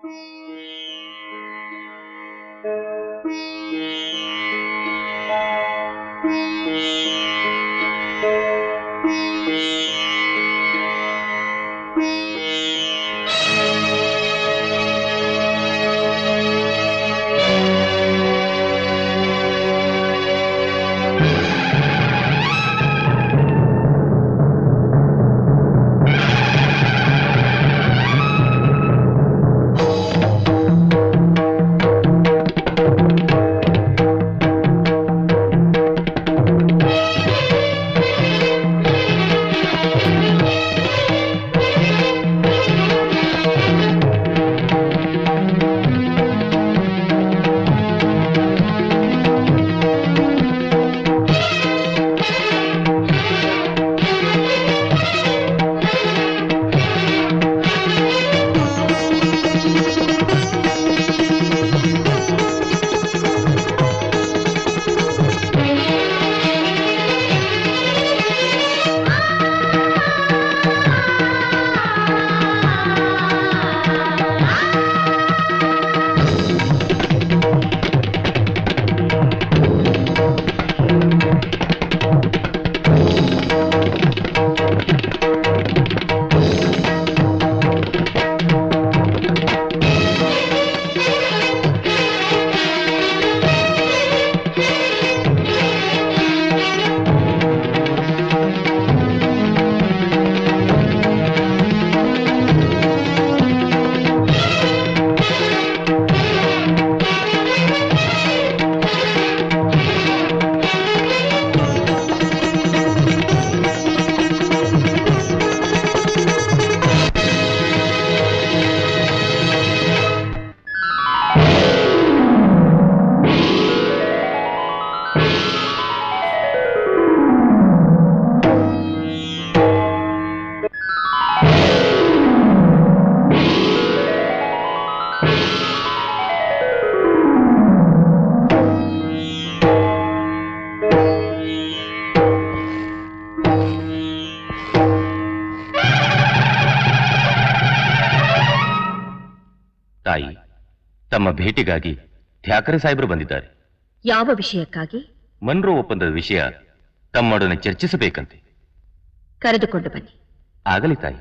ತಾಯಿ ತಮ್ಮ ಭೇಟಿಗಾಗಿ ಠ್ಯಾಕರೆ ಸಾಹೇಬರು ಬಂದಿದ್ದಾರೆ ಯಾವ ವಿಷಯಕ್ಕಾಗಿ ಮನ್ರೋ ಒಪ್ಪಂದದ ವಿಷಯ ತಮ್ಮೊಡನೆ ಚರ್ಚಿಸಬೇಕಂತೆ ಕರೆದುಕೊಂಡು ಬನ್ನಿ ಆಗಲಿ ತಾಯಿ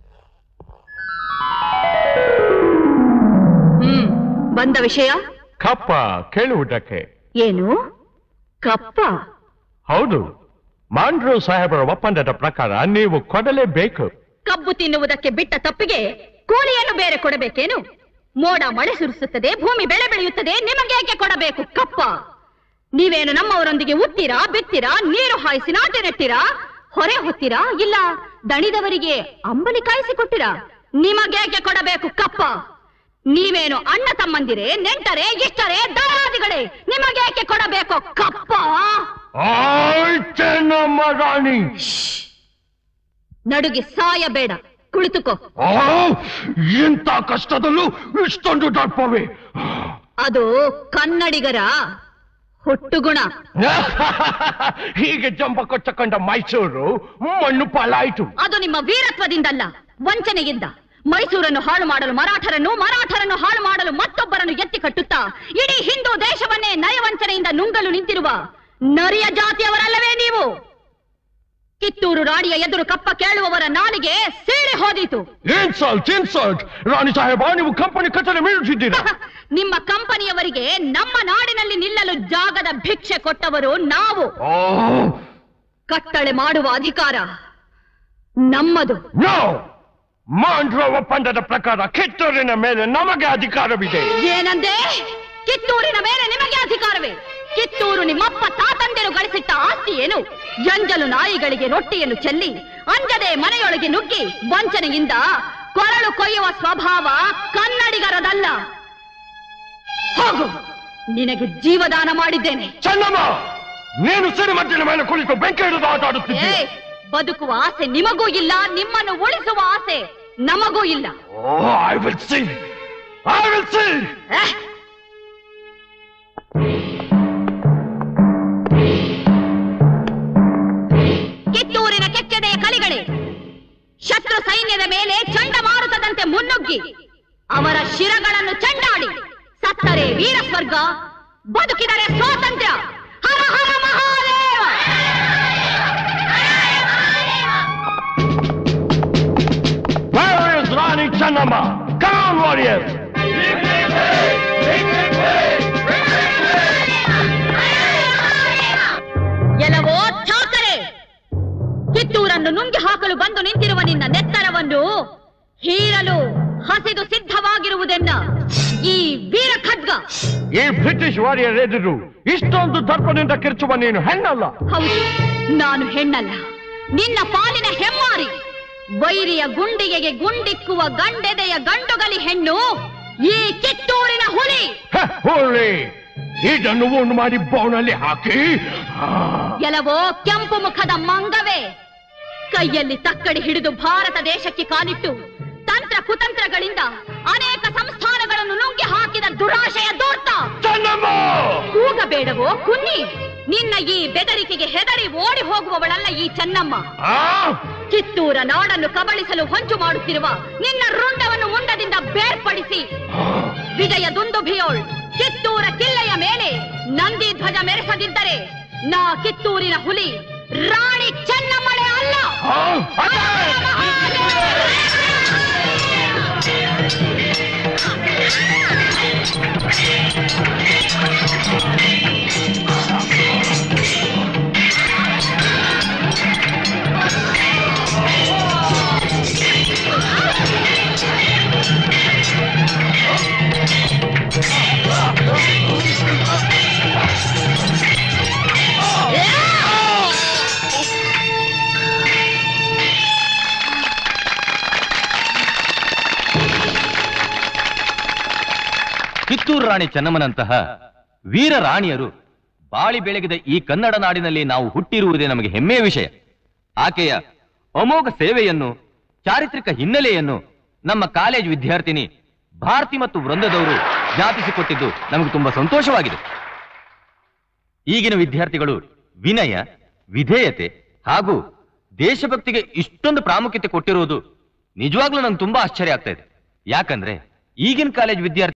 ಹ್ಮ್ ಬಂದ ವಿಷಯ ಕಪ್ಪ ಕೇಳುವುದಕ್ಕೆ ಏನು ಕಪ್ಪ ಹೌದು ಮಾಂಡ್ರು ಸಾಹೇಬರ ಒಪ್ಪಂದದ ಪ್ರಕಾರ ನೀವು ಕೊಡಲೇಬೇಕು ಕಬ್ಬು ತಿನ್ನುವುದಕ್ಕೆ ಬಿಟ್ಟ ತಪ್ಪಿಗೆ ಕೂಲಿಯನ್ನು ಬೇರೆ ಕೊಡಬೇಕೇನು ಮೋಡ ಮಳೆ ಸುರಿಸುತ್ತದೆ ಭೂಮಿ ಬೆಳೆ ಬೆಳೆಯುತ್ತದೆ ನಿಮಗೆ ಏಕೆ ಕೊಡಬೇಕು ಕಪ್ಪ ನೀವೇನು ನಮ್ಮವರೊಂದಿಗೆ ಉತ್ತೀರಾ ಬಿತ್ತೀರಾ ನೀರು ಹಾಯಿಸಿ ನಾಟಿ ನೆಟ್ಟಿರಾ ಹೊರೆ ಹೊತ್ತೀರಾ ಇಲ್ಲ ದಣಿದವರಿಗೆ ಅಂಬಲಿ ಕಾಯಿಸಿಕೊಟ್ಟಿರಾ ನಿಮಗೇಕೆ ಕೊಡಬೇಕು ಕಪ್ಪ ನೀವೇನು ಅಣ್ಣ ತಮ್ಮಂದಿರೇ ನೆಂಟರೇ ಇಷ್ಟರೇ ದರಾದಿಗಳೇ ನಿಮಗೇಕೆ ಕೊಡಬೇಕು ಕಪ್ಪ ಆಯ್ತೆ ನಮ್ಮ ರಾಣಿ ನಡುಗಿ ಸಾಯಬೇಡ ಕುಳಿತುಕೋ ಆ, ಇಂಥ ಕಷ್ಟದಲ್ಲೂ ಇಷ್ಟೊಂದು ದರ್ಪವೇ ಅದು ಕನ್ನಡಿಗರ ಹುಟ್ಟುಗುಣ ಹೀಗೆ ಜಂಬ ಕೊಚ್ಚಕೊಂಡ ಮೈಸೂರು ಮಣ್ಣು ಪಾಲಾಯಿತು ಅದು ನಿಮ್ಮ ವೀರತ್ವದಿಂದಲ್ಲ ವಂಚನೆಯಿಂದ ಮೈಸೂರನ್ನು ಹಾಳು ಮಾಡಲು ಮರಾಠರನ್ನು ಮರಾಠರನ್ನು ಹಾಳು ಮಾಡಲು ಮತ್ತೊಬ್ಬರನ್ನು ಎತ್ತಿ ಕಟ್ಟುತ್ತಾ ಇಡೀ ಹಿಂದೂ ದೇಶವನ್ನೇ ನಯವಂಚನೆಯಿಂದ ನುಂಗಲು ನಿಂತಿರುವ ನರಿಯ ಜಾತಿಯವರಲ್ಲವೇ ನೀವು ಕಿತ್ತೂರು ರಾಣಿಯ ಎದುರು ಕಪ್ಪ ಕೇಳುವವರ ನಾಲಿಗೆ ಸೀಳಿ ಹೋದೀತು ಇನ್ಸಲ್ಟ್ ಇನ್ಸಲ್ಟ್ ರಾಣಿ ಸಾಹೇಬ ನೀವು ಕಂಪನಿ ಕಚೇರಿ ಮೀಳುತ್ತಿದ್ದೀರಾ ನಿಮ್ಮ ಕಂಪನಿಯವರಿಗೆ ನಮ್ಮ ನಾಡಿನಲ್ಲಿ ನಿಲ್ಲಲು ಜಾಗದ ಭಿಕ್ಷೆ ಕೊಟ್ಟವರು ನಾವು ಓ ಕಟ್ಟಳೆ ಮಾಡುವ ಅಧಿಕಾರ ನಮ್ಮದು ನೋ ಮಾಂಡ್ರ ಒಪ್ಪಂದದ ಪ್ರಕಾರ ಕಿತ್ತೂರಿನ ಮೇಲೆ ನಮಗೆ ಅಧಿಕಾರವಿದೆ ಏನಂದೆ ಕಿತ್ತೂರಿನ ಮೇಲೆ ನಿಮಗೆ ಅಧಿಕಾರವೇ ಕಿತ್ತೂರು ನಿಮ್ಮಪ್ಪ ತಾತಂದಿರು ಗಳಿಸಿಟ್ಟ ಆಸ್ತಿ ಏನು ಜಂಜಲು ನಾಯಿಗಳಿಗೆ ರೊಟ್ಟಿಯನ್ನು ಚೆಲ್ಲಿ ಅಂಜದೆ ಮನೆಯೊಳಗೆ ನುಗ್ಗಿ ವಂಚನೆಯಿಂದ ಕೊರಳು ಕೊಯ್ಯುವ ಸ್ವಭಾವ ಕನ್ನಡಿಗರದಲ್ಲ ಹೋಗು ನಿನಗೆ ಜೀವದಾನ ಮಾಡಿದ್ದೇನೆ ಚೆನ್ನಮ್ಮ ನೀನು ಸಿಡಿಮದ್ದಿನ ಮೇಲೆ ಕುಳಿತು ಬೆಂಕಿ ಹಿಡಿದು ಆಟ ಏ ಆಡುತ್ತಿದ್ದೀಯ ಬದುಕುವ ಆಸೆ ನಿಮಗೂ ಇಲ್ಲ ನಿಮ್ಮನ್ನು ಉಳಿಸುವ ಆಸೆ ನಮಗೂ ಇಲ್ಲ oh I will see I will see ಏ, ಕಿತ್ತೂರಿನ ಕೆಚ್ಚೆದೆಯ ಕಲಿಗಳೇ ಶತ್ರು ಸೈನ್ಯದ ಮೇಲೆ ಚಂಡಮಾರುತದಂತೆ ಮುನ್ನುಗ್ಗಿ ಅವರ ಶಿರಗಳನ್ನು ಚೆಂಡಾಡಿ ಸತ್ತರೆ ವೀರ ಸ್ವರ್ಗ ಬದುಕಿದರೆ ಸ್ವಾತಂತ್ರ್ಯ ಹರ ಹರ Mahadeva Where is Rani Channamma? Come on, warriors! ಎಲ್ಲವೋ ಠಾಕರೆ ಕಿತ್ತೂರನ್ನು ನುಂಗಿ ಹಾಕಲು ಬಂದು ನಿಂತಿರುವ ನಿನ್ನ ನೆತ್ತರವನ್ನು ಹೀರಲು ಹಸಿದು ಸಿದ್ಧವಾಗಿರುವುದೆನ್ನ ಈ ವೀರ ಖಡ್ಗ ಈ ಬ್ರಿಟಿಷ್ ವಾರಿಯರ್ ಎದುರು ಇಷ್ಟೊಂದು ದರ್ಪದಿಂದ ಕಿರ್ಚುವ ನೀನು ಹೆಣ್ಣಲ್ಲ ಹೌದು ನಾನು ಹೆಣ್ಣಲ್ಲ ನಿನ್ನ ಪಾಲಿನ ಹೆಮ್ಮಾರಿ ವೈರಿಯ ಗುಂಡಿಗೆಗೆ ಗುಂಡಿಕ್ಕುವ ಗಂಡೆದೆಯ ಗಂಡುಗಲಿ ಹೆಣ್ಣು ಈ ಕಿತ್ತೂರಿನ ಹುಲಿ ಹ, ಹೋಳಿ ಇದನ್ನು ಒಂದು ಮಾಡಿ ಬೋನಲ್ಲಿ ಹಾಕಿ ಆ, ಕೆಲವೋ ಕೆಂಪು ಮುಖದ ಮಂಗವೇ ಕೈಯಲ್ಲಿ ತಕ್ಕಡಿ ಹಿಡಿದು ಭಾರತ ದೇಶಕ್ಕೆ ಕಾಲಿಟ್ಟು ತಂತ್ರ ಕುತಂತ್ರಗಳಿಂದ ಅನೇಕ ಸಂಸ್ಥಾನಗಳನ್ನು ನುಂಗಿ ಹಾಕಿದ ದುರಾಶೆಯ ದೂರ್ತ ಚೆನ್ನಮ್ಮ ಕೂಗಬೇಡವೋ ಕುನ್ನಿ ನಿನ್ನ ಈ ಬೆದರಿಕೆಗೆ ಹೆದರಿ ಓಡಿ ಹೋಗುವವಳಲ್ಲ ಈ ಚೆನ್ನಮ್ಮ ಆ, ಕಿತ್ತೂರ ನಾಡನ್ನು ಕಬಳಿಸಲು ಹೊಂಚು ಮಾಡುತ್ತಿರುವ ನಿನ್ನ ರುಂಡವನ್ನು ಮುಂಡದಿಂದ ಬೇರ್ಪಡಿಸಿ ವಿಜಯ ದುಂದುಭಿಯೋಳ್ ಕಿತ್ತೂರ ಕಿಲ್ಲೆಯ ಮೇಲೆ ನಂದಿ ಧ್ವಜ ಮೆರೆಸದಿದ್ದರೆ ನಾ ಕಿತ್ತೂರಿನ ಹುಲಿ ರಾಣಿ ಚೆನ್ನಮ್ಮಳೆ ಅಲ್ಲ ಆ, ಅದೇ! ಕಿತ್ತೂರು ರಾಣಿ ಚೆನ್ನಮ್ಮನಂತಹ ವೀರ ರಾಣಿಯರು ಬಾಳಿ ಬೆಳಗಿದ ಈ ಕನ್ನಡ ನಾಡಿನಲ್ಲಿ ನಾವು ಹುಟ್ಟಿರುವುದೇ ನಮಗೆ ಹೆಮ್ಮೆಯ ವಿಷಯ ಆಕೆಯ ಅಮೋಘ ಸೇವೆಯನ್ನು ಚಾರಿತ್ರಿಕ ಹಿನ್ನೆಲೆಯನ್ನು ನಮ್ಮ ಕಾಲೇಜ್ ವಿದ್ಯಾರ್ಥಿನಿ ಭಾರತಿ ಮತ್ತು ವೃಂದದವರು ಜ್ಞಾಪಿಸಿಕೊಟ್ಟಿದ್ದು ನಮಗೆ ತುಂಬಾ ಸಂತೋಷವಾಗಿದೆ ಈಗಿನ ವಿದ್ಯಾರ್ಥಿಗಳು ವಿನಯ ವಿಧೇಯತೆ ಹಾಗೂ ದೇಶಭಕ್ತಿಗೆ ಇಷ್ಟೊಂದು ಪ್ರಾಮುಖ್ಯತೆ ಕೊಟ್ಟಿರುವುದು ನಿಜವಾಗ್ಲೂ ನಂಗೆ ತುಂಬಾ ಆಶ್ಚರ್ಯ ಆಗ್ತಾ ಇದೆ ಯಾಕಂದ್ರೆ ಈಗಿನ ಕಾಲೇಜ್ ವಿದ್ಯಾರ್ಥಿ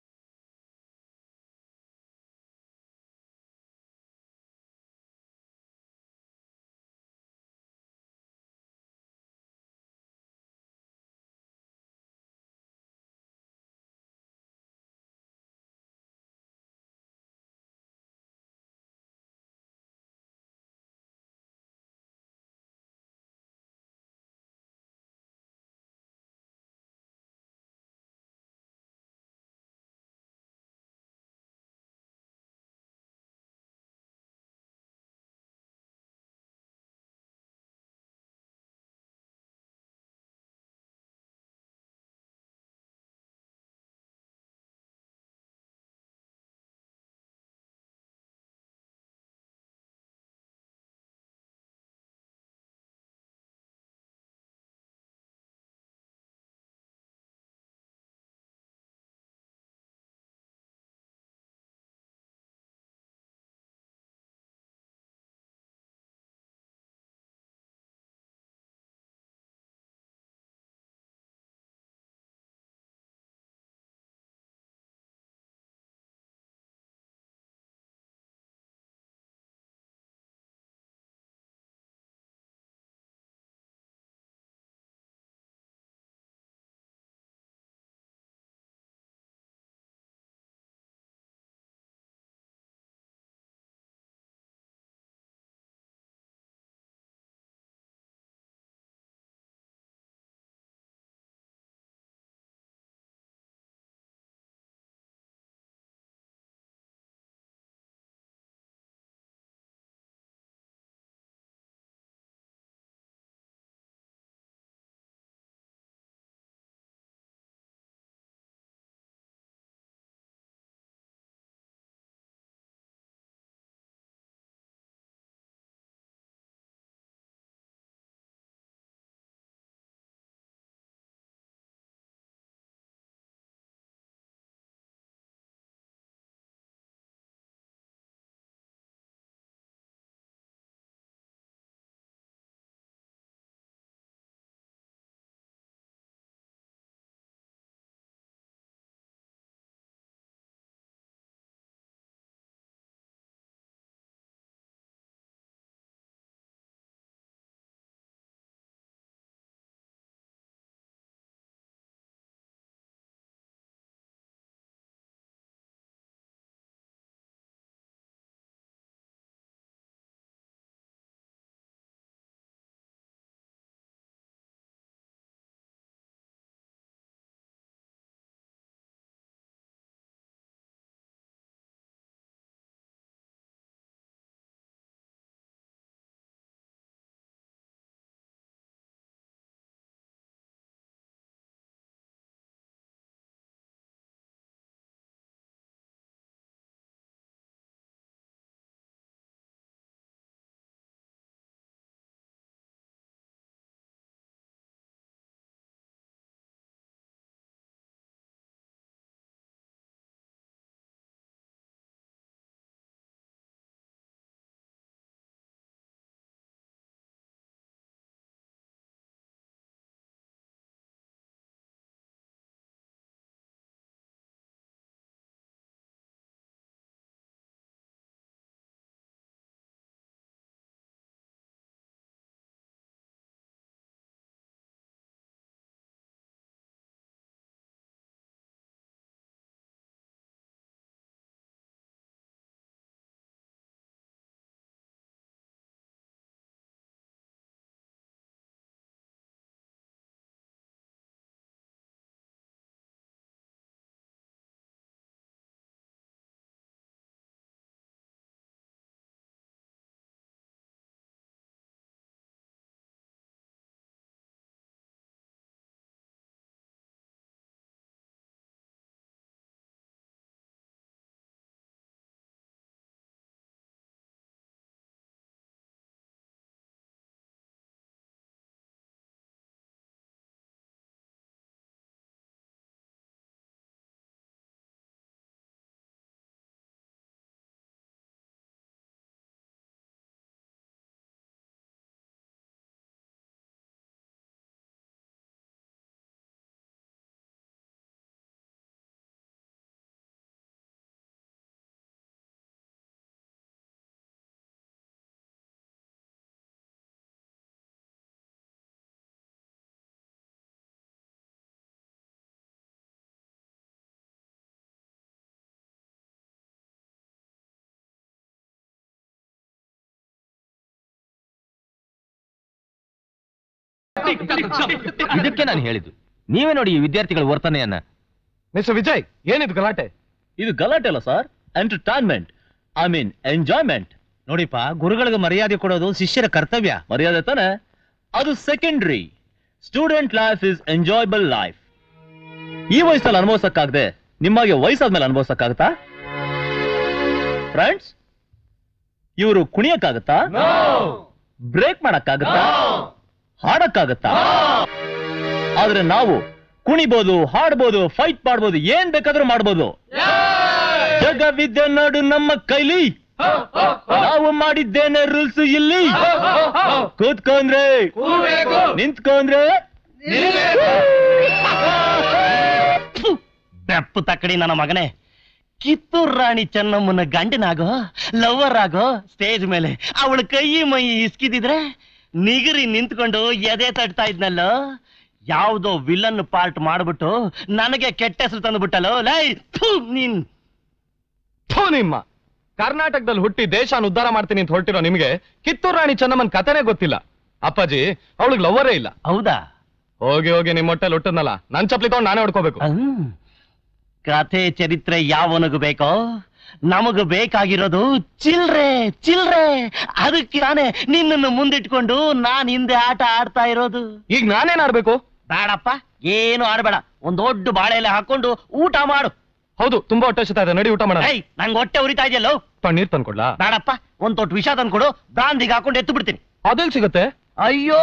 ಇದಕ್ಕೆ ನಾನು ಹೇಳಿದ್ದು ನೀವೇ ನೋಡಿ ಈ ವಿದ್ಯಾರ್ಥಿಗಳ ವರ್ತನೆಯನ್ನ ಮಿಸ್ಟರ್ ವಿಜಯ್ ಏನಿದು ಗಲಾಟೆ ಇದು ಗಲಾಟೆ ಅಲ್ಲ sir entertainment I mean enjoyment ನೋಡಿಪ್ಪ ಗುರುಗಳಿಗೆ ಮರ್ಯಾದೆ ಕೊಡೋದು ಶಿಷ್ಯರ ಕರ್ತವ್ಯ ಮರ್ಯಾದೆ ತಾನೆ ಅದು secondary student life is enjoyable life ಈ ವಯಸ್ಸಲ್ಲಿ ಅನುಭವಿಸಕ್ಕಾಗದೆ ನಿಮಗೆ ವಯಸ್ಸಾದ್ಮೇಲೆ ಅನುಭವಿಸಕ್ಕಾಗತ್ತಾ ಫ್ರೆಂಡ್ಸ್ ಇವರು ಕುಣಿಯಕ್ಕಾಗತ್ತಾ ಬ್ರೇಕ್ ಮಾಡಕ್ಕಾಗತ್ತಾ ಹಾಡಕ್ಕಾಗತ್ತಾ ಆದ್ರೆ ನಾವು ಕುಣಿಬೋದು ಹಾಡ್ಬೋದು ಫೈಟ್ ಮಾಡ್ಬೋದು ಏನ್ ಬೇಕಾದ್ರೂ ಮಾಡ್ಬೋದು ಜಗವಿದ್ಯೆ ನಾಡು ನಮ್ಮ ಕೈಲಿ ನಾವು ಮಾಡಿದ್ದೇನೆ ರೂಲ್ಸ್ ಇಲ್ಲಿ ಕೂತ್ಕೊಂಡ್ರೆ ನಿಂತ್ಕೊಂಡ್ರೆ ಬೆಪ್ಪು ತಕ್ಕಡಿ ನನ್ನ ಮಗನೇ ಕಿತ್ತೂರ್ ರಾಣಿ ಚೆನ್ನಮ್ಮನ ಗಂಡನಾಗೋ ಲವರ್ ಆಗೋ ಸ್ಟೇಜ್ ಮೇಲೆ ಅವಳ ಕೈ ಮೈ ಇಸ್ಕಿದಿದ್ರೆ ನಿಗರಿ ನಿಂತ್ಕೊಂಡು ಎದೆ ತಟ್ತಾ ಇದ್ನಲ್ಲೋ ಯಾವ್ದೋ ವಿಲನ್ ಪಾರ್ಟ್ ಮಾಡ್ಬಿಟ್ಟು ನನಗೆ ಕೆಟ್ಟ ಹೆಸರು ತಂದ್ಬಿಟ್ಟಲ್ಲೋ ಲೈ ಥು, ನೀನ್ ಥು ನಿಮ್ಮ ಕರ್ನಾಟಕದಲ್ಲಿ ಹುಟ್ಟಿ ದೇಶನ ಉದ್ಧಾರ ಮಾಡ್ತೀನಿ ಅಂತ ಹೊರಟಿರೋ ನಿಮಗೆ ಕಿತ್ತೂರು ರಾಣಿ ಚೆನ್ನಮ್ಮನ್ ಕಥೆನೇ ಗೊತ್ತಿಲ್ಲ ಅಪ್ಪಾಜಿ ಅವಳಿಗೆ ಲವರೇ ಇಲ್ಲ ಹೌದಾ ಹೋಗಿ ಹೋಗಿ ನಿಮ್ಮ ಹೊಟ್ಟೆಲ್ ಹುಟ್ಟದ್ನಲ್ಲ ನನ್ ಚಪ್ಲಿ ತಗೊಂಡು ನಾನೇ ಹೊಡ್ಕೋಬೇಕು ಹ್ಮ್. ಕಥೆ ಚರಿತ್ರೆ ಯಾವನಿಗೂ ಬೇಕೋ ನಮಗ ಬೇಕಾಗಿರೋದು ಚಿಲ್ರೆ ಚಿಲ್ರೆ ಅದಕ್ಕೆ ನಾನೇ ನಿನ್ನನ್ನು ಮುಂದಿಟ್ಕೊಂಡು ನಾನ್ ಹಿಂದೆ ಆಟ ಆಡ್ತಾ ಇರೋದು ಈಗ ನಾನೇನ್ ಆಡ್ಬೇಕು ಬೇಡಪ್ಪ ಏನು ಆಡ್ಬೇಡ ಒಂದ್ ದೊಡ್ಡ ಬಾಳೆ ಎಲೆ ಹಾಕೊಂಡು ಊಟ ಮಾಡು ಹೌದು ತುಂಬಾ ಹೊಟ್ಟೆ ಹಸಿತಾ ಇದೆ ನಡಿ ಊಟ ಮಾಡೋಣ ಏಯ್ ನಂಗೆ ಹೊಟ್ಟೆ ಉರಿತಾ ಇದೆಯಲ್ಲೋ ಪನ್ನೀರ್ ತಂದ್ಕೊಡ್ಲಾ ಬೇಡಪ್ಪ ಒಂದ್ ತೊಟ್ಟು ವಿಷ ತಂದ್ಕೊಡು ಗಾಂಧಿಗೆ ಹಾಕೊಂಡು ಎತ್ತು ಬಿಡ್ತೀನಿ ಅದೆಲ್ ಸಿಗತ್ತೆ ಅಯ್ಯೋ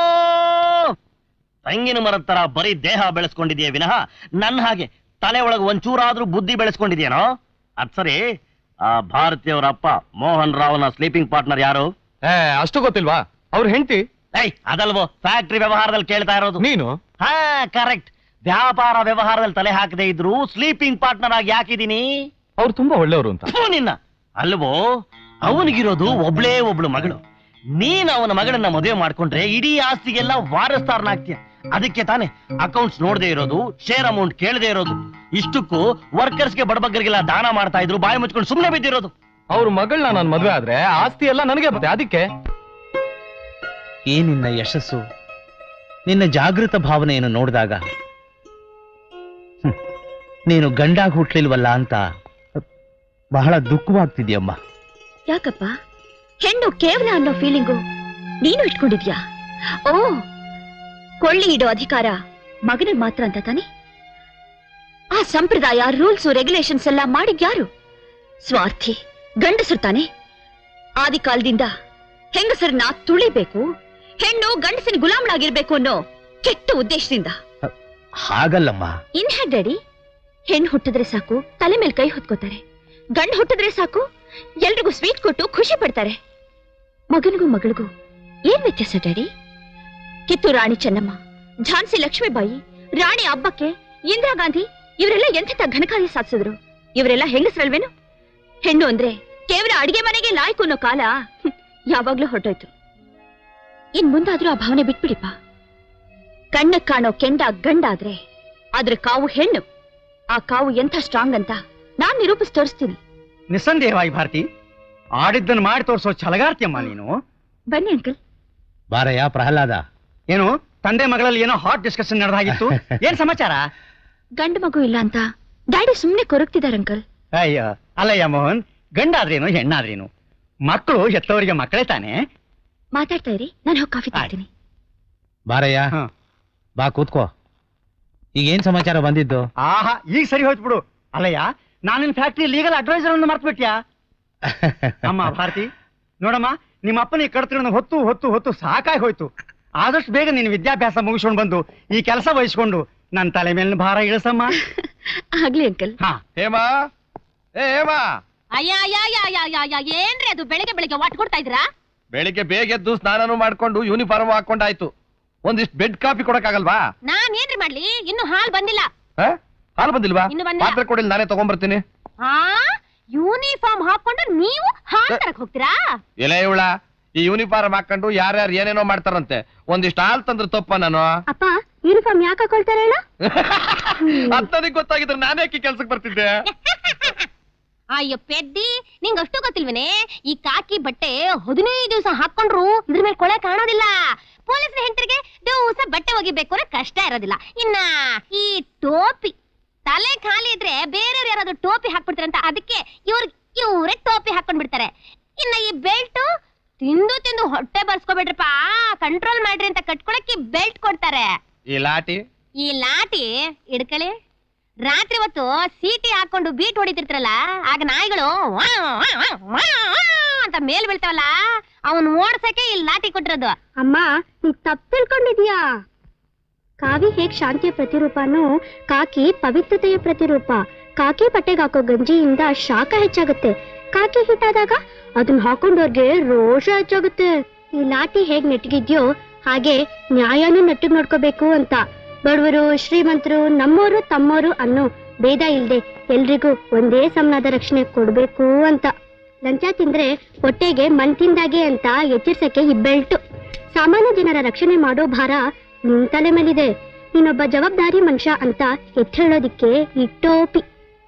ತೆಂಗಿನ ಮರದ ತರ ಬರೀ ದೇಹ ಬೆಳೆಸ್ಕೊಂಡಿದೆಯೇ ವಿನಃ ನನ್ನ ಹಾಗೆ ತಲೆ ಒಳಗೆ ಒಂಚೂರಾದ್ರೂ ಬುದ್ಧಿ ಬೆಳೆಸ್ಕೊಂಡಿದ್ಯೇನೋ ಅದ್ ಸರಿ ಆ ಭಾರತಿಯವರ ಅಪ್ಪ ಮೋಹನ್ ರಾವ್ನ ಸ್ಲೀಪಿಂಗ್ ಪಾರ್ಟ್ನರ್ ಯಾರು ಏ ಅಷ್ಟು ಗೊತ್ತಿಲ್ವಾ ಅವ್ರ ಹೆಂಡತಿ ಏಯ್ ಅದಲ್ವೋ ಫ್ಯಾಕ್ಟ್ರಿ ವ್ಯವಹಾರದಲ್ಲಿ ಕೇಳ್ತಾ ಇರೋದು ನೀನು ಹಾ ಕರೆಕ್ಟ್ ವ್ಯಾಪಾರ ವ್ಯವಹಾರದಲ್ಲಿ ತಲೆ ಹಾಕದೇ ಇದ್ರು ಸ್ಲೀಪಿಂಗ್ ಪಾರ್ಟ್ನರ್ ಆಗಿ ಯಾಕಿದೀನಿ ಅವ್ರು ತುಂಬಾ ಒಳ್ಳೆಯವರು ಅಂತ ಥು ನಿನ್ನ ಅಲ್ವೋ ಅವನಿಗಿರೋದು ಒಬ್ಳೇ ಒಬ್ಳು ಮಗಳು ನೀನ್ ಅವನ ಮಗಳನ್ನ ಮದುವೆ ಮಾಡ್ಕೊಂಡ್ರೆ ಇಡೀ ಆಸ್ತಿಗೆಲ್ಲ ವಾರಸ್ತಾರನಾಗ್ತೀಯ ಅದಕ್ಕೆ ತಾನೆ ಅಕೌಂಟ್ಸ್ ನೋಡದೆ ಇರೋದು ಶೇರ್ ಅಮೌಂಟ್ ಕೇಳದೆ ಇರೋದು ಇಷ್ಟಕ್ಕೂ ವರ್ಕರ್ಸ್ಗೆ ಬಡಬಗ್ಗರಿಗೆಲ್ಲ ದಾನ ಮಾಡ್ತಾ ಇದ್ರು ಬಾಯಿ ಮುಚ್ಕೊಂಡು ಸುಮ್ಮನೆ ಬಿದ್ದಿರೋದು ಅವ್ರ ಮಗಳನ್ನ ನಾನು ಮದ್ವೆ ಆದ್ರೆ ಆಸ್ತಿ ಎಲ್ಲ ನನಗೆ ಬರುತ್ತೆ ಅದಕ್ಕೆ ಈ ನಿನ್ನ ಯಶಸ್ಸು ನಿನ್ನ ಜಾಗೃತ ಭಾವನೆಯನ್ನು ನೋಡಿದಾಗ ಹ್ಮ್, ನೀನು ಗಂಡಾಗಿ ಹುಟ್ಲಿಲ್ವಲ್ಲ ಅಂತ ಬಹಳ ದುಃಖವಾಗ್ತಿದ್ಯಮ್ಮ ಯಾಕಪ್ಪ ಹೆಣ್ಣು ಕೇವಲ ಅನ್ನೋ ಫೀಲಿಂಗು ನೀನು ಇಟ್ಕೊಂಡಿದ್ಯಾ ಓ ಕೊಳ್ಳಿ ಇಡೋ ಅಧಿಕಾರ ಮಗನಿಗೆ ಮಾತ್ರ ಅಂತ ತಾನೆ ಆ ಸಂಪ್ರದಾಯ ರೂಲ್ಸ್ ರೆಗ್ಯುಲೇಷನ್ಸ್ ಎಲ್ಲ ಮಾಡಿದ್ಯಾರು ಸ್ವಾರ್ಥಿ ಗಂಡಸರು ತಾನೆ ಆದಿ ಕಾಲದಿಂದ ಹೆಂಗಸರನ್ನ ತುಳಿಬೇಕು ಹೆಣ್ಣು ಗಂಡಸಿನ ಗುಲಾಮಳಾಗಿರ್ಬೇಕು ಅನ್ನೋ ಕೆಟ್ಟ ಉದ್ದೇಶದಿಂದ ಹಾಗಲ್ಲಮ್ಮ ಇನ್ ಹ್ಯಾಕ್ ಡ್ಯಾಡಿ ಹೆಣ್ಣು ಹುಟ್ಟಿದ್ರೆ ಸಾಕು ತಲೆ ಮೇಲೆ ಕೈ ಹೊತ್ಕೋತಾರೆ ಗಂಡು ಹುಟ್ಟಿದ್ರೆ ಸಾಕು ಎಲ್ರಿಗೂ ಸ್ವೀಟ್ ಕೊಟ್ಟು ಖುಷಿ ಪಡ್ತಾರೆ ಮಗನಿಗೂ ಮಗಳಿಗೂ ಏನ್ ವ್ಯತ್ಯಾಸ ಡ್ಯಾಡಿ ಕಿತ್ತೂರು ರಾಣಿ ಚೆನ್ನಮ್ಮ ಝಾನ್ಸಿ ಲಕ್ಷ್ಮೀಬಾಯಿ ರಾಣಿ ಹಬ್ಬಕ್ಕೆ ಇಂದಿರಾ ಗಾಂಧಿ ಇವರೆಲ್ಲ ಎಂಥೆಂಥ ಘನಕಾರ್ಯ ಸಾಧಿಸಿದ್ರು ಇವರೆಲ್ಲ ಹೆಂಗಸ್ರಲ್ವೇನು ಹೆಣ್ಣು ಅಂದ್ರೆ ಕೇವಲ ಅಡಿಗೆ ಮನೆಗೆ ಲಾಯ್ಕು ಅನ್ನೋ ಕಾಲ ಹ್ಮ್, ಯಾವಾಗ್ಲೂ ಹೊರಟೋಯ್ತು ಇನ್ ಮುಂದಾದ್ರೂ ಆ ಭಾವನೆ ಬಿಟ್ಬಿಡಿಪ್ಪ ಕಣ್ಣಕ್ ಕಾಣೋ ಕೆಂಡ ಗಂಡಾದ್ರೆ ಅದ್ರ ಕಾವು ಹೆಣ್ಣು ಆ ಕಾವು ಎಂಥ ಸ್ಟ್ರಾಂಗ್ ಅಂತ ನಾನ್ ನಿರೂಪಿಸಿ ತೋರಿಸ್ತೀನಿ ನಿಸ್ಸಂದೇಹವಾಗಿ ಭಾರತಿ ಆಡಿದ್ದನ್ನು ಮಾಡಿ ತೋರಿಸೋ ಛಲಗಾರ್ತಿಯಮ್ಮ ನೀನು ಬನ್ನಿ ಅಂಕಲ್ ಬಾರಯ್ಯ ಪ್ರಹ್ಲಾದ ಏನು ತಂದೆ ಮಗಳಲ್ಲಿ ಏನೋ ಹಾಟ್ ಡಿಸ್ಕಷನ್ ನಡೆದಾಗಿತ್ತು ಏನ್ ಸಮಾಚಾರ ಗಂಡು ಮಗು ಇಲ್ಲ ಅಂತ ಡ್ಯಾಡಿ ಸುಮ್ನೆ ಕೊರಗ್ತಿದಾರ ಅಂಕಲ್ ಅಯ್ಯೋ ಅಲ್ಲಯ್ಯ ಮೋಹನ್ ಗಂಡಾದ್ರೇನು ಹೆಣ್ಣಾದ್ರೇನು ಮಕ್ಕಳು ಹೆತ್ತವರಿಗೆ ಮಕ್ಕಳೇ ತಾನೆ ಮಾತಾಡ್ತಾ ಇರಿ ನಾನು ಹೋಗಿ ಕಾಫಿ ತರ್ತೀನಿ ಬಾರಯ್ಯ ಹ. ಬಾ ಕೂತ್ಕೋ ಈಗ ಏನ್ ಸಮಾಚಾರ ಬಂದಿದ್ದು ಆಹಾ ಈಗ ಸರಿ ಹೋಯ್ತು ಬಿಡು ಅಲ್ಲಯ್ಯ ನಾನಿನ್ ಫ್ಯಾಕ್ಟ್ರಿ ಲೀಗಲ್ ಅಡ್ವೈಸರ್ ಅನ್ನು ಮರ್ತ್ಬಿಟ್ಯಾ ಅಮ್ಮ ಭಾರತಿ ನೋಡಮ್ಮ ನಿಮ್ಮ ಅಪ್ಪನ ಕಡ್ತಿರೋನ ಹೊತ್ತು ಹೊತ್ತು ಹೊತ್ತು ಸಾಕಾಗಿ ಹೋಯ್ತು ಆದಷ್ಟು ಬೇಗ ನಿನ್ನ ವಿದ್ಯಾಭ್ಯಾಸ ಮುಗಿಸ್ಕೊಂಡು ಬಂದು ಈ ಕೆಲಸ ವಹಿಸ್ಕೊಂಡು ನನ್ನ ತಲೆ ಮೇಲಿನ ಭಾರ ಇಳಿಸಮ್ಮ ಆಗ್ಲಿ ಅಂಕಲ್ ಹಾ ಹೇಮಾ ಏ ಹೇಮಾ ಅಯ್ಯ ಅಯ್ಯ ಅಯ್ಯ ಅಯ್ಯ ಅಯ್ಯ ಅಯ್ಯ ಏನ್ರಿ ಅದು ಬೆಳಗ್ಗೆ ಬೆಳಗ್ಗೆ ವಾಟ್ ಕೊಡ್ತಾ ಇದ್ರಾ ಬೆಳಿಗ್ಗೆ ಬೇಗ ಎದ್ದು ಸ್ನಾನನೂ ಮಾಡ್ಕೊಂಡು ಯೂನಿಫಾರ್ಮ್ ಹಾಕೊಂಡಾಯ್ತು ಒಂದಿಷ್ಟು ಬೆಡ್ ಕಾಫಿ ಕೊಡಕ್ಕಾಗಲ್ವಾ ನಾನ್ ಏನ್ರಿ ಮಾಡ್ಲಿ ಇನ್ನು ಹಾಲ್ ಬಂದಿಲ್ಲ ಹ? ಹಾಲು ಬಂದಿಲ್ವಾ ಇನ್ನು ಬಂದಿಲ್ಲ. ಪಾತ್ರೆ ಕೊಡಿಲ್ಲ ನಾನೇ ತಗೊಂಡ್ಬರ್ತೀನಿ ಆ ಯೂನಿಫಾರ್ಮ್ ಹಾಕೊಂಡು ನೀವು ಹಾಲ್ ತರಕ್ ಹೋಗ್ತೀರಾ ಎಲೆ ಇವಳ ಈ ಯೂನಿಫಾರ್ಮ್ ಹಾಕೊಂಡು ಯಾರ್ಯಾರು ಏನೇನೋ ಮಾಡ್ತಾರಂತೆ ಒಂದಿಷ್ಟು ಹಾಲು ತಂದ್ರೆ ತಪ್ಪ ನಾನು ಅಪ್ಪ ಯೂನಿಫಾರ್ಮ್ ಯಾಕೆ ಹಾಕೊಳ್ತಾರ ಹೇಳ ಅಂತನಿಗೆ ಗೊತ್ತಾಗಿದ್ರೆ ನಾನೇ ಕೆಲ್ಸಕ್ಕೆ ಬರ್ತಿದ್ದೆ ಅಯ್ಯೋ ಪೆದ್ದಿ ನಿಂಗ್ ಅಷ್ಟು ಗೊತ್ತಿಲ್ವೇನೆ ಈ ಕಾಕಿ ಬಟ್ಟೆ ಹದಿನೈದು ದಿವಸ ಹಾಕೊಂಡ್ರು ಇದ್ರ ಮೇಲೆ ಕೊಳೆ ಕಾಣೋದಿಲ್ಲ ಪೊಲೀಸ್ ಹೆಂಡತಿಗೆ ದಿವಸ ಬಟ್ಟೆ ಒಗಿಬೇಕು ಅಂದ್ರೆ ಕಷ್ಟ ಇರೋದಿಲ್ಲ ಇನ್ನ ಈ ಟೋಪಿ ತಲೆ ಖಾಲಿ ಇದ್ರೆ ಬೇರೆಯವ್ರು ಯಾರಾದ್ರೂ ಟೋಪಿ ಹಾಕ್ಬಿಡ್ತಾರಂತ ಅದಕ್ಕೆ ಇವ್ರ ಇವ್ರೇ ಟೋಪಿ ಹಾಕೊಂಡ್ ಬಿಡ್ತಾರೆ ಇನ್ನ ಈ ಬೆಲ್ಟ್ ತಿಂದು ತಿಂದು ಹೊಟ್ಟೆ ಬರ್ಸ್ಕೊಬೇಡ್ರಪ್ಪ ಕಂಟ್ರೋಲ್ ಮಾಡ್ರಿ ಅಂತ ಕಟ್ಕೊಳಕ್ಕೆ ಬೆಲ್ಟ್ ಕೊಡ್ತಾರೆ ಈ ಲಾಟಿ ಈ ಲಾಟಿ ಹಿಡ್ಕಳಿ ರಾತ್ರಿ ಹೊತ್ತು ಸೀಟಿ ಹಾಕೊಂಡು ಬೀಟ್ ಹೊಡಿತಿರ್ತಾರಲ್ಲ ಆಗ ನಾಯಿಗಳು ವಾ, ವಾ, ವಾ, ವಾ ಅಂತ ಮೇಲ್ ಬೀಳ್ತಾವಲ್ಲ ಅವನ್ ಓಡ್ಸಕ್ಕೆ ಈ ಲಾಟಿ ಕೊಟ್ಟಿರೋದು ಅಮ್ಮ ನೀ ತಪ್ಪು ತಿಳ್ಕೊಂಡಿದ್ಯಾ ಕಾವಿ ಹೇಗ್ ಶಾಂತಿಯ ಪ್ರತಿರೂಪನೋ ಕಾಕಿ ಪವಿತ್ರತೆಯ ಪ್ರತಿರೂಪ ಕಾಕಿ ಬಟ್ಟೆಗೆ ಹಾಕೋ ಗಂಜಿಯಿಂದ ಶಾಖ ಹೆಚ್ಚಾಗುತ್ತೆ ಕಾಕಿ ಹಿಟ್ಟಾದಾಗ ಅದನ್ನ ಹಾಕೊಂಡವ್ರಿಗೆ ರೋಷ ಹೆಚ್ಚಾಗುತ್ತೆ ಈ ಲಾಟಿ ಹೇಗ್ ನೆಟ್ಗಿದ್ಯೋ ಹಾಗೆ ನ್ಯಾಯನೂ ನೆಟ್ಟಿಗ್ ನೋಡ್ಕೋಬೇಕು ಅಂತ ಬಡವರು ಶ್ರೀಮಂತರು ನಮ್ಮೋರು ತಮ್ಮೋರು ಅನ್ನೋ ಭೇದ ಇಲ್ದೆ ಎಲ್ರಿಗೂ ಒಂದೇ ಸಮನಾದ ರಕ್ಷಣೆ ಕೊಡ್ಬೇಕು ಅಂತ ಲಂಚ ತಿಂದ್ರೆ ಹೊಟ್ಟೆಗೆ ಮಣ್ ತಿಂದಾಗೆ ಅಂತ ಎಚ್ಚರಿಸಕ್ಕೆ ಈ ಬೆಲ್ಟು ಸಾಮಾನ್ಯ ಜನರ ರಕ್ಷಣೆ ಮಾಡೋ ಭಾರ ನಿನ್ ತಲೆ ಮೇಲಿದೆ ನೀನೊಬ್ಬ ಜವಾಬ್ದಾರಿ ಮನುಷ್ಯ ಅಂತ ಎತ್ತಿ ಹೇಳೋದಿಕ್ಕೆ ಈ ಟೋಪಿ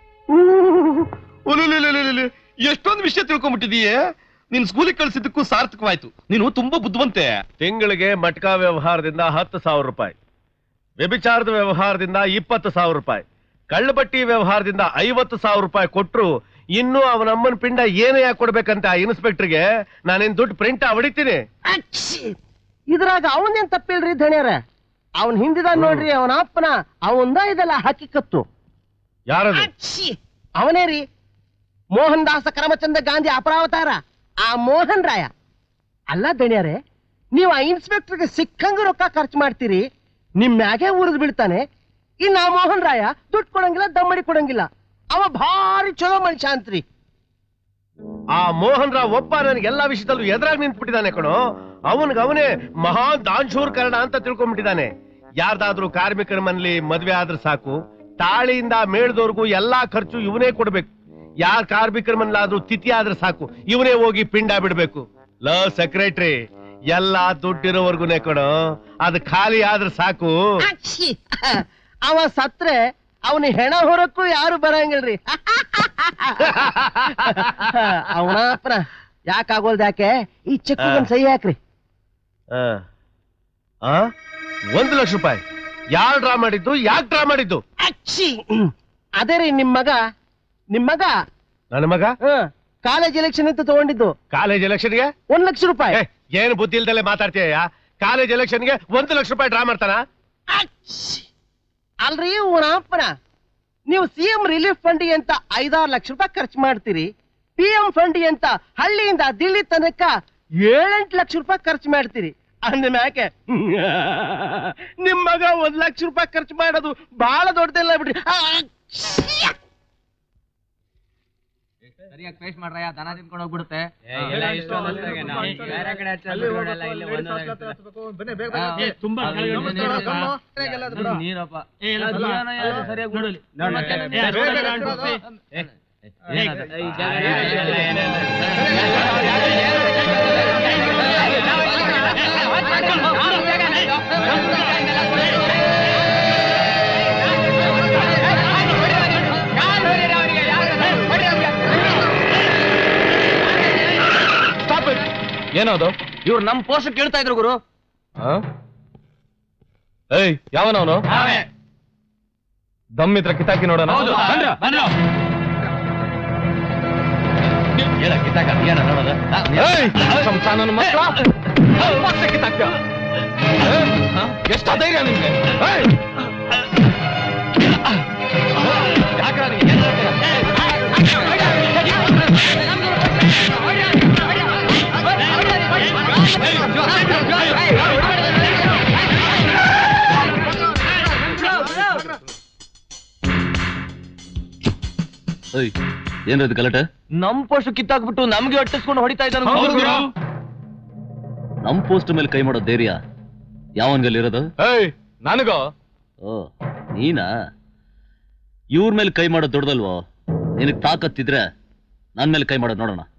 ಎಷ್ಟೊಂದು ವಿಷಯ ತಿಳ್ಕೊಂಡ್ಬಿಟ್ಟಿದೀಯ ನಿನ್ ಸ್ಕೂಲಿಗೆ ಕಳ್ಸಿದ್ದಕ್ಕೂ ಸಾರ್ಥಕವಾಯ್ತು ನೀನು ತುಂಬಾ ಬುದ್ಧಿವಂತೆ ತಿಂಗಳಿಗೆ ಮಟ್ಕಾ ವ್ಯವಹಾರದಿಂದ ಹತ್ತು ಸಾವಿರ ರೂಪಾಯಿ ವ್ಯಭಿಚಾರದ ವ್ಯವಹಾರದಿಂದ ಇಪ್ಪತ್ತು ಸಾವಿರ ರೂಪಾಯಿ ಕಳ್ಳಬಟ್ಟಿ ವ್ಯವಹಾರದಿಂದ ಐವತ್ತು ಸಾವಿರ ರೂಪಾಯಿ ಕೊಟ್ರು ಇನ್ನು ಅವನಮ್ಮನ ಪಿಂಡ ಏನು ಯಾಕೆ ಕೊಡ್ಬೇಕಂತ ಆ ಇನ್ಸ್ಪೆಕ್ಟರ್ಗೆ ನಾನೇನ್ ದುಡ್ಡು ಪ್ರಿಂಟ್ ಹೊಡಿತೀನಿ ಇದ್ರಾಗ ಅವನೇನ್ ತಪ್ಪಿಲ್ರಿ ಧಣ್ಯರ ಅವನ್ ಹಿಂದಿದ ನೋಡ್ರಿ ಅವನ ಅಪ್ಪನ ಅವಂದ ಇದೆಲ್ಲ ಹಕ್ಕಿಕತ್ತು ಯಾರದು ಅವನೇ ರೀ ಮೋಹನ್ ದಾಸ ಕರಮಚಂದ್ರ ಗಾಂಧಿ ಅಪರಾವತಾರ ಆ ಮೋಹನ್ ರಾಯ ಅಲ್ಲ ದಣಿಯರೇ ನೀವು ಆ ಇನ್ಸ್ಪೆಕ್ಟರ್ಗೆ ಸಿಕ್ಕಂಗ ರೊಕ್ಕ ಖರ್ಚು ಮಾಡ್ತೀರಿ ನಿಮ್ ಮ್ಯಾಗೆ ಉರಿದು ಬೀಳ್ತಾನೆ ಇನ್ನ ಆ ಮೋಹನ್ ರಾಯ ದುಡ್ಡು ಕೊಡಂಗಿಲ್ಲ ದಮ್ಮಡಿ ಕೊಡಂಗಿಲ್ಲ ಅವ ಭಾರಿ ಚಲೋ ಮನುಷ್ಯ ಅಂತ್ರಿ ಆ ಮೋಹನ್ ರಾವ್ ಒಬ್ಬ ನನಗೆ ಎಲ್ಲಾ ವಿಷಯದಲ್ಲೂ ಎದುರಾಗಿ ನಿಂತ್ಬಿಟ್ಟಿದ್ದಾನೆ ಕಣೋ ಅವನ್ಗ ಅವನೇ ಮಹಾ ದಾನ್ಶೂರ್ ಕರ್ಣ ಅಂತ ತಿಳ್ಕೊಂಡ್ಬಿಟ್ಟಿದ್ದಾನೆ ಯಾರ್ದಾದ್ರೂ ಕಾರ್ಮಿಕರ ಮನೇಲಿ ಮದ್ವೆ ಆದ್ರೆ ಸಾಕು ತಾಳಿಯಿಂದ ಮೇಳ್ದವ್ರಿಗೂ ಎಲ್ಲಾ ಖರ್ಚು ಇವನೇ ಕೊಡ್ಬೇಕು ಯಾರ್ ಕಾರ್ಮಿಕರ ಮನೇಲಾದ್ರೂ ತಿಥಿ ಆದ್ರೆ ಸಾಕು ಇವನೇ ಹೋಗಿ ಪಿಂಡ ಬಿಡ್ಬೇಕು ಲ ಸೆಕ್ರೆಟ್ರಿ ಎಲ್ಲಾ ದುಡ್ಡಿರೋವರ್ಗುನೇ ಕಣೋ ಅದು ಖಾಲಿ ಆದ್ರೆ ಸಾಕು ಅಚ್ಚಿ! ಅವ ಸತ್ರೆ ಅವನ ಹೆಣ ಹೊರಕ್ಕೂ ಯಾರು ಬರಂಗಿಲ್ರಿ ಅವನ ಅಪ್ಪನ ಯಾಕಾಗೋಲ್ದ ಯಾಕೆ ಈ ಚೆಕ್ ಸಹಿ ಹಾಕ್ರಿ ಆ. ಆ? ಒಂದು ಲಕ್ಷ ರೂಪಾಯಿ ಯಾರು ಡ್ರಾ ಮಾಡಿದ್ದು ಯಾಕೆ ಡ್ರಾ ಮಾಡಿದ್ದು ಅಚ್ಚಿ ಅದೇ ರೀ ನಿಮ್ ಮಗ ನಿಮ್ ಮಗ ನನ್ನ ಮಗ ಕಾಲೇಜ್ ಎಲೆಕ್ಷನ್ ಅಂತ ತಗೊಂಡಿದ್ದು ಕಾಲೇಜ್ ಎಲೆಕ್ಷನ್ಗೆ ಒಂದ್ ಲಕ್ಷ ರೂಪಾಯಿ ಏ, ಏನು ಬುದ್ಧಿ ಇಲ್ದಲೆ ಮಾತಾಡ್ತೀಯ ಕಾಲೇಜ್ ಎಲೆಕ್ಷನ್ಗೆ ಒಂದು ಲಕ್ಷ ರೂಪಾಯಿ ಡ್ರಾ ಮಾಡ್ತಾನ ಅಚ್ಚಿ! ಅಲ್ರಿ ಅವನ ಅಪ್ಪನ ನೀವು ಸಿ ಎಂ ರಿಲೀಫ್ ಫಂಡಿಗೆ ಅಂತ ಐದಾರು ಲಕ್ಷ ರೂಪಾಯಿ ಖರ್ಚು ಮಾಡ್ತೀರಿ ಪಿ ಎಂ ಫಂಡಿಗೆ ಅಂತ ಹಳ್ಳಿಯಿಂದ ದಿಲ್ಲಿ ತನಕ ಏಳೆಂಟು ಲಕ್ಷ ರೂಪಾಯಿ ಖರ್ಚು ಮಾಡ್ತೀರಿ ಅಂದ ಮ್ಯಾಕೆ ನಿಮ್ ಮಗ ಒಂದ್ ಲಕ್ಷ ರೂಪಾಯಿ ಖರ್ಚು ಮಾಡೋದು ಬಹಳ ದೊಡ್ಡದಿಲ್ಲ ಬಿಡ್ರಿ ಆ, ಅಚ್ಚಿ! ಸರಿಯಾಗಿ ಪೇಸ್ಟ್ ಮಾಡ್ರಯ್ಯ ದನ ತಿನ್ಕೊಂಡು ಹೋಗ್ಬಿಡುತ್ತೆ ನೀರಪ್ಪ ಸರಿಯಾಗಿ ಏನದು ಇವ್ರು ನಮ್ ಪೋಸ್ಟ್ ಕೇಳ್ತಾ ಇದ್ರು ಗುರು ಏಯ್ ಯಾವನವನು ದಮ್ ಇದ್ರ ಕಿತಾಕಿ ನೋಡೋಣ ಹೇಳ ಕಿತ್ತಾಕ ಏನ ನೋಡೋದು ಏಯ್, ಸಂಸಾನನ ಮಕ್ಳ? ಮತ್ತೆ ಕಿತ್ತಾಕ್ತ್ಯ? ಏಯ್, ಎಷ್ಟ ಧೈರ್ಯ ನಿಮ್ಗೆ ಏಯ್! ಯಾಕ್ರ ನೀನ್ ಏನ್ ಮಾಡ್ತೀರ? ಏನ್ರದು ಗಲಾಟೆ ನಮ್ ಪೋಸ್ಟ್ ಕಿತ್ತಾಕ್ಬಿಟ್ಟು ನಮ್ಗೆ ಅಟ್ಟಿಸ್ಕೊಂಡು ಹೊಡಿತಾ ಇದ್ದಾನೆ ನಮ್ ಪೋಸ್ಟ್ ಮೇಲೆ ಕೈ ಮಾಡೋ ಧೈರ್ಯ ಯಾವನ್ಗಲ್ಲಿರೋದು ಏಯ್ ನನಗೋ ಓ ನೀನಾ ಇವ್ರ ಮೇಲೆ ಕೈ ಮಾಡೋದು ದೊಡ್ಡದಲ್ವೋ ನಿನಗ್ ತಾಕತ್ತಿದ್ರೆ ನನ್ ಮೇಲೆ ಕೈ ಮಾಡೋದು ನೋಡೋಣ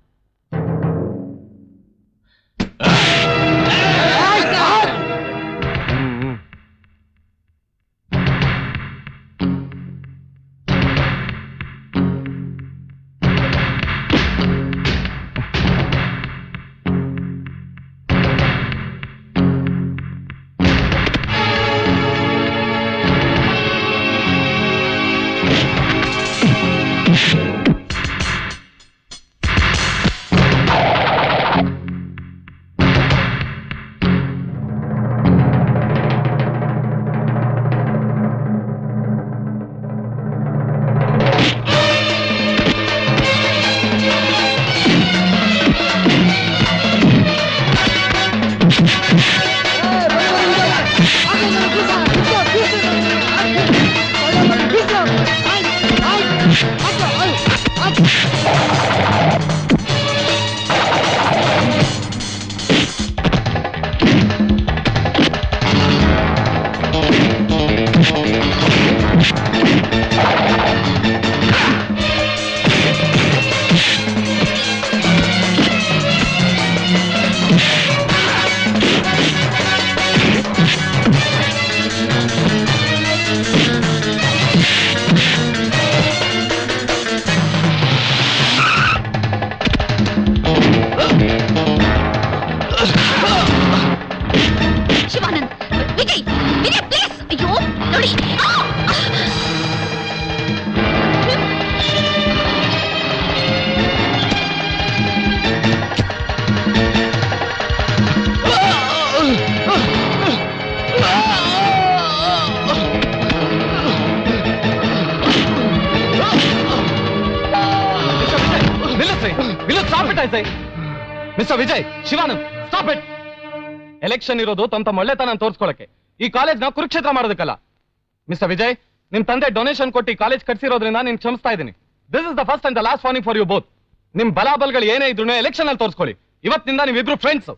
what I say mister Vijay Shivanand stop it election ಇರೋದು ತಮ್ಮ ತಮ್ಮ ಒಳ್ಳೆತನ ತೋರಿಸ್ಕೊಳಕ್ಕೆ ಈ ಕಾಲೇಜ್ ನ ಕುರುಕ್ಷೇತ್ರ ಮಾಡೋದಕ್ಕಲ್ಲ ಮಿಸ್ಟರ್ ವಿಜಯ್ ನಿಮ್ ತಂದೆ ಡೊನೇಷನ್ ಕೊಟ್ಟು ಈ ಕಾಲೇಜ್ ಕಟ್ಸಿರೋದ್ರಿಂದ ನೀನ್ ಕ್ಷಮಿಸ್ತಾ ಇದ್ದೀನಿ this is the first and the last warning for you both ನಿಮ್ ಬಲಾಬಲ್ಗಳು ಏನೇ ಇದ್ರು ಎಲೆಕ್ಷನ್ ಅಲ್ಲಿ ತೋರಿಸ್ಕೊಳ್ಳಿ ಇವತ್ತಿನಿಂದ ನೀವಿಬ್ರು ಫ್ರೆಂಡ್ಸ್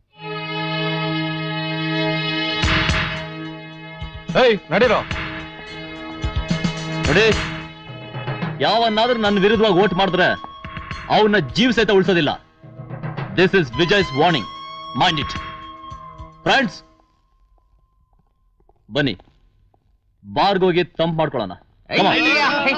ಏಯ್ ನಡೀರೋ ನೋಡಿ ಯಾವನ್ನಾದ್ರೂ ನನ್ನ ವಿರುದ್ಧವಾಗಿ ವೋಟ್ ಮಾಡಿದ್ರೆ ಅವನ್ನ ಜೀವ ಸಹಿತ ಉಳಿಸೋದಿಲ್ಲ this is Vijay's warning mind it friends ಬನ್ನಿ ಬಾರ್ಗೋಗಿ ತಂಪ್ ಮಾಡ್ಕೊಳ್ಳೋಣ Come on.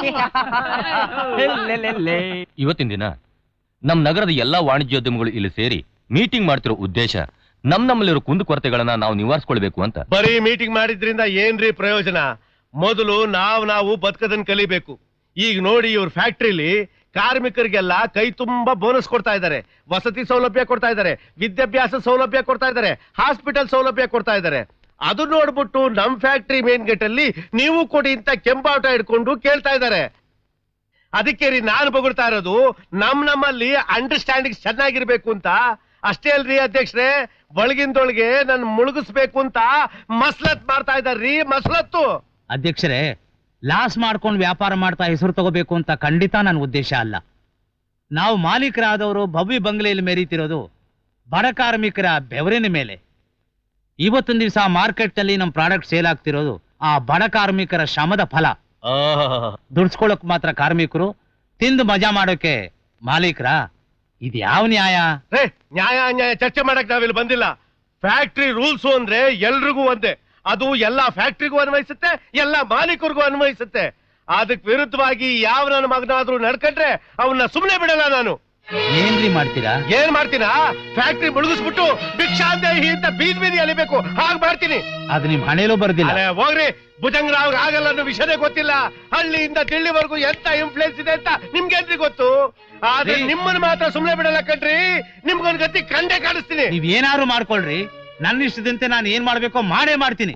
ಇವತ್ತಿನ ದಿನ ನಮ್ ನಗರದ ಎಲ್ಲಾ ವಾಣಿಜ್ಯೋದ್ಯಮಗಳು ಇಲ್ಲಿ ಸೇರಿ ಮೀಟಿಂಗ್ ಮಾಡ್ತಿರೋ ಉದ್ದೇಶ ನಮ್ ನಮ್ಮಲ್ಲಿರೋ ಕುಂದುಕೊರತೆಗಳನ್ನ ನಾವು ನಿವಾರಿಸ್ಕೊಳ್ಬೇಕು ಅಂತ ಬರೀ ಮೀಟಿಂಗ್ ಮಾಡಿದ್ರಿಂದ ಏನ್ರಿ ಪ್ರಯೋಜನ ಮೊದಲು ನಾವ್ ನಾವು ಬದುಕದನ್ ಕಲಿಬೇಕು ಈಗ ನೋಡಿ ಇವ್ರ ಫ್ಯಾಕ್ಟ್ರಿಲಿ ಕಾರ್ಮಿಕರಿಗೆಲ್ಲ ಕೈ ತುಂಬಾ ಬೋನಸ್ ಕೊಡ್ತಾ ಇದ್ದಾರೆ ವಸತಿ ಸೌಲಭ್ಯ ಕೊಡ್ತಾ ಇದ್ದಾರೆ ವಿದ್ಯಾಭ್ಯಾಸ ಸೌಲಭ್ಯ ಕೊಡ್ತಾ ಇದ್ದಾರೆ ಹಾಸ್ಪಿಟಲ್ ಸೌಲಭ್ಯ ಕೊಡ್ತಾ ಇದ್ದಾರೆ ಅದು ನೋಡ್ಬಿಟ್ಟು ನಮ್ ಫ್ಯಾಕ್ಟ್ರಿ ಮೇನ್ ಗೇಟ್ ಅಲ್ಲಿ ನೀವು ಕೊಡಿ ಅಂತ ಕೆಂಪಾಟ ಹಿಡ್ಕೊಂಡು ಕೇಳ್ತಾ ಇದ್ದಾರೆ ಅದಕ್ಕೆ ರೀ ನಾನು ಬೊಗಳ್ತಾ ಇರೋದು ನಮ್ ನಮ್ಮಲ್ಲಿ ಅಂಡರ್ಸ್ಟ್ಯಾಂಡಿಂಗ್ ಚೆನ್ನಾಗಿರ್ಬೇಕು ಅಂತ ಅಷ್ಟೇ ಅಲ್ರಿ ಅಧ್ಯಕ್ಷರೇ ಒಳಗಿಂದೊಳಗೆ ನನ್ ಮುಳುಗಿಸ್ಬೇಕು ಅಂತ ಮಸ್ಲತ್ ಮಾಡ್ತಾ ಇದ್ದಾರ್ರಿ ಮಸ್ಲತ್ತು ಅಧ್ಯಕ್ಷರೇ ಲಾಸ್ ಮಾಡ್ಕೊಂಡು ವ್ಯಾಪಾರ ಮಾಡ್ತಾ ಹೆಸರು ತಗೋಬೇಕು ಅಂತ ಖಂಡಿತ ನನ್ನ ಉದ್ದೇಶ ಅಲ್ಲ ನಾವು ಮಾಲೀಕರಾದವರು ಭವ್ಯ ಬಂಗ್ಲೆಯಲ್ಲಿ ಮೆರೀತಿರೋದು ಬಡ ಕಾರ್ಮಿಕರ ಬೆವರಿನ ಮೇಲೆ ಇವತ್ತೊಂದು ದಿವಸ ಮಾರ್ಕೆಟ್ನಲ್ಲಿ ನಮ್ಮ ಪ್ರಾಡಕ್ಟ್ ಸೇಲ್ ಆಗ್ತಿರೋದು ಆ ಬಡ ಕಾರ್ಮಿಕರ ಶ್ರಮದ ಫಲ ದುಡ್ಸ್ಕೊಳಕ್ ಮಾತ್ರ ಕಾರ್ಮಿಕರು ತಿಂದು ಮಜಾ ಮಾಡೋಕೆ ಮಾಲೀಕರ ಇದ್ಯಾವ ನ್ಯಾಯ ರೇ ನ್ಯಾಯ ಅನ್ಯಾಯ ಚರ್ಚೆ ಮಾಡಕ್ ನಾವಿಲ್ಲಿ ಬಂದಿಲ್ಲ ಫ್ಯಾಕ್ಟ್ರಿ ರೂಲ್ಸ್ ಅಂದ್ರೆ ಎಲ್ರಿಗೂ ಒಂದೇ ಅದು ಎಲ್ಲಾ ಫ್ಯಾಕ್ಟ್ರಿಗೂ ಅನ್ವಯಿಸುತ್ತೆ ಎಲ್ಲಾ ಮಾಲೀಕರಿಗೂ ಅನ್ವಯಿಸುತ್ತೆ ಅದಕ್ ವಿರುದ್ಧವಾಗಿ ಯಾವ ನನ್ನ ಮಗನಾದ್ರೂ ನಡ್ಕೊಂಡ್ರೆ ಅವನ್ನ ಸುಮ್ನೆ ಬಿಡಲ್ಲ ನಾನು ಏನ್ರಿ ಮಾಡ್ತೀರಾ ಏನ್ ಮಾಡ್ತೀನಾ ಫ್ಯಾಕ್ಟ್ರಿ ಮುಳುಗಿಸ್ಬಿಟ್ಟು ಭಿಕ್ಷಾಂದೇಹಿ ಅಂತ ಬೀದ್ ಬೀದಿ ಅಲಿಬೇಕು ಹಾಗ್ ಮಾಡ್ತೀನಿ ಅದು ನಿಮ್ ಹಣೆಲೂ ಬರ್ದಿಲ್ಲ ಅರೆ ಹೋಗ್ರಿ ಭುಜಂಗರಾವ್ ಆಗಲ್ಲ ಅನ್ನೋ ವಿಷಯನೇ ಗೊತ್ತಿಲ್ಲ ಹಳ್ಳಿಯಿಂದ ದಿಲ್ಲಿವರೆಗೂ ಎಂತ ಇನ್ಫ್ಲೂಯೆನ್ಸ್ ಇದೆ ಅಂತ ನಿಮ್ಗೇನ್ರಿ ಗೊತ್ತು ಆದ್ರೆ ರೀ. ನಿಮ್ಮನ್ನ ಮಾತ್ರ ಸುಮ್ನೆ ಬಿಡಲ್ಲ ಕಣ್ರಿ ನಿಮ್ಗೊಂದ್ ಗತಿ ಕಂಡೇ ಕಾಣಿಸ್ತೀನಿ ನೀವ್ ಏನಾದ್ರು ಮಾಡ್ಕೊಳ್ರಿ ನನ್ನ ಇಷ್ಟದಂತೆ ನಾನು ಏನ್ ಮಾಡ್ಬೇಕೋ ಮಾಡೇ ಮಾಡ್ತೀನಿ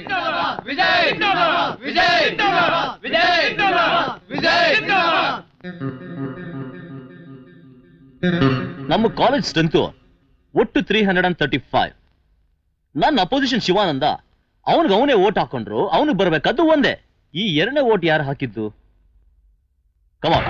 ನಮ್ಮ ಕಾಲೇಜ್ ಸ್ಟ್ರೆಂತ್ ಒಟ್ಟು three hundred and thirty five ನನ್ನ ಅಪೋಸಿಷನ್ ಶಿವಾನಂದ ಅವನಿಗೆ ಅವನೇ ಓಟ್ ಹಾಕೊಂಡ್ರು ಅವನಿಗೆ ಬರ್ಬೇಕದ್ದು ಒಂದೇ ಈ ಎರಡನೇ ಓಟ್ ಯಾರು ಹಾಕಿದ್ದು ಕಮಾನ್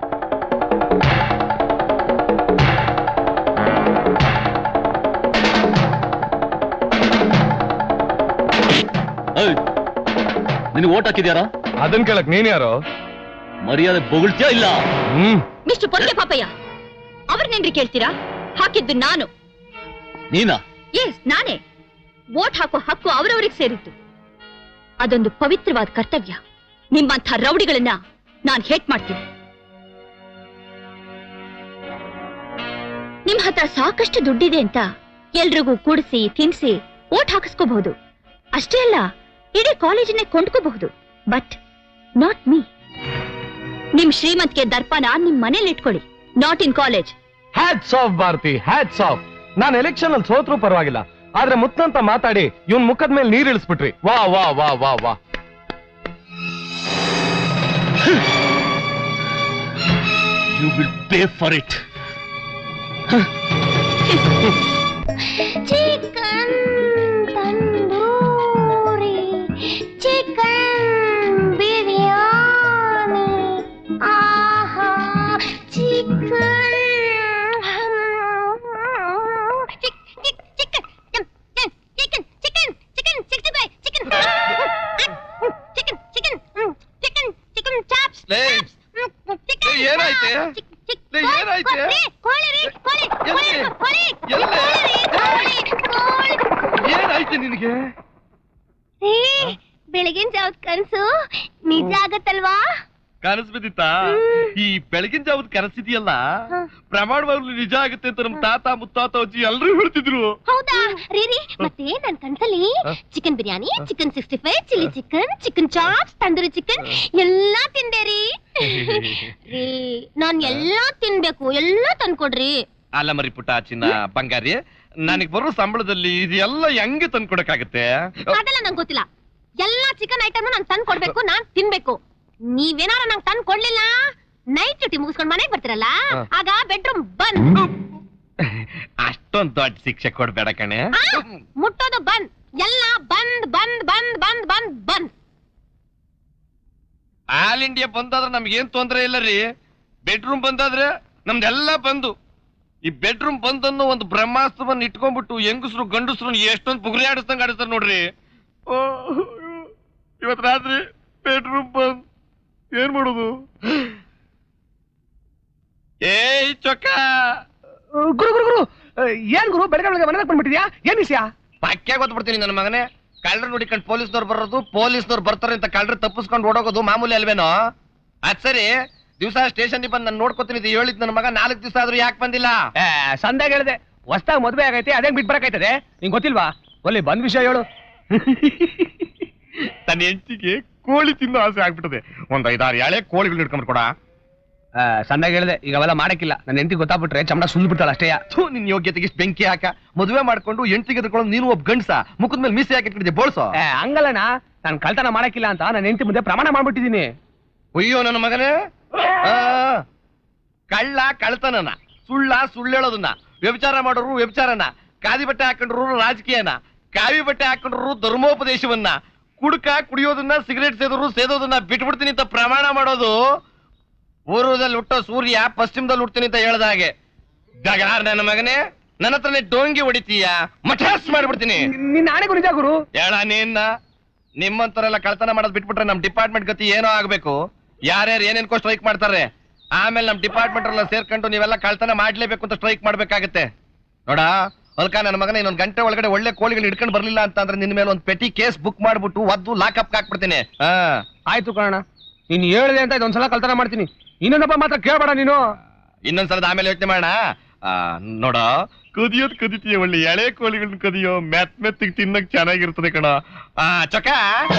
ನಿನಗೆ ಓಟ್ ಹಾಕಿದ್ಯಾರ ಅದನ್ ಕೇಳಕ್ ನೀನ್ ಯಾರು ಮರ್ಯಾದೆ ಬೊಗಳ್ತೀಯಾ ಇಲ್ಲ ಹ್ಮ್ ಮಿಸ್ಟರ್ ಪೊನ್ನೆ ಪಾಪಯ್ಯ ಅವ್ರನ್ನೇನ್ರಿ ಕೇಳ್ತೀರಾ ಹಾಕಿದ್ದು ನಾನು ನೀನಾ ಎಸ್ ನಾನೇ ವೋಟ್ ಹಾಕೋ ಹಕ್ಕು ಅವರವರಿಗೆ ಸೇರಿತ್ತು ಅದೊಂದು ಪವಿತ್ರವಾದ ಕರ್ತವ್ಯ ನಿಮ್ಮಂಥ ರೌಡಿಗಳನ್ನ ನಾನು ಹೇಟ್ ಮಾಡ್ತೀನಿ ನಿಮ್ ಹತ್ರ ಸಾಕಷ್ಟು ದುಡ್ಡಿದೆ ಅಂತ ಎಲ್ರಿಗೂ ಕೂಡಿಸಿ ತಿನ್ಸಿ ವೋಟ್ ಹಾಕಿಸ್ಕೋಬಹುದು ಅಷ್ಟೇ ಅಲ್ಲ ಇಡೀ ಕಾಲೇಜನ್ನೇ ಕೊಂಡ್ಕೋಬಹುದು ಬಟ್ ನಾಟ್ ಮೀ ನಿಮ್ ಶ್ರೀಮಂತಿಗೆ ದರ್ಪಣ ನಿಮ್ ಮನೇಲಿ ಇಟ್ಕೊಳ್ಳಿ not in college hats off Bharathi hats off ನಾನ್ ಎಲೆಕ್ಷನ್ ಅಲ್ಲಿ ಸೋತ್ರು ಪರವಾಗಿಲ್ಲ ಆದ್ರೆ ಮುತ್ನಂತ ಮಾತಾಡಿ ಇವನ್ ಮುಖದ ಮೇಲೆ ನೀರ್ ಇಳಿಸ್ಬಿಟ್ರಿ ವಾ ವಾ ವಾ ವಾ ವಾ you will pay for it chicken tandoori chicken biryani ಆಹಾ chicken chicken chicken chicken chicken sixty five chicken chicken chicken chicken chicken chops chicken ಏನಾಯ್ತೆ? ಲೇ, ಏನಾಯ್ತೆ? ಕೋಳಿ ರೀ ಕೋಳಿ ಕೋಳಿ ಎಲ್ಲಿ? ಕೋಳಿ ಎಲ್ಲಿ? ಕೋಳಿ ರೀ, ಕೋಳಿ ಕೋಳಿ ಏನಾಯ್ತು ನಿನಗೆ ಏ, ಬೆಳಗಿನ ಜಾವದ ಕನ್ಸು ನಿಜ ಆಗತ್ತಲ್ವಾ ಕನಸು ಬಿದ್ದಿತ್ತಾ ಈ ಬೆಳಗಿನ ಜಾವದ ಕನಸಿದೆಯಲ್ಲ ಪ್ರಮಾಣವಾಗ್ಲೂ ನಿಜ ಆಗುತ್ತೆ ಅಂತ ನಮ್ ತಾತ ಮುತ್ತಾತ ಅಜ್ಜಿ ಎಲ್ರೂ ಹೇಳ್ತಿದ್ರು ಹೌದಾ ರೀ ರೀ ಮತ್ತೆ ನನ್ ಕನ್ಸಲ್ಲಿ chicken biryani chicken sixty five chilli chicken chicken chops tandoori chicken ಎಲ್ಲಾ ತಿಂದೆ ರೀ ರೀ ನಾನ್ ಎಲ್ಲಾ ತಿನ್ಬೇಕು ಎಲ್ಲಾ ತಂದ್ಕೊಡ್ರಿ ಅಲ್ಲ ಮರಿ ಪುಟ್ಟ ಚಿನ್ನ ಬಂಗಾರಿ ನನಗ್ ಬರೋ ಸಂಬಳದಲ್ಲಿ ಇದೆಲ್ಲ ಹೆಂಗೆ ತಂದ್ಕೊಡಕ್ಕಾಗತ್ತೆ ಅದೆಲ್ಲ ನಂಗೆ ಗೊತ್ತಿಲ್ಲ ಎಲ್ಲಾ ಚಿಕನ್ ಐಟಮ್ ನಾನ್ ತಂದ್ ಕೊಡ್ಬೇಕು ನಾನ್ ತಿನ್ಬೇಕು ನೀವೇನಾರ ನಂಗೆ ತಂದ್ ಕೊಡ್ಲಿಲ್ಲ ನೈಟ್ ಡ್ಯೂಟಿ ಮುಗಿಸ್ಕೊಂಡು ಮನೆಗೆ ಬರ್ತಿರಲ್ಲ ಹಾ. ಆಗ ಬೆಡ್ರೂಮ್ ಬಂದ್ ಅಷ್ಟೊಂದ್ ದೊಡ್ಡ ಶಿಕ್ಷೆ ಕೊಡ್ಬೇಡ ಕಣೆ ಆ, ಮುಟ್ಟೋದು ಬಂದ್ ಎಲ್ಲ ಬಂದ್ ಬಂದ್ ಬಂದ್ ಬಂದ್ ಬಂದ್ ಬಂದ್ ಆಲ್ ಇಂಡಿಯಾ ಬಂದಾದ್ರೆ ನಮ್ಗೆ ಏನ್ ತೊಂದ್ರೆ ಇಲ್ಲ ರೀ ಬೆಡ್ರೂಮ್ ಬಂದಾದ್ರೆ ನಮ್ದೆಲ್ಲ ಬಂದು ಈ ಬೆಡ್ರೂಮ್ ಬಂದನ್ನು ಒಂದು ಬ್ರಹ್ಮಾಸ್ತ್ರವನ್ನ ಇಟ್ಕೊಂಡ್ಬಿಟ್ಟು ಹೆಂಗಸ್ರು ಗಂಡಸ್ರು ಎಷ್ಟೊಂದು ಪುಗುರಿ ಆಡಿಸ್ದಂಗ ಆಡಿಸ್ತಾರ ನೋಡ್ರಿ ಓ, ಇವತ್ ರಾತ್ರಿ ಬೆಡ್ರೂಮ್ ಬಂದ್ ಏನ್ ಮಾಡೋದು ಏಯ್ ಚೊಕ್ಕ ಗುರು ಗುರು ಗುರು ಏನ್ ಗುರು ಬೆಳಗ್ಗೆ ಬೆಳಗ್ಗೆ ಮನೆಗೆ ಬಂದ್ಬಿಟ್ಟಿದ್ಯಾ ಏನ್ ವಿಷಯ ಪಕ್ಕೆ ಗೊತ್ಬಿಡ್ತೀನಿ ನನ್ನ ಮಗನೇ ಕಳ್ಳರು ನೋಡಿಕೊಂಡು ಪೊಲೀಸ್ನವ್ರು ಬರೋದು ಪೊಲೀಸ್ನವ್ರು ಬರ್ತಾರೆ ಅಂತ ಕಳ್ಳರು ತಪ್ಪಿಸ್ಕೊಂಡು ಓಡೋಗೋದು ಮಾಮೂಲಿ ಅಲ್ವೇನೋ ಅದ್ ಸರಿ ದಿವಸ ಸ್ಟೇಷನ್ ಬಂದು ನಾನು ನೋಡ್ಕೊತೀನಿ ಇದು ಹೇಳಿದ್ ನನ್ನ ಮಗ ನಾಲ್ಕು ದಿವಸ ಆದ್ರೂ ಯಾಕೆ ಬಂದಿಲ್ಲ ಸಂದಾಗ ಹೇಳಿದೆ ಹೊಸ್ದಾಗ್ ಮದ್ವೆ ಆಗೈತೆ ಅದೇ ಬಿಟ್ ಬರಕೈತದೆ ನಿಂಗ್ ಗೊತ್ತಿಲ್ವಾ ಒಲ್ಲಿ ಬಂದ್ ವಿಷಯ ಹೇಳು ತನ್ನ ಹೆಂಡತಿಗೆ ಕೋಳಿ ತಿನ್ನೋ ಆಸೆ ಆಗ್ಬಿಟ್ಟದೆ ಒಂದ್ ಐದಾರು ಎಳೆ ಕೋಳಿಗಳು ಹಿಡ್ಕೊಂಡ್ ಕೊಡ ಸಂದಾಗ ಹೇಳಿದೆ ಈಗ ಅವೆಲ್ಲ ಮಾಡಕ್ಕಿಲ್ಲ ನನ್ನ ಹೆಂಡತಿ ಗೊತ್ತಾಗ್ಬಿಟ್ರೆ ಚಮಡ ಸುಲ್ ಬಿಡ್ತಾಳ ಅಷ್ಟೇ ಥೂ ನಿನ್ ಯೋಗ್ಯತೆಗೆ ಇಷ್ಟ್ ಬೆಂಕಿ ಹಾಕ ಮದುವೆ ಮಾಡ್ಕೊಂಡು ಹೆಂಡತಿಗೆ ಎದ್ಕೊಂಡು ನೀನು ಒಬ್ಬ ಗಂಡ್ಸ ಮುಖದ ಮೇಲೆ ಮೀಸೆ ಹಾಕಿಟ್ಟಿದ್ದೆ ಬೋಳ್ಸೋ ಹಂಗಲ್ಲಣ್ಣ ನಾನು ಕಳ್ತನ ಮಾಡಕ್ಕಿಲ್ಲ ಅಂತ ನನ್ನ ಹೆಂಡತಿ ಮುಂದೆ ಪ್ರಮಾಣ ಮಾಡ್ಬಿಟ್ಟಿದೀನಿ ಅಯ್ಯೋ ನನ್ನ ಮಗನೇ ಆ, ಕಳ್ಳ ಕಳ್ತನನ ಸುಳ್ಳ ಸುಳ್ಳೇಳೋದನ್ನ ವ್ಯಭಿಚಾರ ಮಾಡೋರು ವ್ಯಭಿಚಾರನ ಕಾದಿ ಬಟ್ಟೆ ಹಾಕೊಂಡ್ರು ರಾಜಕೀಯನ ಕಾವಿ ಬಟ್ಟೆ ಹಾಕೊಂಡ್ರು ಧರ್ಮೋಪದೇಶವನ್ನ ಕುಡ್ಕ ಕುಡಿಯೋದನ್ನ ಸಿಗರೇಟ್ ಸೇದೋರು ಸೇದೋದನ್ನ ಬಿಟ್ಬಿಡ್ತೀನಿ ಅಂತ ಪ್ರಮಾಣ ಮಾಡೋದು ಪೂರ್ವದಲ್ಲಿ ಹುಟ್ಟೋ ಸೂರ್ಯ ಪಶ್ಚಿಮದಲ್ಲಿ ಹುಡ್ತೀನಿ ಅಂತ ಹೇಳ್ದ ಹಾಗೆ ಜಗಾರ್ ನನ್ನ ಮಗನೇ ನನ್ನ ಹತ್ರನೇ ಡೋಂಗಿ ಹೊಡಿತೀಯ ಮಠಾಸ್ ಮಾಡ್ಬಿಡ್ತೀನಿ ನಿನ್ನ ಆಣೆಗೂ ನಿಜ ಗುರು ಹೇಳ ನೀನ್ನ ನಿಮ್ಮಂತರೆಲ್ಲ ಕಳ್ತನ ಮಾಡೋದ್ ಬಿಟ್ಬಿಟ್ರೆ ನಮ್ ಡಿಪಾರ್ಟ್ಮೆಂಟ್ ಗತಿ ಏನೋ ಆಗ್ಬೇಕು ಯಾರ್ಯಾರು ಏನೇನ್ಕೋ ಸ್ಟ್ರೈಕ್ ಮಾಡ್ತಾರೆ ಆಮೇಲೆ ನಮ್ ಡಿಪಾರ್ಟ್ಮೆಂಟ್ ಎಲ್ಲ ಸೇರ್ಕೊಂಡು ನೀವೆಲ್ಲ ಕಳ್ತನ ಮಾಡ್ಲೇಬೇಕು ಅಂತ ಸ್ಟ್ರೈಕ್ ಮಾಡ್ಬೇಕಾಗತ್ತೆ ನೋಡ ಅಲ್ಕ ನನ್ನ ಮಗನ ಇನ್ನೊಂದ್ ಗಂಟೆ ಒಳಗಡೆ ಒಳ್ಳೆ ಕೋಳಿಗಳು ಹಿಡ್ಕೊಂಡು ಬರ್ಲಿಲ್ಲ ಅಂತ ಅಂದ್ರೆ ನಿನ್ ಮೇಲೆ ಒಂದ್ ಪೆಟಿ ಕೇಸ್ ಬುಕ್ ಮಾಡ್ಬಿಟ್ಟು ಒದ್ದು ಲಾಕಪ್ ಹಾಕ್ಬಿಡ್ತೀನಿ ಹಾ ಆಯ್ತು ಕಣ ನೀನ್ ಹೇಳಿದೆ ಅಂತ ಇದೊಂದ್ಸಲ ಕಳ್ತನ ಮಾಡ್ತೀನಿ ಇನ್ನೊಂದಪ್ಪ ಮಾತ್ರ ಕೇಳಬೇಡ ನೀನು ಇನ್ನೊಂದ್ಸಲದ ಆಮೇಲೆ ಯೋಚನೆ ಮಾಡೋಣ ಆ, ನೋಡ ಕದಿಯೋದ್ ಕದಿತೀಯ ಒಳ್ಳೆ ಎಳೆ ಕೋಳಿಗಳನ್ನ ಕದಿಯೋ ಮೆತ್ ಮೆತ್ತಿಗೆ ತಿನ್ನಕ್ ಚೆನ್ನಾಗಿರ್ತದೆ ಕಣ ಆ ಚೊಕ್ಕ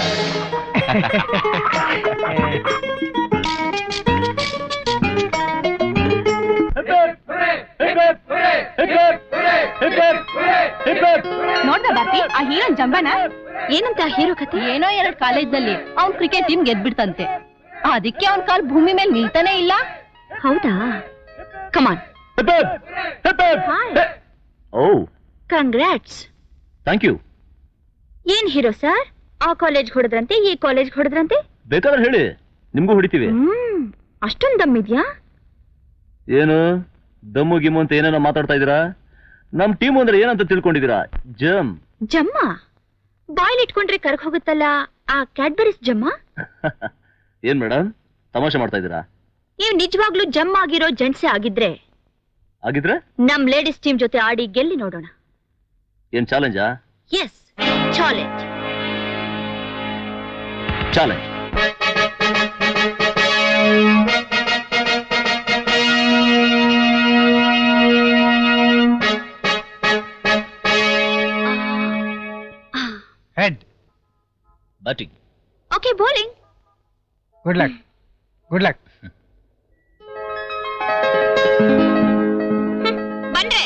ನೋಡ್ದ ಬಾಪಿ ಆ ಹೀರೋನ್ ಜಂಬನ ಏನಂತ ಆ ಹೀರೋ ಕತೆ ಏನೋ ಎರಡ್ ಕಾಲೇಜ್ನಲ್ಲಿ ಅವ್ನ್ ಕ್ರಿಕೆಟ್ ಟೀಮ್ ಗೆದ್ಬಿಡ್ತಂತೆ ಅದಕ್ಕೆ ಅವ್ನ್ ಕಾಲ್ ಭೂಮಿ ಮೇಲೆ ನಿಲ್ತಾನೆ ಇಲ್ಲ ಹೌದಾ come on oh congrats thank you ಏನ್ ಹೀರೋ ಸರ್ ಆ ಕಾಲೇಜ್ ಹೊಡೆದ್ರಂತೆ ಈ ಕಾಲೇಜ್ ಹೊಡೆದ್ರಂತೆ ಬೇಕಾದ್ರೆ ಹೇಳಿ ನಿಮ್ಗೂ ಹೊಡಿತೀವಿ ಹ್ಮ್ ಅಷ್ಟೊಂದ್ ದಮ್ ಇದ್ಯಾ ಏನು ದಮ್ಮು ಗಿಮ್ಮು ಅಂತ ಏನೇನೋ ಮಾತಾಡ್ತಾ ಇದೀರಾ ನಮ್ ಟೀಮ್ ಅಂದ್ರೆ ಏನಂತ ತಿಳ್ಕೊಂಡಿದೀರಾ ಜಮ್ ಜಮ್ಮ ಬಾಯ್ಲ್ ಇಟ್ಕೊಂಡ್ರೆ ಕರ್ಗ್ ಹೋಗುತ್ತಲ್ಲ ಆ ಕ್ಯಾಡ್ಬರೀಸ್ ಜಮ್ಮ ಏನ್ ಮೇಡಮ್ ತಮಾಷೆ ಮಾಡ್ತಾ ಇದೀರಾ ನೀವು ನಿಜವಾಗ್ಲೂ ಜಮ್ ಆಗಿರೋ ಜೆಂಟ್ಸೆ ಆಗಿದ್ರೆ ಆಗಿದ್ರೆ ನಮ್ ಲೇಡೀಸ್ ಟೀಮ್ ಜೊತೆ ಆಡಿ ಗೆಲ್ಲಿ ನೋಡೋಣ ಏನ್ ಚಾಲೆಂಜಾ yes challenge challenge head batting okay bowling good luck good luck ಬಂದ್ರೆ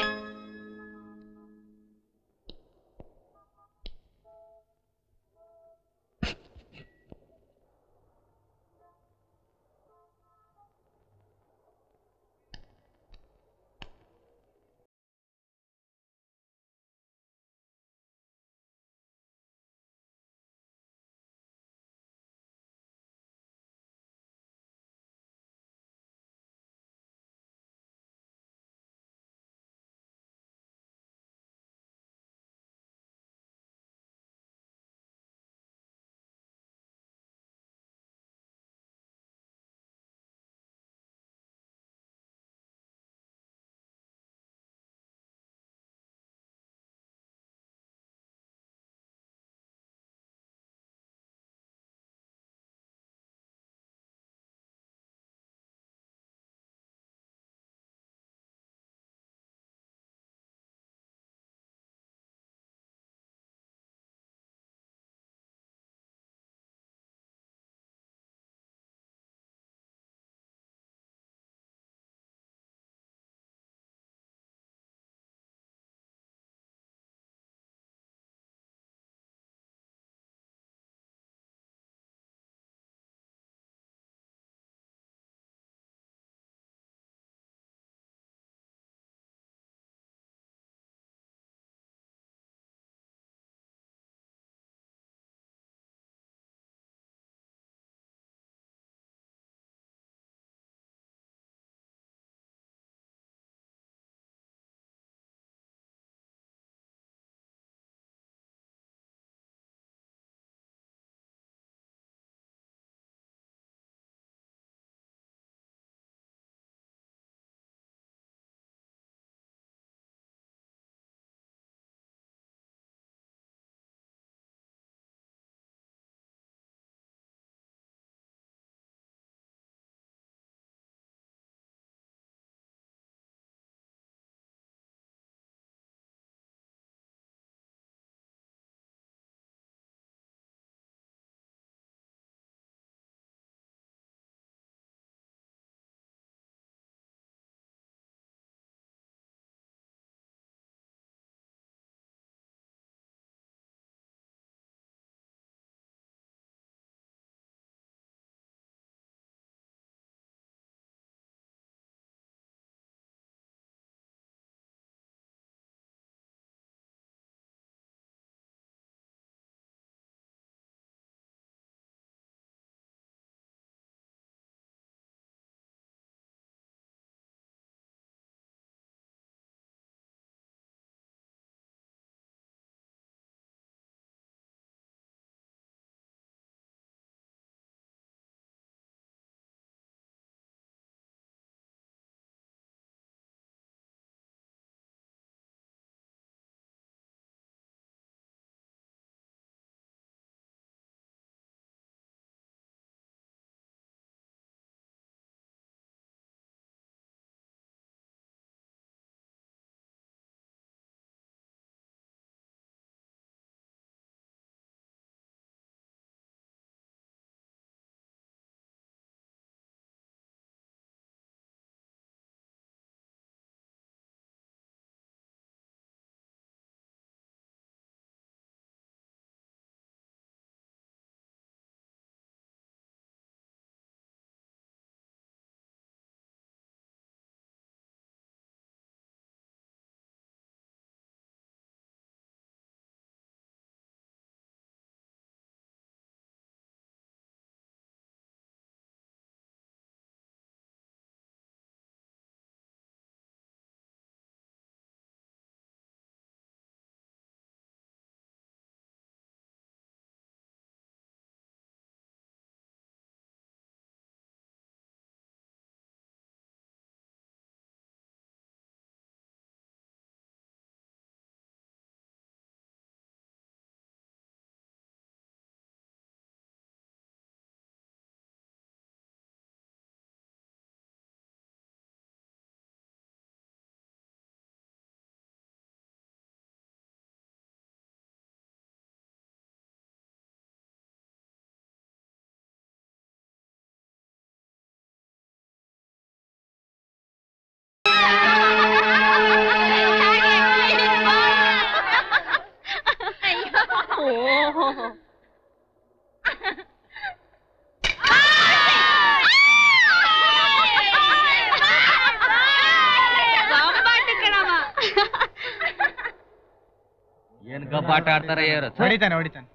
ಏನ್ ಗಬ್ಬಾಟ ಆಡ್ತಾರೆ ಯಾರು ಹೊಡಿತಾನೆ ಹೊಡಿತಾನೆ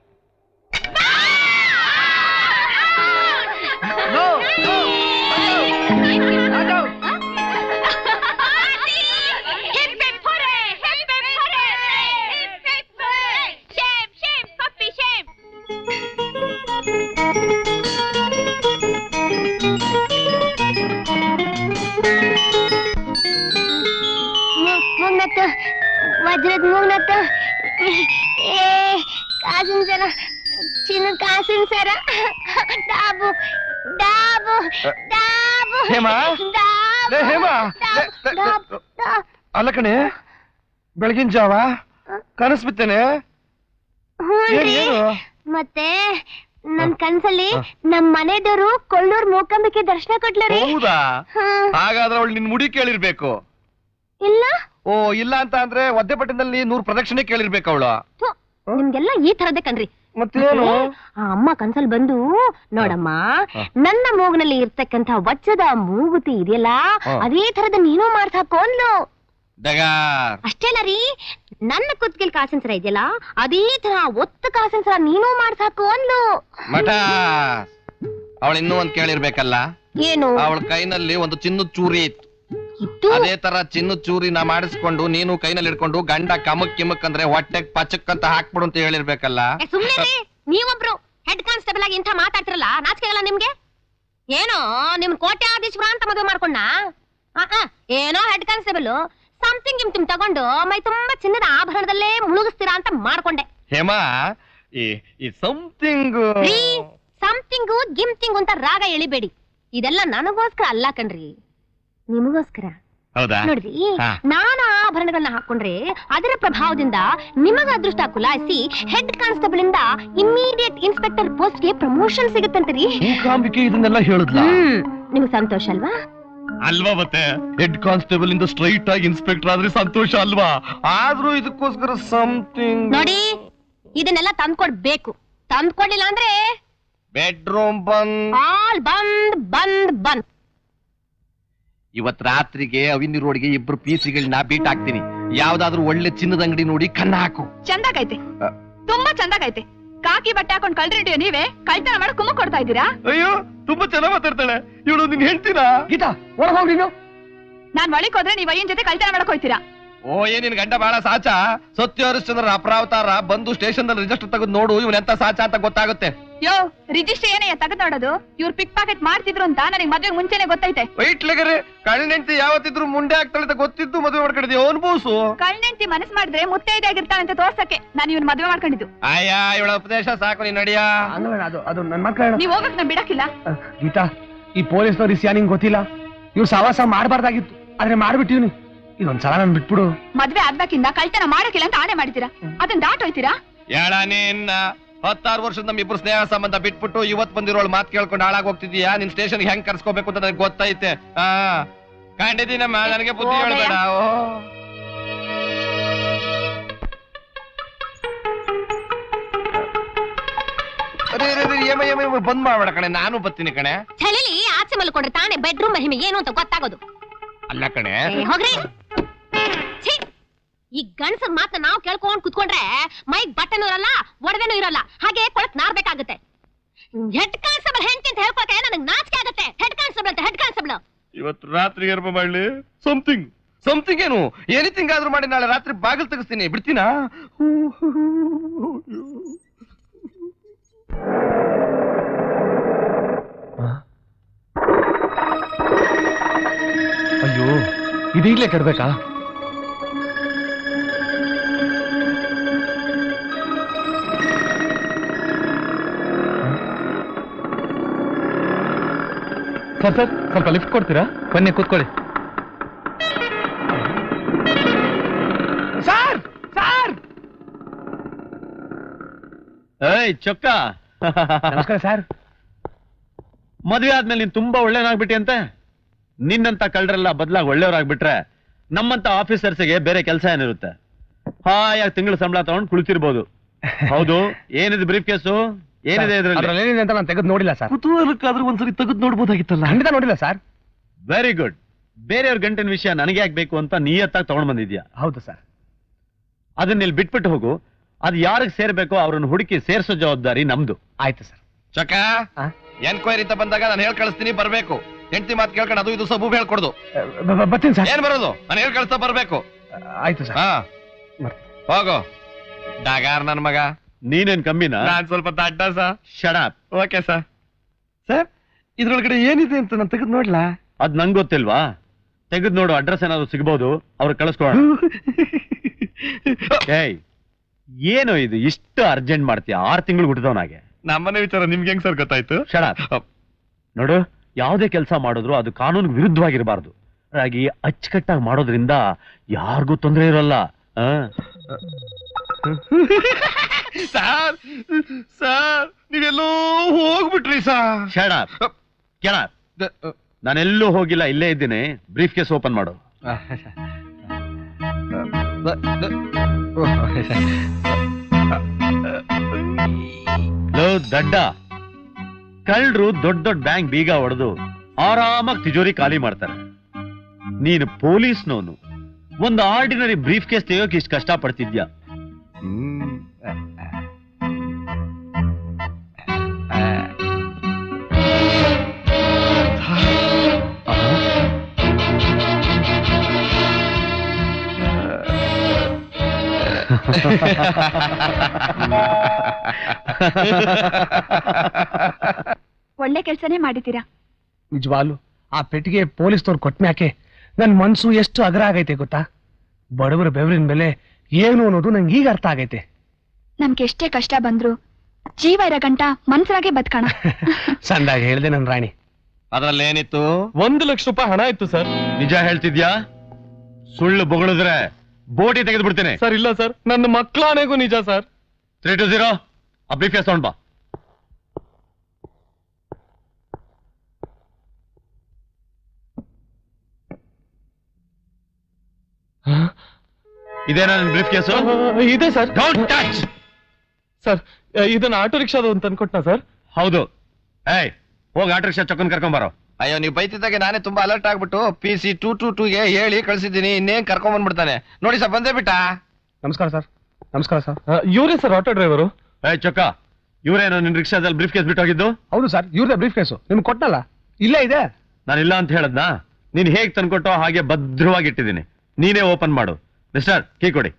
ಮೂಗ್ನತ್ತು ವಜ್ರದ ಮೂಗ್ನತ್ತು ಏ ಕಾಸಿನ ಸರ ಚಿನ್ನ ಕಾಸಿನ ಸರ ಡಾಬು ಡಾಬು ಡಾಬು ಹೇಮಾ? ಡಾಬು, ಲೇ, ಹೇಮಾ? ಲೇ, ಲೇ, ಲೇ, ಡಾಬು, ಡಾಬು. ಅಲ್ಲ ಕಣೆ ಬೆಳಗಿನ ಜಾವ ಕನಸ್ ಬಿತ್ತೇನೆ ಹ್ಞೂನ್ರಿ. ಏನು? ಮತ್ತೆ ನನ್ ಕನ್ಸಲ್ಲಿ ನಮ್ ಮನೆದವರು ಕೊಳ್ಳೂರ್ ಮೂಕಾಂಬಿಕೆ ದರ್ಶನ ಕೊಟ್ಲರಿ ಹೌದಾ ಹ್ಮ್. ಹಾಗಾದ್ರೆ ಅವಳು ನಿನ್ ಮುಡಿ ಕೇಳಿರ್ಬೇಕು ಇಲ್ಲ ಓ ಇಲ್ಲ ಅಂತ ಅಂದ್ರೆ ಒದ್ದೆ ಪಟ್ಟಣದಲ್ಲಿ ನೂರ್ ಪ್ರದಕ್ಷಿಣೆ ಕೇಳಿರ್ಬೇಕು ಅವಳು ಥು, ನಿಮ್ಗೆಲ್ಲ ಈ ತರದೇ ಕಣ್ರಿ ಮತ್ತೇನು ಆ ಅಮ್ಮ ಕನ್ಸಲ್ ಬಂದು ನೋಡಮ್ಮ ನನ್ನ ಮೂಗ್ನಲ್ಲಿ ಇರ್ತಕ್ಕಂತ ವಜ್ರದ ಮೂಗುತಿ ಇದೆಯಲ್ಲ ಹ. ಅದೇ ತರದ ನೀನು ಮಾಡ್ಸಾಕೋ ಅಂದ್ಲು ಡಗಾರ್ ಅಷ್ಟೇನ ರೀ ನನ್ನ ಕುತ್ತಿಗೆಲ್ ಕಾಸಿನ ಸರ ಇದೆಯಲ್ಲ ಅದೇ ತರ ಒತ್ತ ಕಾಸಿನ ಸರ ನೀನು ಮಾಡ್ಸಾಕು ಅಂದ್ಲು ಮಠ ಅವಳು ಇನ್ನೂ ಒಂದ್ ಕೇಳಿರ್ಬೇಕಲ್ಲ ಏನು ಅವಳ ಕೈನಲ್ಲಿ ಒಂದು ಚಿನ್ನದ ಚೂರಿ ಇತ್ತು ಇತ್ತು ಅದೇ ತರ ಚಿನ್ನದ ಚೂರಿನ ಮಾಡಿಸ್ಕೊಂಡು ನೀನು ಕೈನಲ್ಲಿ ಇಟ್ಕೊಂಡು ಗಂಡ ಕಮಕ್ ಕಿಮಕ್ ಅಂದ್ರೆ ಹೊಟ್ಟೆಗ್ ಪಚಕ್ ಅಂತ ಹಾಕ್ಬಿಡು ಅಂತ ಹೇಳಿರ್ಬೇಕಲ್ಲ ಏ, ಸುಮ್ನೆ ರೀ ನೀವೊಬ್ರು ಹೆಡ್ ಕಾನ್ಸ್ಟೇಬಲ್ ಆಗಿ ಇಂಥ ಮಾತಾಡ್ತಿರಲ್ಲ ನಾಚಿಕೆಗಲ್ಲ ನಿಮ್ಗೆ ಏನೋ ನಿಮ್ ಕೋಟ್ಯಾಧೀಶ್ವರ ಅಂತ ಮದುವೆ ಮಾಡ್ಕೊಂಡ ಏನೋ ಹೆಡ್ ಕಾನ್ಸ್ಟೇಬಲ್ ಸಮಥಿಂಗ್ ಗಿಮ್ತಿಮ್ ತಗೊಂಡು ಮೈ ತುಂಬಾ ಚಿನ್ನದ ಆಭರಣದಲ್ಲೇ ಮುಳುಗಿಸ್ತೀರಾ ಅಂತ ಮಾಡ್ಕೊಂಡೆ ಹೇಮಾ ಈ ಈ ಸಮಥಿಂಗ್ ರೀ ಸಮಥಿಂಗು ಗಿಮ್ತಿಂಗ್ ಅಂತ ರಾಗ ಎಳಿಬೇಡಿ ಇದೆಲ್ಲ ನನಗೋಸ್ಕರ ಅಲ್ಲ ಕಣ್ರಿ ನಿಮಗೋಸ್ಕರ ಹೌದಾ ನೋಡ್ರಿ ಹಾ. ನಾನು ಆಭರಣಗಳನ್ನ ಹಾಕೊಂಡ್ರೆ ಅದರ ಪ್ರಭಾವದಿಂದ ನಿಮಗ ಅದೃಷ್ಟ ಕುಲಾಯಿಸಿ ಹೆಡ್ ಕಾನ್ಸ್ಟೇಬಲ್ ಇಂದ ಇಮಿಡಿಯೇಟ್ ಇನ್ಸ್ಪೆಕ್ಟರ್ ಪೋಸ್ಟ್ ಗೆ ಪ್ರಮೋಷನ್ ಸಿಗುತ್ತಂತ್ರಿ ಮೂಕಾಂಬಿಕೆ ಇದನ್ನೆಲ್ಲ ಹೇಳಿದ್ಲ ಹ್ಮ್ ನಿಮ್ಗೆ ಸಂತೋಷ ಅಲ್ವಾ ಅಲ್ವಾ ಮತ್ತೆ ಹೆಡ್ ಕಾನ್ಸ್ಟೇಬಲ್ ಇಂದ ಸ್ಟ್ರೈಟ್ ಆಗಿ ಇನ್ಸ್ಪೆಕ್ಟರ್ ಆದ್ರೆ ಸಂತೋಷ ಅಲ್ವಾ ಆದ್ರೂ ಇದಕ್ಕೋಸ್ಕರ ಸಮಥಿಂಗ್ ನೋಡಿ ಇದನ್ನೆಲ್ಲ ತಂದ್ಕೊಡ್ಬೇಕು ತಂದ್ಕೊಡ್ಲಿಲ್ಲ ಅಂದ್ರೆ ಬೆಡ್ರೂಮ್ ಬಂದ್ ಆಲ್ ಬಂದ್ ಬಂದ್ ಬಂದ್ ಇವತ್ ರಾತ್ರಿಗೆ ಅವಿನಿ ರೋಡ್ಗೆ ಇಬ್ರು ಪೀಸಿಗಳನ್ನ ಬೀಟ್ ಹಾಕ್ತೀನಿ ಯಾವ್ದಾದ್ರು ಒಳ್ಳೆ ಚಿನ್ನದ ಅಂಗಡಿ ನೋಡಿ ಕಣ್ಣ ಹಾಕು ಚಂದಾಗೈತೆ ಅ. ತುಂಬಾ ಚಂದಾಗೈತೆ ಕಾಕಿ ಬಟ್ಟೆ ಹಾಕೊಂಡ್ ಕಳ್ರಿ ನೀವೇ ಕಳ್ತನ ಮಾಡಿ ಕುಮ್ಮ ಕೊಡ್ತಾ ಇದ್ದೀರಾ ಅಯ್ಯೋ ತುಂಬಾ ಚೆನ್ನಾಗ್ ಮಾತಾಡ್ತಾಳೆ ಇವಳು ನಿನ್ ಹೇಳ್ತೀರಾ ಗೀತಾ ಒಳಗ್ ಹೋಗ್ರಿ ನೀವು ನಾನ್ ಒಳಕ್ ಹೋದ್ರೆ ನೀವ್ ಅಯ್ಯನ್ ಜೊತೆ ಕಳ್ತನ ಮಾಡಕ್ ಹೋಯ್ತೀರಾ ಓ ಏನ್ ನಿನ್ ಗಂಡ ಬಹಳ ಸಾಚ ಸತ್ಯ ಹರಿಶ್ಚಂದ್ರ ಅಪರಾವತಾರ ಬಂದು ಸ್ಟೇಷನ್ ದಲ್ಲಿ ರಿಜಿಸ್ಟರ್ ತೆಗೆದು ನೋಡು ಇವನ್ ಎಂತ ಸಾಚ ಅಂತ ಗೊತ್ತಾಗುತ್ತೆ ಯೋ ರಿಜಿಸ್ಟರ್ ಏನಯ್ಯ ತೆಗೆದ್ ನೋಡೋದು ಇವ್ರು ಪಿಕ್ ಪಾಕೆಟ್ ಮಾಡ್ತಿದ್ರು ಅಂತ ನನಗೆ ಮದ್ವೆಗ್ ಮುಂಚೆನೆ ಗೊತ್ತೈತೆ ವೈಟ್ ಲೆಗರೆ ಕಣ್ಣೆಂಟಿ ಯಾವತ್ತಿದ್ರು ಮುಂಡೆ ಆಗ್ತಾಳೆ ಅಂತ ಗೊತ್ತಿದ್ದು ಮದುವೆ ಮಾಡ್ಕೊಂಡಿದ್ದೆ ಅವನ್ ಬೂಸು ಕಳ್ನೆಂಟಿ ಮನಸ್ ಮಾಡಿದ್ರೆ ಮುತ್ತೈದೆ ಆಗಿರ್ತಾಳೆ ಅಂತ ತೋರ್ಸಕ್ಕೆ ನಾನು ಇವ್ನ ಮದ್ವೆ ಮಾಡ್ಕೊಂಡಿದ್ದು ಅಯ್ಯ ಇವಳ ಉಪದೇಶ ಸಾಕು ನೀನ್ ನಡಿಯ ಅದು ಅದು ನನ್ನ ಮಕ್ಕಳ ನೀವ್ ಹೋಗಕ್ ನಾನ್ ಬಿಡಕ್ಕಿಲ್ಲ ಗೀತಾ ಈ ಪೊಲೀಸ್ನವ್ರು ಇಸ್ಯಾ ನಿಂಗೆ ಗೊತ್ತಿಲ್ಲ ಇವ್ರು ಸವಾಸ ಮಾಡಬಾರ್ದಾಗಿತ್ತು ಆದ್ರೆ ಮಾಡ್ಬಿಟ್ಟಿವ್ನಿ ಇದೊಂದ್ಸಲ ನನ್ ಬಿಟ್ಬಿಡು ಮದ್ವೆ ಆದ್ಬೇಕಿಂದ ಕಳ್ತನ ಮಾಡಕ್ಕಿಲ್ಲ ಅಂತ ಆಣೆ ಮಾಡಿದ್ದೀರಾ ಅದನ್ನ ದಾಟ್ ಹೋಯ್ತೀರಾ ಯಾಳ ನಿನ್ನ ಹತ್ತಾರು ವರ್ಷದ ನಮ್ ಇಬ್ರು ಸ್ನೇಹ ಸಂಬಂಧ ಬಿಟ್ಬಿಟ್ಟು ಇವತ್ ಬಂದಿರೋಳು ಮಾತ್ ಕೇಳ್ಕೊಂಡು ಹಾಳಾಗ್ ಹೋಗ್ತಿದ್ಯಾ ನಿನ್ ಸ್ಟೇಷನ್ ಹೆಂಗ್ ಕರ್ಸ್ಕೋಬೇಕು ಅಂತ ನನಗೆ ಗೊತ್ತೈತೆ ಹಾ ಕಂಡಿದ್ದೀನಮ್ಮ ನನಗೆ ಬುದ್ಧಿ ಓ, ಹೇಳ್ಬೇಡ ಓ. ಅರೆ, ಅರೆ, ಅರೆ, ಏಮ, ಏಮ, ಏಮ, ಬಂದ್ ಮಾಡ್ಬೇಡ ಕಣೆ ನಾನು ಬರ್ತೀನಿ ಕಣೆ ಚಳಿಲಿ ಆಚೆ ಮಲ್ಕೊಂಡ್ರೆ ತಾನೇ ಬೆಡ್ರೂಮ್ ಮಹಿಮೆ ಏನು ಅಂತ ಗೊತ್ತಾಗೋದು ಅಲ್ಲ ಕಣೆ ಏ, ಹೋಗ್ರಿ ಛೀ! ಈ ಗಂಡಸರ್ ಮಾತನ್ನ ನಾವು ಕೇಳ್ಕೊಂಡ್ ಕುತ್ಕೊಂಡ್ರೆ ಮೈಗ್ ಬಟ್ಟೆನೂ ಇರಲ್ಲ ಒಡವೆನೂ ಇರಲ್ಲ ಹಾಗೆ ಕೊಳಕ್ ನಾರ್ಬೇಕಾಗುತ್ತೆ ಹೆಡ್ ಕಾನ್ಸ್ಟೇಬಲ್ ಹೆಂಡತಿ ಅಂತ ಹೇಳ್ಕೊಳಕ್ಕೆ ನನಗೆ ನಾಚಿಕೆ ಆಗುತ್ತೆ ಹೆಡ್ ಕಾನ್ಸ್ಟೇಬಲ್ ಅಂತ ಹೆಡ್ ಕಾನ್ಸ್ಟೇಬಲ್ ಇವತ್ತು ರಾತ್ರಿ ಗರ್ಭ ಮಾಡ್ಲಿ ಸಮಥಿಂಗ್ ಸಮಥಿಂಗ್ ಏನು ಎನಿಥಿಂಗ್ ಆದ್ರೂ ಮಾಡಿ ನಾಳೆ ರಾತ್ರಿ ಬಾಗಿಲು ತೆಗಿಸ್ತೀನಿ ಬಿಡ್ತೀನಾ ಅಯ್ಯೋ ಇದೀಗ್ಲೇ ಕೆಡ್ಬೇಕಾ ಸರ್ ಸರ್ ಸ್ವಲ್ಪ ಲಿಫ್ಟ್ ಕೊಡ್ತೀರಾ ಬನ್ನಿ ಕೂತ್ಕೊಳ್ಳಿ ಸರ್ ಸರ್ ಏಯ್ ಚೊಕ್ಕ ನಮಸ್ಕಾರ ಸರ್ ಮದ್ವೆ ಆದ್ಮೇಲೆ ನೀನ್ ತುಂಬಾ ಒಳ್ಳೆನಾಗ್ಬಿಟ್ಟಿ ಅಂತೆ ನಿನ್ನಂತ ಕಳ್ಳರೆಲ್ಲ ಬದಲಾಗಿ ಒಳ್ಳೆಯವ್ರಾಗ್ಬಿಟ್ರೆ ನಮ್ಮಂತ ಆಫೀಸರ್ಸ್ಗೆ ಬೇರೆ ಕೆಲಸ ಏನಿರುತ್ತೆ ಹಾಯಾಗಿ ತಿಂಗಳ ಸಂಬಳ ತಗೊಂಡು ಕುಳಿತಿರ್ಬೋದು ಹೌದು ಏನಿದೆ ಬ್ರೀಫ್ ಕೇಸು ಏನಿದೆ ಇದ್ರಲ್ಲಿ ಅದ್ರಲ್ಲಿ ಏನಿದೆ ಅಂತ ನಾನು ತೆಗೆದು ನೋಡಿಲ್ಲ ಸರ್ ಕುತೂಹಲಕ್ಕಾದ್ರೂ ಒಂದ್ಸರಿ ತೆಗೆದು ನೋಡ್ಬೋದಾಗಿತ್ತಲ್ಲ ಖಂಡಿತ ನೋಡಿಲ್ಲ ಸರ್ ವೆರಿ ಗುಡ್ ಬೇರೆಯವ್ರ ಗಂಟಿನ ವಿಷಯ ನನಗೆ ಯಾಕೆ ಬೇಕು ಅಂತ ನೀಯತ್ತಾಗಿ ತಗೊಂಡ್ ಬಂದಿದ್ಯಾ ಹೌದು ಸರ್ ಅದನ್ನ ಇಲ್ಲಿ ಬಿಟ್ಬಿಟ್ಟು ಹೋಗು ಅದು ಯಾರಿಗೆ ಸೇರ್ಬೇಕೋ ಅವ್ರನ್ನ ಹುಡುಕಿ ಸೇರ್ಸೋ ಜವಾಬ್ದಾರಿ ನಮ್ದು ಆಯ್ತು ಸರ್ ಚಕ ಆ? ಎನ್ಕ್ವೈರಿ ಅಂತ ಬಂದಾಗ ನಾನು ಹೇಳ್ ಕಳಿಸ್ತೀನಿ ಬರ್ಬೇಕು ಹೆಂಡತಿ ಮಾತು ಕೇಳ್ಕೊಂಡು ಅದು ಇದು ಸಬು ಹೇಳ್ಕೊಡ್ದು ಬ- ಬ- ಬರ್ತೀನಿ ಸರ್ ಏನ್ ಬರೋದು ನಾನು ಹೇಳ್ ಕಳಿಸ್ತಾ ಬರ್ಬೇಕು ಆಯ್ತು ಸರ್ ಹಾ ಬರ್ತೀನಿ. ಹೋಗು ಡಗಾರ್ ನನ್ ಮಗ ನೀನೇನ್ ಕಮ್ಮಿನಾ ನಾನ್ ಸ್ವಲ್ಪ ದಡ್ಡ ಸಾ ಶಡಾಪ್ ಓಕೆ ಸರ್ ಸರ್ ಇದ್ರೊಳಗಡೆ ಏನಿದೆ ಅಂತ ನಾನು ತೆಗೆದು ನೋಡ್ಲಾ ಅದ್ ನಂಗ್ ಗೊತ್ತಿಲ್ವಾ ತೆಗೆದ್ ನೋಡು ಅಡ್ರೆಸ್ ಏನಾದ್ರು ಸಿಗ್ಬೋದು ಅವ್ರು ಕಳಿಸ್ಕೊಳ ಏಯ್ ಏನು ಇದು ಇಷ್ಟು ಅರ್ಜೆಂಟ್ ಮಾಡ್ತೀಯ ಆರ್ ತಿಂಗಳು ಹುಟ್ಟಿದವನಾಗೆ ನಮ್ಮನೆ ವಿಚಾರ ನಿಮ್ಗೆ ಹೆಂಗ್ ಸರ್ ಗೊತ್ತಾಯ್ತು ಶಡಾಪ್ ನೋಡು ಯಾವುದೇ ಕೆಲಸ ಮಾಡಿದ್ರು ಅದು ಕಾನೂನು ವಿರುದ್ಧವಾಗಿರಬಾರ್ದು ಹಾಗಾಗಿ ಅಚ್ಚುಕಟ್ಟಾಗಿ ಮಾಡೋದ್ರಿಂದ ಯಾರಿಗೂ ತೊಂದರೆ ಇರೋಲ್ಲ ಆ? ಸರ್ ಸರ್ ನೀವೆಲ್ಲೋ ಹೋಗ್ಬಿಟ್ರಿ sir Shut up. Get up. ನಾನೆಲ್ಲೂ ಹೋಗಿಲ್ಲ ಇಲ್ಲೇ ಇದ್ದೀನಿ ಬ್ರೀಫ್ ಕೇಸ್ ಓಪನ್ ಮಾಡು ಲೋ ದಡ್ಡ ಕಳ್ಳರು ದೊಡ್ಡ ದೊಡ್ಡ ಬ್ಯಾಂಕ್ ಬೀಗ ಹೊಡೆದು ಆರಾಮಾಗಿ ತಿಜೋರಿ ಖಾಲಿ ಮಾಡ್ತಾರೆ ನೀನು ಪೊಲೀಸ್ನವನು ಒಂದು ಆರ್ಡಿನರಿ ಬ್ರೀಫ್ ಕೇಸ್ ತೆಗೋಕೆ ಇಷ್ಟು ಕಷ್ಟ ಪಡ್ತಿದ್ಯಾ ಒಳ್ಳೆ ಕೆಲಸನೇ ಮಾಡಿದ್ದೀರಾ ನಿಜವಾಗ್ಲು ಆ ಪೆಟ್ಟಿಗೆ ಪೊಲೀಸ್ನವ್ರು ಕೊಟ್ಮ್ಯಾಕೆ ನನ್ ಮನ್ಸು ಎಷ್ಟು ಅಗರ ಆಗೈತೆ ಗೊತ್ತಾ ಬಡವರ ಬೆವರಿನ ಬೆಲೆ ಏನು ಅನ್ನೋದು ನಂಗೆ ಈಗ ಅರ್ಥ ಆಗೈತೆ ನಮ್ಗೆ ಎಷ್ಟೇ ಕಷ್ಟ ಬಂದ್ರು ಜೀವ ಇರೋ ಗಂಟ ಮನ್ಸರಾಗೆ ಬದುಕೋಣ ಸಂದಾಗ ಹೇಳ್ದೆ ನನ್ ರಾಣಿ ಅದ್ರಲ್ಲಿ ಏನಿತ್ತು ಒಂದು ಲಕ್ಷ ರೂಪಾಯಿ ಹಣ ಇತ್ತು ಸರ್ ನಿಜ ಹೇಳ್ತಿದ್ಯಾ ಸುಳ್ಳು ಬೊಗಳಿದ್ರೆ ಬೋಟಿ ತೆಗೆದು ಬಿಡ್ತೇನೆ ಸರ್ ಇಲ್ಲ ಸರ್ ನನ್ನ ಮಕ್ಕಳಾಣೆಗೂ ನಿಜ ಸರ್ ತ್ರೀ ಟು ಜೀರೋ ಆ ಬ್ರೀಫ್ ಕೇಸ್ ತಗೊಂಡ್ ಬಾ ಇದೇನಾ ನಿನ್ ಬ್ರೀಫ್ ಕೇಸು ಇದೆ ಸರ್ ಡೋಂಟ್ ಟಚ್ ಸರ್ ಇದನ್ನ ಆಟೋ ರಿಕ್ಷಾದ ಅಂತ ಅನ್ಕೊಟ್ನಾ ಸರ್ ಹೌದು ಏಯ್ ಹೋಗಿ ಆಟೋ ರಿಕ್ಷಾ ಚೊಕ್ಕನ್ ಕರ್ಕೊಂಡ್ ಬರೋ ಅಯ್ಯೋ ನೀವು ಬೈತಿದ್ದಾಗೆ ನಾನೇ ತುಂಬಾ ಅಲರ್ಟ್ ಆಗ್ಬಿಟ್ಟು ಪಿ ಸಿ ಟೂ ಟೂ ಟೂಗೆ ಹೇಳಿ ಕಳ್ಸಿದ್ದೀನಿ ಇನ್ನೇನ್ ಕರ್ಕೊಂಡ್ ಬಂದ್ಬಿಡ್ತಾನೆ ನೋಡಿ ಸರ್ ಬಂದೇ ಬಿಟ್ಟ ನಮಸ್ಕಾರ ಸರ್ ನಮಸ್ಕಾರ ಸರ್ ಇವರೇ ಸರ್ ಆಟೋ ಡ್ರೈವರು ಏಯ್ ಚೊಕ್ಕ ಇವರೇನೋ ನಿನ್ ರಿಕ್ಷಾದಲ್ಲಿ ಬ್ರೀಫ್ ಕೇಸ್ ಬಿಟ್ಟು ಹೋಗಿದ್ದು ಹೌದು ಸರ್ ಇವ್ರದೇ ಬ್ರೀಫ್ ಕೇಸು ನಿಮ್ಗೆ ಕೊಟ್ಟನಲ್ಲ ಇಲ್ಲೇ ಇದೆ ನಾನು ಇಲ್ಲ ಅಂತ ಹೇಳದ್ನಾ ನೀನ್ ಹೇಗ್ ತಂದ್ಕೊಟ್ಟೋ ಹಾಗೆ ಭದ್ರವಾಗಿ ಇಟ್ಟಿದ್ದೀನಿ ನೀನೇ ಓಪನ್ ಮಾಡು ಮಿಸ್ಟರ್ ಕೀ ಕೊಡಿ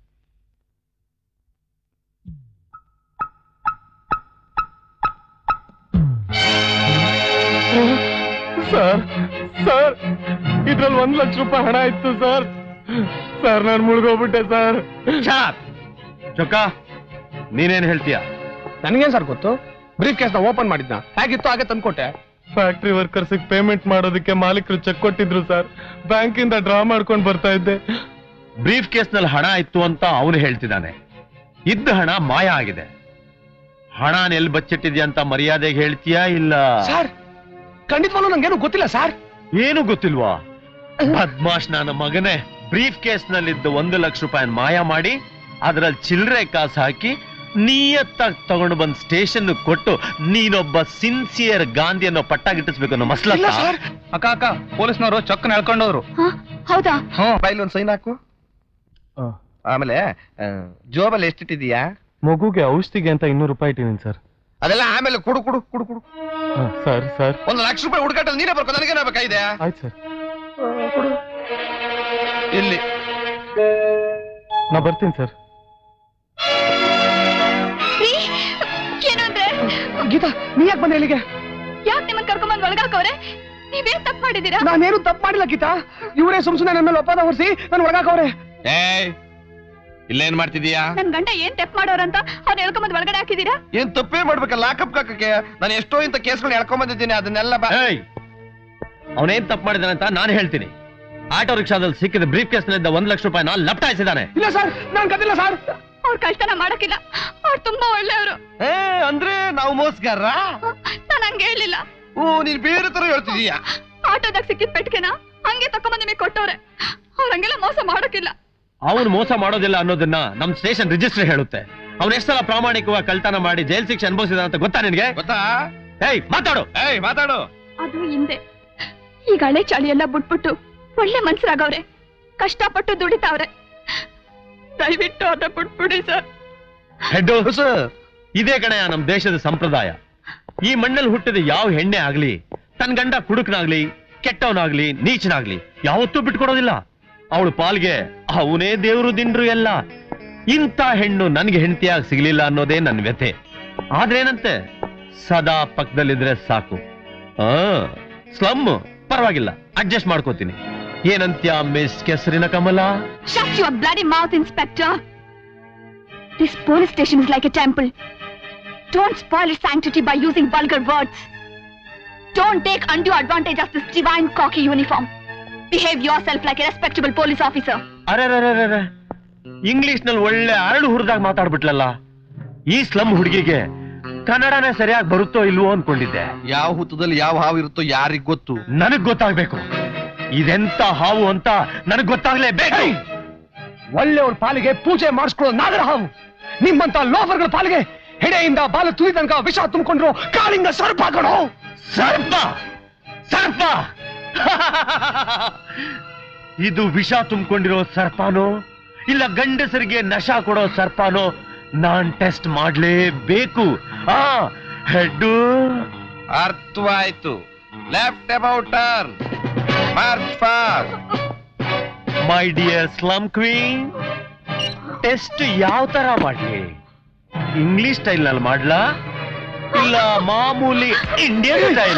ಸರ್ ಸರ್ ಇದ್ರಲ್ಲಿ ಒಂದ್ ಲಕ್ಷ ರೂಪಾಯಿ ಹಣ ಇತ್ತು ಸರ್ ಸರ್ ನಾನು ಮುಳುಗೋಗ್ಬಿಟ್ಟೆ ಸರ್ ಚೊಕ್ಕ ನೀನೇನ್ ಹೇಳ್ತೀಯ ನನಗೇನ್ ಸರ್ ಗೊತ್ತು ಬ್ರೀಫ್ ಕೇಸ್ನ ಓಪನ್ ಮಾಡಿದ್ನ ಹೇಗಿತ್ತು ಹಾಗೆ ತಂದ್ಕೊಟ್ಟೆ ಫ್ಯಾಕ್ಟ್ರಿ ವರ್ಕರ್ಸ್ ಪೇಮೆಂಟ್ ಮಾಡೋದಕ್ಕೆ ಮಾಲೀಕರು ಚೆಕ್ ಕೊಟ್ಟಿದ್ರು ಸರ್ ಬ್ಯಾಂಕಿಂದ ಡ್ರಾ ಮಾಡ್ಕೊಂಡು ಬರ್ತಾ ಇದ್ದೆ ಬ್ರೀಫ್ ಕೇಸ್ನಲ್ಲಿ ಹಣ ಇತ್ತು ಅಂತ ಅವನು ಹೇಳ್ತಿದ್ದಾನೆ ಇದ್ದ ಹಣ ಮಾಯ ಆಗಿದೆ ಹಣ ಎಲ್ಲಿ ಬಚ್ಚಿಟ್ಟಿದ್ಯಾ ಅಂತ ಮರ್ಯಾದೆಗೆ ಹೇಳ್ತೀಯಾ ಇಲ್ಲ ಸರ್ ಖಂಡಿತವಾಗ್ಲೂ ನಂಗೇನು ಗೊತ್ತಿಲ್ಲ ಸರ್ ಏನು ಗೊತ್ತಿಲ್ವಾ ಬದ್ಮಾಶ್ ನನ್ನ ಮಗನೇ ಬ್ರೀಫ್ ಕೇಸ್ ನಲ್ಲಿದ್ದ ಒಂದು ಲಕ್ಷ ರೂಪಾಯಿ ಮಾಯ ಮಾಡಿ ಅದ್ರಲ್ಲಿ ಚಿಲ್ಲರೆ ಕಾಸು ಹಾಕಿ ನಿಯತ್ತಾಗಿ ತಗೊಂಡು ಬಂದ್ ಸ್ಟೇಷನ್ ಕೊಟ್ಟು ನೀನೊಬ್ಬ ಸಿನ್ಸಿಯರ್ ಗಾಂಧಿ ಅನ್ನೋ ಪಟ್ಟ ಗಿಟ್ಟಿಸ್ಬೇಕು ಅನ್ನೋ ಮಸ್ಲ ಅಕ್ಕ ಅಕ್ಕ ಪೊಲೀಸ್ನವರು ಚೊಕ್ಕನ ಹೇಳ್ಕೊಂಡವ್ರು ಹೌದಾ ಹ್ಮ್ ಫೈಲ್ ಒಂದ್ ಸೈನ್ ಹಾಕು ಆಮೇಲೆ ಆ, ಜೋಬಲ್ಲಿ ಎಷ್ಟಿಟ್ಟಿದೀಯಾ ಮಗುಗೆ ಔಷಧಿಗೆ ಅಂತ ಇನ್ನೂರು ರೂಪಾಯಿ ಇಟ್ಟಿದ್ದೀನಿ ಸರ್ ಅದೆಲ್ಲ ಆಮೇಲೆ ಕೊಡು ಕೊಡು ಕೊಡು ಕೊಡು ಸರ್ ಸರ್ ಒಂದು ಲಕ್ಷ ರೂಪಾಯಿ ಹುಡುಕಾಟಲ್ಲಿ ನೀನೇ ಬರ್ಕೊ ನನಗೇನ ಬೇಕಾಗಿದೆ ಆಯ್ತು ಸರ್ ಇಲ್ಲಿ ನಾ ಬರ್ತೀನಿ ಸರ್ ಏನು ಅಂದ್ರೆ ಗೀತಾ ನೀ ಯಾಕೆ ಬಂದೆ ಇಲ್ಲಿಗೆ ಯಾಕೆ ನಿಮ್ಮನ್ನ ಕರ್ಕೊಂಬಂದ್ ಒಳಗಾಕವ್ರೆ ನೀವೇನ್ ತಪ್ಪು ಮಾಡಿದೀರಾ ನಾನೇನು ತಪ್ಪು ಮಾಡಿಲ್ಲ ಗೀತಾ ಇವರೇ ಸುಮ್ ಸುಮ್ಮನೆ ನನ್ನ ಮೇಲೆ ಒಪ್ಪಂದ ಹೊರಿಸಿ ನಾನು ಒಳಗಾಕವ್ರೆ ಏಯ್ ಇಲ್ಲೇನ್ ಮಾಡ್ತಿದೀಯಾ ನನ್ ಗಂಡ ಏನ್ ತಪ್ಪು ಮಾಡೋರಂತ ಅವ್ನ ಹೇಳ್ಕೊಂಬಂದ್ ಒಳಗಡೆ ಹಾಕಿದೀರಾ ಏನ್ ತಪ್ಪೇ ಮಾಡ್ಬೇಕಲ್ಲ ಲಾಕಪ್ ಕಾಕಕ್ಕೆ ನಾನು ಎಷ್ಟೋ ಇಂತ ಕೇಸ್ಗಳನ್ನ ಎಳ್ಕೊಂಡ್ ಬಂದಿದ್ದೀನಿ ಅದನ್ನೆಲ್ಲ ಬಾ ಏಯ್ ಅವನೇನ್ ತಪ್ಪು ಮಾಡಿದಾನೆ ಅಂತ ನಾನು ಹೇಳ್ತೀನಿ ಆಟೋ ರಿಕ್ಷಾದಲ್ಲಿ ಸಿಕ್ಕಿದ ಬ್ರೀಫ್ ಕೇಸ್ ನಲ್ಲಿದ್ದ ಒಂದ್ ಲಕ್ಷ ರೂಪಾಯಿ ನಾನು ಲಪ್ಟಾಯಿಸಿದಾನೆ ಇಲ್ಲ ಸರ್ ನಾನ್ ಕದಿಲ್ಲ ಸರ್ ಅವ್ರ ಕಳ್ತನ ಮಾಡಕ್ಕಿಲ್ಲ ಅವ್ರು ತುಂಬಾ ಒಳ್ಳೆಯವರು ಏ ಅಂದ್ರೆ ನಾವು ಮೋಸ್ಗಾರ ನಾನು ಹಂಗೆ ಹೇಳಿಲ್ಲ ಓ ನೀನ್ ಬೇರೆ ತರ ಹೇಳ್ತಿದೀಯಾ ಆಟೋದಾಗ ಸಿಕ್ಕಿದ್ ಪೆಟ್ಕೆನ ಹಂಗೆ ತಕೊಂಬಂದ್ ನಿಮಗೆ ಕೊಟ್ಟವ್ರೆ ಅವ್ರ ಹಂಗೆಲ್ಲ ಮೋಸ ಮಾಡಕ್ಕಿಲ್ಲ ಅವನು ಮೋಸ ಮಾಡೋದಿಲ್ಲ ಅನ್ನೋದನ್ನ ನಮ್ ಸ್ಟೇಷನ್ ರಿಜಿಸ್ಟರ್ ಹೇಳುತ್ತೆ ಅವ್ನ ಎಷ್ಟೆಲ್ಲ ಪ್ರಾಮಾಣಿಕವಾಗಿ ಕಳ್ತನ ಮಾಡಿ ಜೈಲ್ ಶಿಕ್ಷೆ ಅನುಭವಿಸಿದ ಅಂತ ಗೊತ್ತಾ ನಿನಗೆ ಗೊತ್ತಾ ಏಯ್ ಮಾತಾಡು ಏಯ್ ಮಾತಾಡು ಅದು ಹಿಂದೆ ಈಗ ಹಳೆ ಚಾಳಿ ಎಲ್ಲ ಬಿಟ್ಬಿಟ್ಟು ಒಳ್ಳೆ ಮನ್ಸರಾಗವ್ರೆ ಕಷ್ಟಪಟ್ಟು ದುಡಿತಾವ್ರೆ ದಯವಿಟ್ಟು ಅದ ಬಿಟ್ಬಿಡಿ ಸರ್ ಹೆಡ್ಡು ಇದೇ ಕಣೆ ನಮ್ ದೇಶದ ಸಂಪ್ರದಾಯ ಈ ಮಣ್ಣಲ್ಲಿ ಹುಟ್ಟಿದ ಯಾವ ಹೆಣ್ಣೆ ಆಗ್ಲಿ ತನ್ ಗಂಡ ಕುಡುಕನಾಗ್ಲಿ ಕೆಟ್ಟವನಾಗ್ಲಿ ನೀಚನಾಗ್ಲಿ ಯಾವತ್ತೂ ಬಿಟ್ಕೊಡೋದಿಲ್ಲ ಅವಳು ಪಾಲ್ಗೆ ಅವನೇ ದೇವ್ರು ದಿಂಡ್ರು ಎಲ್ಲ ಇಂಥ ಹೆಣ್ಣು ನನ್ಗೆ ಹೆಂಡತಿಯಾಗಿ ಸಿಗ್ಲಿಲ್ಲ ಅನ್ನೋದೇ ನನ್ ವ್ಯಥೆ ಆದ್ರೇನಂತೆ ಸದಾ ಪಕ್ಕದಲ್ಲಿದ್ರೆ ಸಾಕು ಆ ಸ್ಲಮ್ ಪರವಾಗಿಲ್ಲ ಅಡ್ಜಸ್ಟ್ ಮಾಡ್ಕೋತೀನಿ ಏನಂತ್ಯ ಮಿಸ್ ಕೆಸರಿನ Kamala Shut your bloody mouth, Inspector! This police station is like a temple. Don't spoil its sanctity by using vulgar words. Don't take undue advantage of this divine cocky uniform. Behave yourself like a respectable police officer. ಅರೆ English ನಲ್ಲಿ ಒಳ್ಳೆ ಅರಳು ಹುರಿದಾಗ ಮಾತಾಡ್ಬಿಟ್ಲಲ್ಲ ಈ slum ಹುಡುಗಿಗೆ ಕನ್ನಡನೇ ಸರಿಯಾಗಿ ಬರುತ್ತೋ ಇಲ್ವೋ ಅನ್ಕೊಂಡಿದ್ದೆ ಯಾವ ಹುತ್ತದಲ್ಲಿ ಯಾವ ಹಾವು ಇರುತ್ತೋ ಯಾರಿಗ್ ಗೊತ್ತು ನನಗ್ ಗೊತ್ತಾಗ್ಬೇಕು ಇದೆಂತ ಹಾವು ಅಂತ ನನಗ್ ಗೊತ್ತಾಗ್ಲೇಬೇಕು ಒಳ್ಳೆಯವ್ರ ಪಾಲಿಗೆ ಪೂಜೆ ಮಾಡಿಸ್ಕೊಳ್ಳೋ ನಾಗರ ಹಾವು ನಿಮ್ಮಂತ ಲೋಫರ್ಗಳ ಪಾಲಿಗೆ ಹೆಡೆಯಿಂದ ಬಾಲ ತುಳಿ ತನಕ ವಿಷ ತುಂಬಿಕೊಂಡ್ರು ಕಾಳಿಂಗ ಸರ್ಪ ಕಣೋ ಸರ್ಪ ಸರ್ಪ ಇದು ವಿಷ ತುಂಬಿಕೊಂಡಿರೋ ಸರ್ಪಾನೋ ಇಲ್ಲ ಗಂಡಸರಿಗೆ ನಶ ಕೊಡೋ ಸರ್ಪಾನೋ ನಾನ್ ಟೆಸ್ಟ್ ಮಾಡ್ಲೇಬೇಕು ಆ ಹೆಡ್ಡು ಅರ್ಥವಾಯ್ತು left about turn march fast my dear slum queen test ಯಾವ ತರ ಮಾಡ್ಲಿ ಇಂಗ್ಲಿಷ್ ಸ್ಟೈಲ್ ನಲ್ಲಿ ಮಾಡ್ಲಾ ಇಲ್ಲ ಮಾಮೂಲಿ ಇಂಡಿಯನ್ ಸ್ಟೈಲ್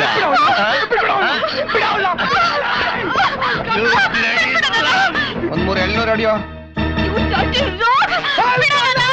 ಒಂದ್ ಮೂರ್ ಎಳ್ನೂರು ಅಡಿಯೋ You dirty rogue!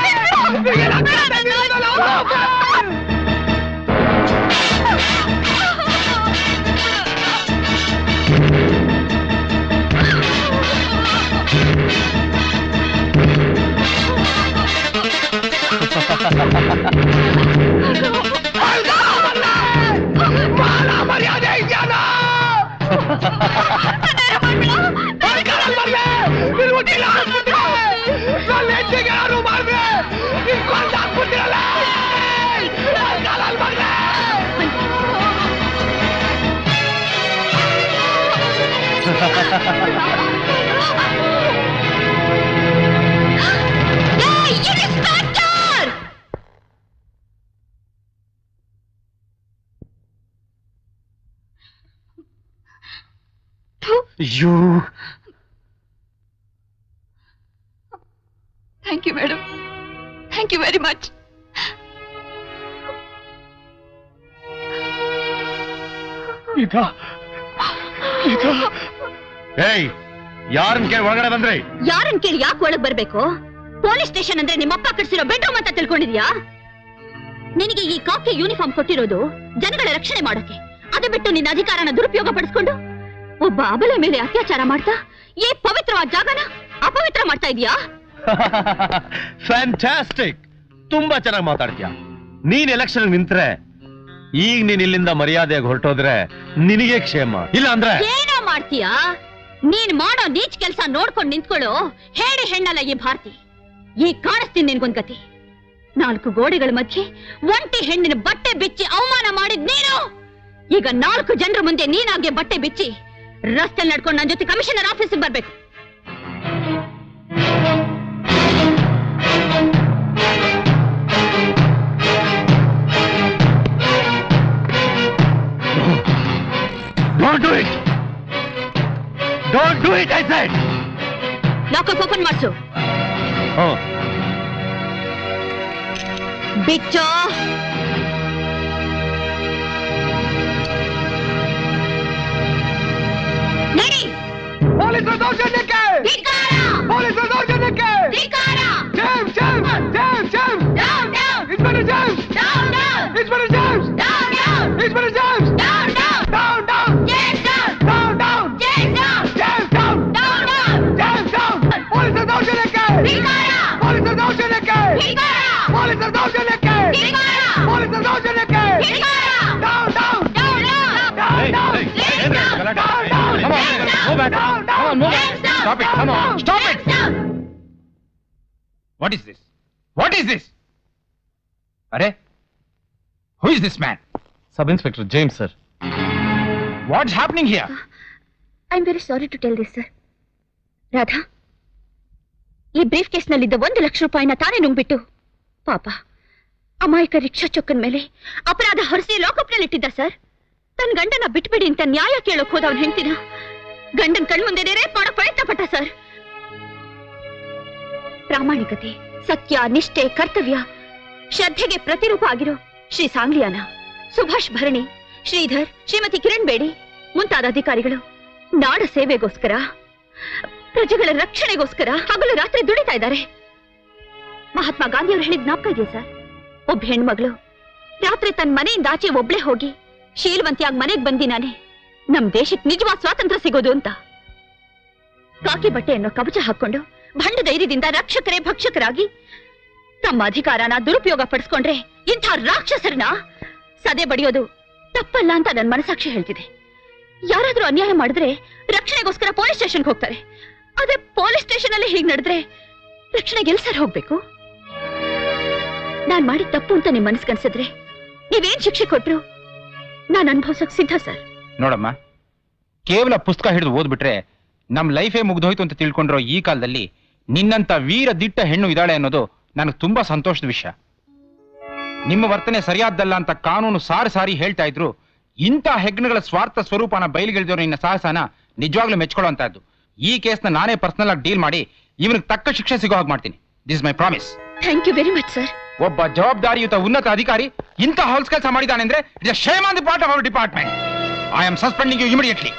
Hey, Inspector! You Thank you, madam. Thank you very much. ಈಗ ಈಗ ಏಯ್ ಯಾರನ್ ಕೇಳಿ ಒಳಗಡೆ ಬಂದ್ರಿ ಯಾರನ್ ಕೇಳಿ ಯಾಕೆ ಒಳಗ್ ಬರ್ಬೇಕು ಪೊಲೀಸ್ ಸ್ಟೇಷನ್ ಅಂದ್ರೆ ನಿಮ್ಮಪ್ಪ ಕಟ್ಸಿರೋ ಬೆಡ್ರೂಮ್ ಅಂತ ತಿಳ್ಕೊಂಡಿದ್ಯಾ ನಿನಗೆ ಈ ಕಾಕಿ ಯೂನಿಫಾರ್ಮ್ ಕೊಟ್ಟಿರೋದು ಜನಗಳ ರಕ್ಷಣೆ ಮಾಡೋಕೆ ಅದು ಬಿಟ್ಟು ನಿನ್ನ ಅಧಿಕಾರನ ದುರುಪಯೋಗ ಪಡಿಸ್ಕೊಂಡು ಒಬ್ಬ ಅಬಲೆ ಮೇಲೆ ಅತ್ಯಾಚಾರ ಮಾಡ್ತಾ ಈ ಪವಿತ್ರವಾದ ಜಾಗನ ಅಪವಿತ್ರ ಮಾಡ್ತಾ ಇದೀಯಾ ಫ್ಯಾಂಟಾಸ್ಟಿಕ್ ತುಂಬಾ ಚೆನ್ನಾಗಿ ಮಾತಾಡ್ತೀಯ ನೀನ್ ಎಲೆಕ್ಷನ್ ನಿಂತ್ರೆ ಈಗ ನೀನ್ ಇಲ್ಲಿಂದ ಮರ್ಯಾದೆಯಾಗಿ ಹೊರಟೋದ್ರೆ ನಿನಗೆ ಕ್ಷೇಮ ಇಲ್ಲ ಅಂದ್ರೆ ಏನೋ ಮಾಡ್ತೀಯಾ ನೀನ್ ಮಾಡೋ ನೀಚ್ ಕೆಲ್ಸ ನೋಡ್ಕೊಂಡ್ ನಿಂತ್ಕೊಳ್ಳೋ ಹೇಳಿ ಹೆಣ್ಣಲ್ಲ ಈ ಭಾರತಿ ಈಗ ಕಾಣಿಸ್ತೀನಿ ನಿನ್ಗೊಂದ್ ಗತಿ ನಾಲ್ಕು ಗೋಡೆಗಳ ಮಧ್ಯೆ ಒಂಟಿ ಹೆಣ್ಣಿನ ಬಟ್ಟೆ ಬಿಚ್ಚಿ ಅವಮಾನ ಮಾಡಿದ್ ನೀನು ಈಗ ನಾಲ್ಕು ಜನರ ಮುಂದೆ ನೀನಾಗೆ ಬಟ್ಟೆ ಬಿಚ್ಚಿ ರಸ್ತೆ ನಡ್ಕೊಂಡು ನನ್ನ ಜೊತೆ ಕಮಿಷನರ್ ಆಫೀಸಿಗೆ ಬರ್ಬೇಕು don't do it don't do it I said lockup open ಮಾಡ್ಸು ಬಿಚ್ಚೋ ನಡಿ ಪೊಲೀಸರ ದೌರ್ಜನ್ಯಕ್ಕೆ ಧಿಕ್ಕಾರ! ಪೊಲೀಸರ ದೌರ್ಜನ್ಯಕ್ಕೆ ಧಿಕ್ಕಾರ! James James James James Down, down! Inspector James Down, down! Inspector James Down, down! Inspector James Down, down! Down down James down! Down down James down! James down Down, down! James down ಪೊಲೀಸರ ದೌರ್ಜನ್ಯಕ್ಕೆ ಧಿಕ್ಕಾರ! ಪೊಲೀಸರ ದೌರ್ಜನ್ಯಕ್ಕೆ ಧಿಕ್ಕಾರ! ಪೊಲೀಸರ ದೌರ್ಜನ್ಯಕ್ಕೆ ಧಿಕ್ಕಾರ! ಪೊಲೀಸರ ದೌರ್ಜನ್ಯಕ್ಕೆ ಧಿಕ್ಕಾರ! Down down Down, down! Down down James down! Come on, go back. Down, down. Come on, move back. James down! Stop it, come on. Stop it. James down! What is this what is this ಅರೆ who is this man sub inspector James sir what's happening here I am very sorry to tell this sir Radha ಈ ಬ್ರೀಫ್ ಕೇಸ್ನಲ್ಲಿದ್ದ ಒಂದು ಲಕ್ಷ ರೂಪಾಯಿನ ತಾನೇ ನುಂಗ್ಬಿಟ್ಟು ಪಾಪ ಅಮಾಯಕ rickshaw ಚೊಕ್ಕನ್ ಮೇಲೆ ಅಪರಾಧ ಹೊರಿಸಿ ಲಾಕಪ್ನಲ್ಲಿಟ್ಟಿದ್ದ ಸರ್ ತನ್ನ ಗಂಡನ ಬಿಟ್ಬಿಡಿ ಅಂತ ನ್ಯಾಯ ಕೇಳೋಕ್ ಹೋದ ಅವ್ನ ಹೆಂಡ್ತಿನ ಗಂಡನ್ ಕಣ್ಮುಂದೆ ರೇಪ್ ಮಾಡೋ ಪ್ರಯತ್ನ ಪಟ್ಟ ಸರ್ ಪ್ರಾಮಾಣಿಕತೆ ಸತ್ಯ ನಿಷ್ಠೆ ಕರ್ತವ್ಯ ಶ್ರದ್ಧೆಗೆ ಪ್ರತಿರೂಪ ಆಗಿರೋ ಶ್ರೀ ಸಾಂಗ್ಲಿಯಾನ ಸುಭಾಷ್ ಭರಣಿ ಶ್ರೀಧರ್ ಶ್ರೀಮತಿ ಕಿರಣ್ ಬೇಡಿ ಮುಂತಾದ ಅಧಿಕಾರಿಗಳು ನಾಡ ಸೇವೆಗೋಸ್ಕರ ಪ್ರಜೆಗಳ ರಕ್ಷಣೆಗೋಸ್ಕರ ಹಗಲು ರಾತ್ರಿ ದುಡಿತಾ ಇದ್ದಾರೆ ಮಹಾತ್ಮ ಗಾಂಧಿ ಅವರು ಹೇಳಿದ ಜ್ಞಾಪಕ ಇದೆಯಾ ಸರ್ ಒಬ್ಬ ಹೆಣ್ಮಗಳು ರಾತ್ರಿ ತನ್ನ ಮನೆಯಿಂದ ಆಚೆ ಒಬ್ಳೆ ಹೋಗಿ ಶೀಲವಂತಿಯಾಗಿ ಮನೆಗೆ ಬಂದಿನಾನೆ ನಮ್ ದೇಶಕ್ಕೆ ನಿಜವಾದ ಸ್ವಾತಂತ್ರ್ಯ ಸಿಗೋದು ಅಂತ ಕಾಕಿ ಬಟ್ಟೆ ಅನ್ನೋ ಕವಚ ಹಾಕೊಂಡು ಭಂಡ ಧೈರ್ಯದಿಂದ ರಕ್ಷಕರೇ ಭಕ್ಷಕರಾಗಿ ತಮ್ಮ ಅಧಿಕಾರನ ದುರುಪಯೋಗ ಪಡಿಸ್ಕೊಂಡ್ರೆ ಇಂಥ ರಾಕ್ಷಸರನ್ನ ಸದೆ ಬಡಿಯೋದು ತಪ್ಪಲ್ಲ ಅಂತ ನನ್ ಮನಸಾಕ್ಷಿ ಹೇಳ್ತಿದೆ ಯಾರಾದ್ರೂ ಅನ್ಯಾಯ ಮಾಡಿದ್ರೆ ರಕ್ಷಣೆಗೋಸ್ಕರ ಪೊಲೀಸ್ ಸ್ಟೇಷನ್ಗೆ ಹೋಗ್ತಾರೆ ಆದ್ರೆ ಪೊಲೀಸ್ ಸ್ಟೇಷನ್ ಅಲ್ಲಿ ಹೀಗ್ ನಡೆದ್ರೆ ರಕ್ಷಣೆಗೆ ಎಲ್ ಸರ್ ಹೋಗ್ಬೇಕು ನಾನ್ ಮಾಡಿದ ತಪ್ಪು ಅಂತ ನಿಮ್ ಮನಸ್ಗನ್ಸಿದ್ರೆ ನೀವೇನ್ ಶಿಕ್ಷೆ ಕೊಟ್ರು ನಾನ್ ಅನುಭವಿಸಕ್ ಸಿದ್ಧ ಸರ್ ನೋಡಮ್ಮ ಕೇವಲ ಪುಸ್ತಕ ಹಿಡಿದು ಓದ್ಬಿಟ್ರೆ ನಮ್ ಲೈಫೇ ಮುಗ್ದೋಯ್ತು ಅಂತ ತಿಳ್ಕೊಂಡಿರೋ ಈ ಕಾಲದಲ್ಲಿ ನಿನ್ನಂತ ವೀರ ದಿಟ್ಟ ಹೆಣ್ಣು ಇದ್ದಾಳೆ ಅನ್ನೋದು ನನಗೆ ತುಂಬಾ ಸಂತೋಷದ ವಿಷಯ ನಿಮ್ಮ ವರ್ತನೆ ಸರಿಯಾದ್ದಲ್ಲ ಅಂತ ಕಾನೂನು ಸಾರಿ ಸಾರಿ ಹೇಳ್ತಾ ಇದ್ರು ಇಂಥ ಹೆಗ್ಣಗಳ ಸ್ವಾರ್ಥ ಸ್ವರೂಪನ ಬಯಲಿಗೆಳೆದವರು ನಿನ್ನ ಸಾಹಸನ ನಿಜವಾಗ್ಲೂ ಮೆಚ್ಕೊಳ್ಳುವಂತಹದ್ದು ಈ ಕೇಸ್ನ ನಾನೇ ಪರ್ಸನಲ್ ಆಗಿ ಡೀಲ್ ಮಾಡಿ ಇವನಿಗೆ ತಕ್ಕ ಶಿಕ್ಷೆ ಸಿಗೋ ಹಾಗೆ ಮಾಡ್ತೀನಿ this my promise thank you very much sir ಒಬ್ಬ ಜವಾಬ್ದಾರಿಯುತ ಉನ್ನತ ಅಧಿಕಾರಿ ಇಂಥ ಹೊಲ್ಸ್ ಕೆಲಸ ಮಾಡಿದ್ದಾನೆ ಅಂದ್ರೆ it's shame on the part of our department I am suspending you immediately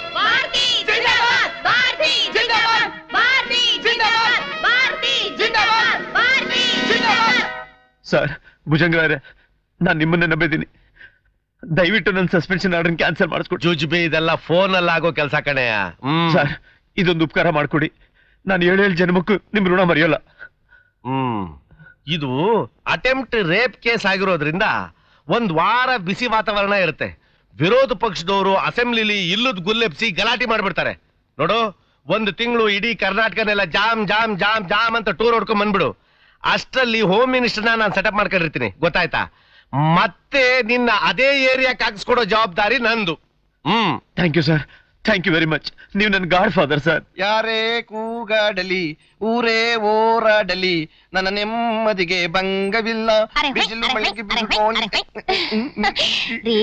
sir ಭುಜಂಗರೇ ನಾನು ನಿಮ್ಮನ್ನೇ ನಂಬಿದ್ದೀನಿ ದಯವಿಟ್ಟು ನನ್ನ ಸಸ್ಪೆನ್ಷನ್ ಆರ್ಡರ್ ಕ್ಯಾನ್ಸಲ್ ಮಾಡಿಸ್ಕೊಡಿ ಜುಜ್ಬಿ ಇದೆಲ್ಲ ಫೋನ್ ಅಲ್ಲಿ ಆಗೋ ಕೆಲಸ ಕಣೆಯ ಸರ್ ಇದೊಂದು ಉಪಕಾರ ಮಾಡ್ಕೊಡಿ ನಾನು ಏಳು ಏಳು ಜನ್ಮಕ್ಕೂ ನಿಮ್ ಋಣ ಮರೆಯೋಲ್ಲ ಹ್ಮ್ ಇದು ಅಟೆಂಪ್ಟ್ ರೇಪ್ ಕೇಸ್ ಆಗಿರೋದ್ರಿಂದ ಒಂದ್ ವಾರ ಬಿಸಿ ವಾತಾವರಣ ಇರುತ್ತೆ ವಿರೋಧ ಪಕ್ಷದವರು ಅಸೆಂಬ್ಲಿಲಿ ಇಲ್ಲದ್ ಗುಲ್ಲೆಪ್ಸಿ ಗಲಾಟೆ ಮಾಡ್ಬಿಡ್ತಾರೆ ನೋಡು ಒಂದು ತಿಂಗಳು ಇಡೀ ಕರ್ನಾಟಕನೆಲ್ಲ ಜಾಮ್ ಜಾಮ್ ಜಾಮ್ ಜಾಮ್ ಅಂತ ಟೂರ್ ಹೊಡ್ಕೊಂಡ್ ಬಂದ್ಬಿಡು ಅಷ್ಟರಲ್ಲಿ ಹೋಮ್ ಮಿನಿಸ್ಟರ್ನ ನಾನು ಸೆಟಪ್ ಮಾಡ್ಕೊಂಡಿರ್ತೀನಿ ಗೊತ್ತಾಯ್ತಾ ಮತ್ತೆ ನಿನ್ನ ಅದೇ ಏರಿಯಾಕ್ಕೆ ಹಾಕಿಸ್ಕೊಡೋ ಜವಾಬ್ದಾರಿ ನಂದು ಹ್ಮ್ thank you sir thank you very much ನೀವು ನನ್ನ ಗಾಡ್ ಫಾದರ್ ಸರ್ ಯಾರೇ ಕೂಗಾಡಲಿ ಊರೇ ಓರಾಡಲಿ ನನ್ನ ನೆಮ್ಮದಿಗೆ ಭಂಗವಿಲ್ಲ ಬಿಸಿಲು ಮಳೆಗೆ ಬೀಳ್ಕೊಂಡು- ರೀ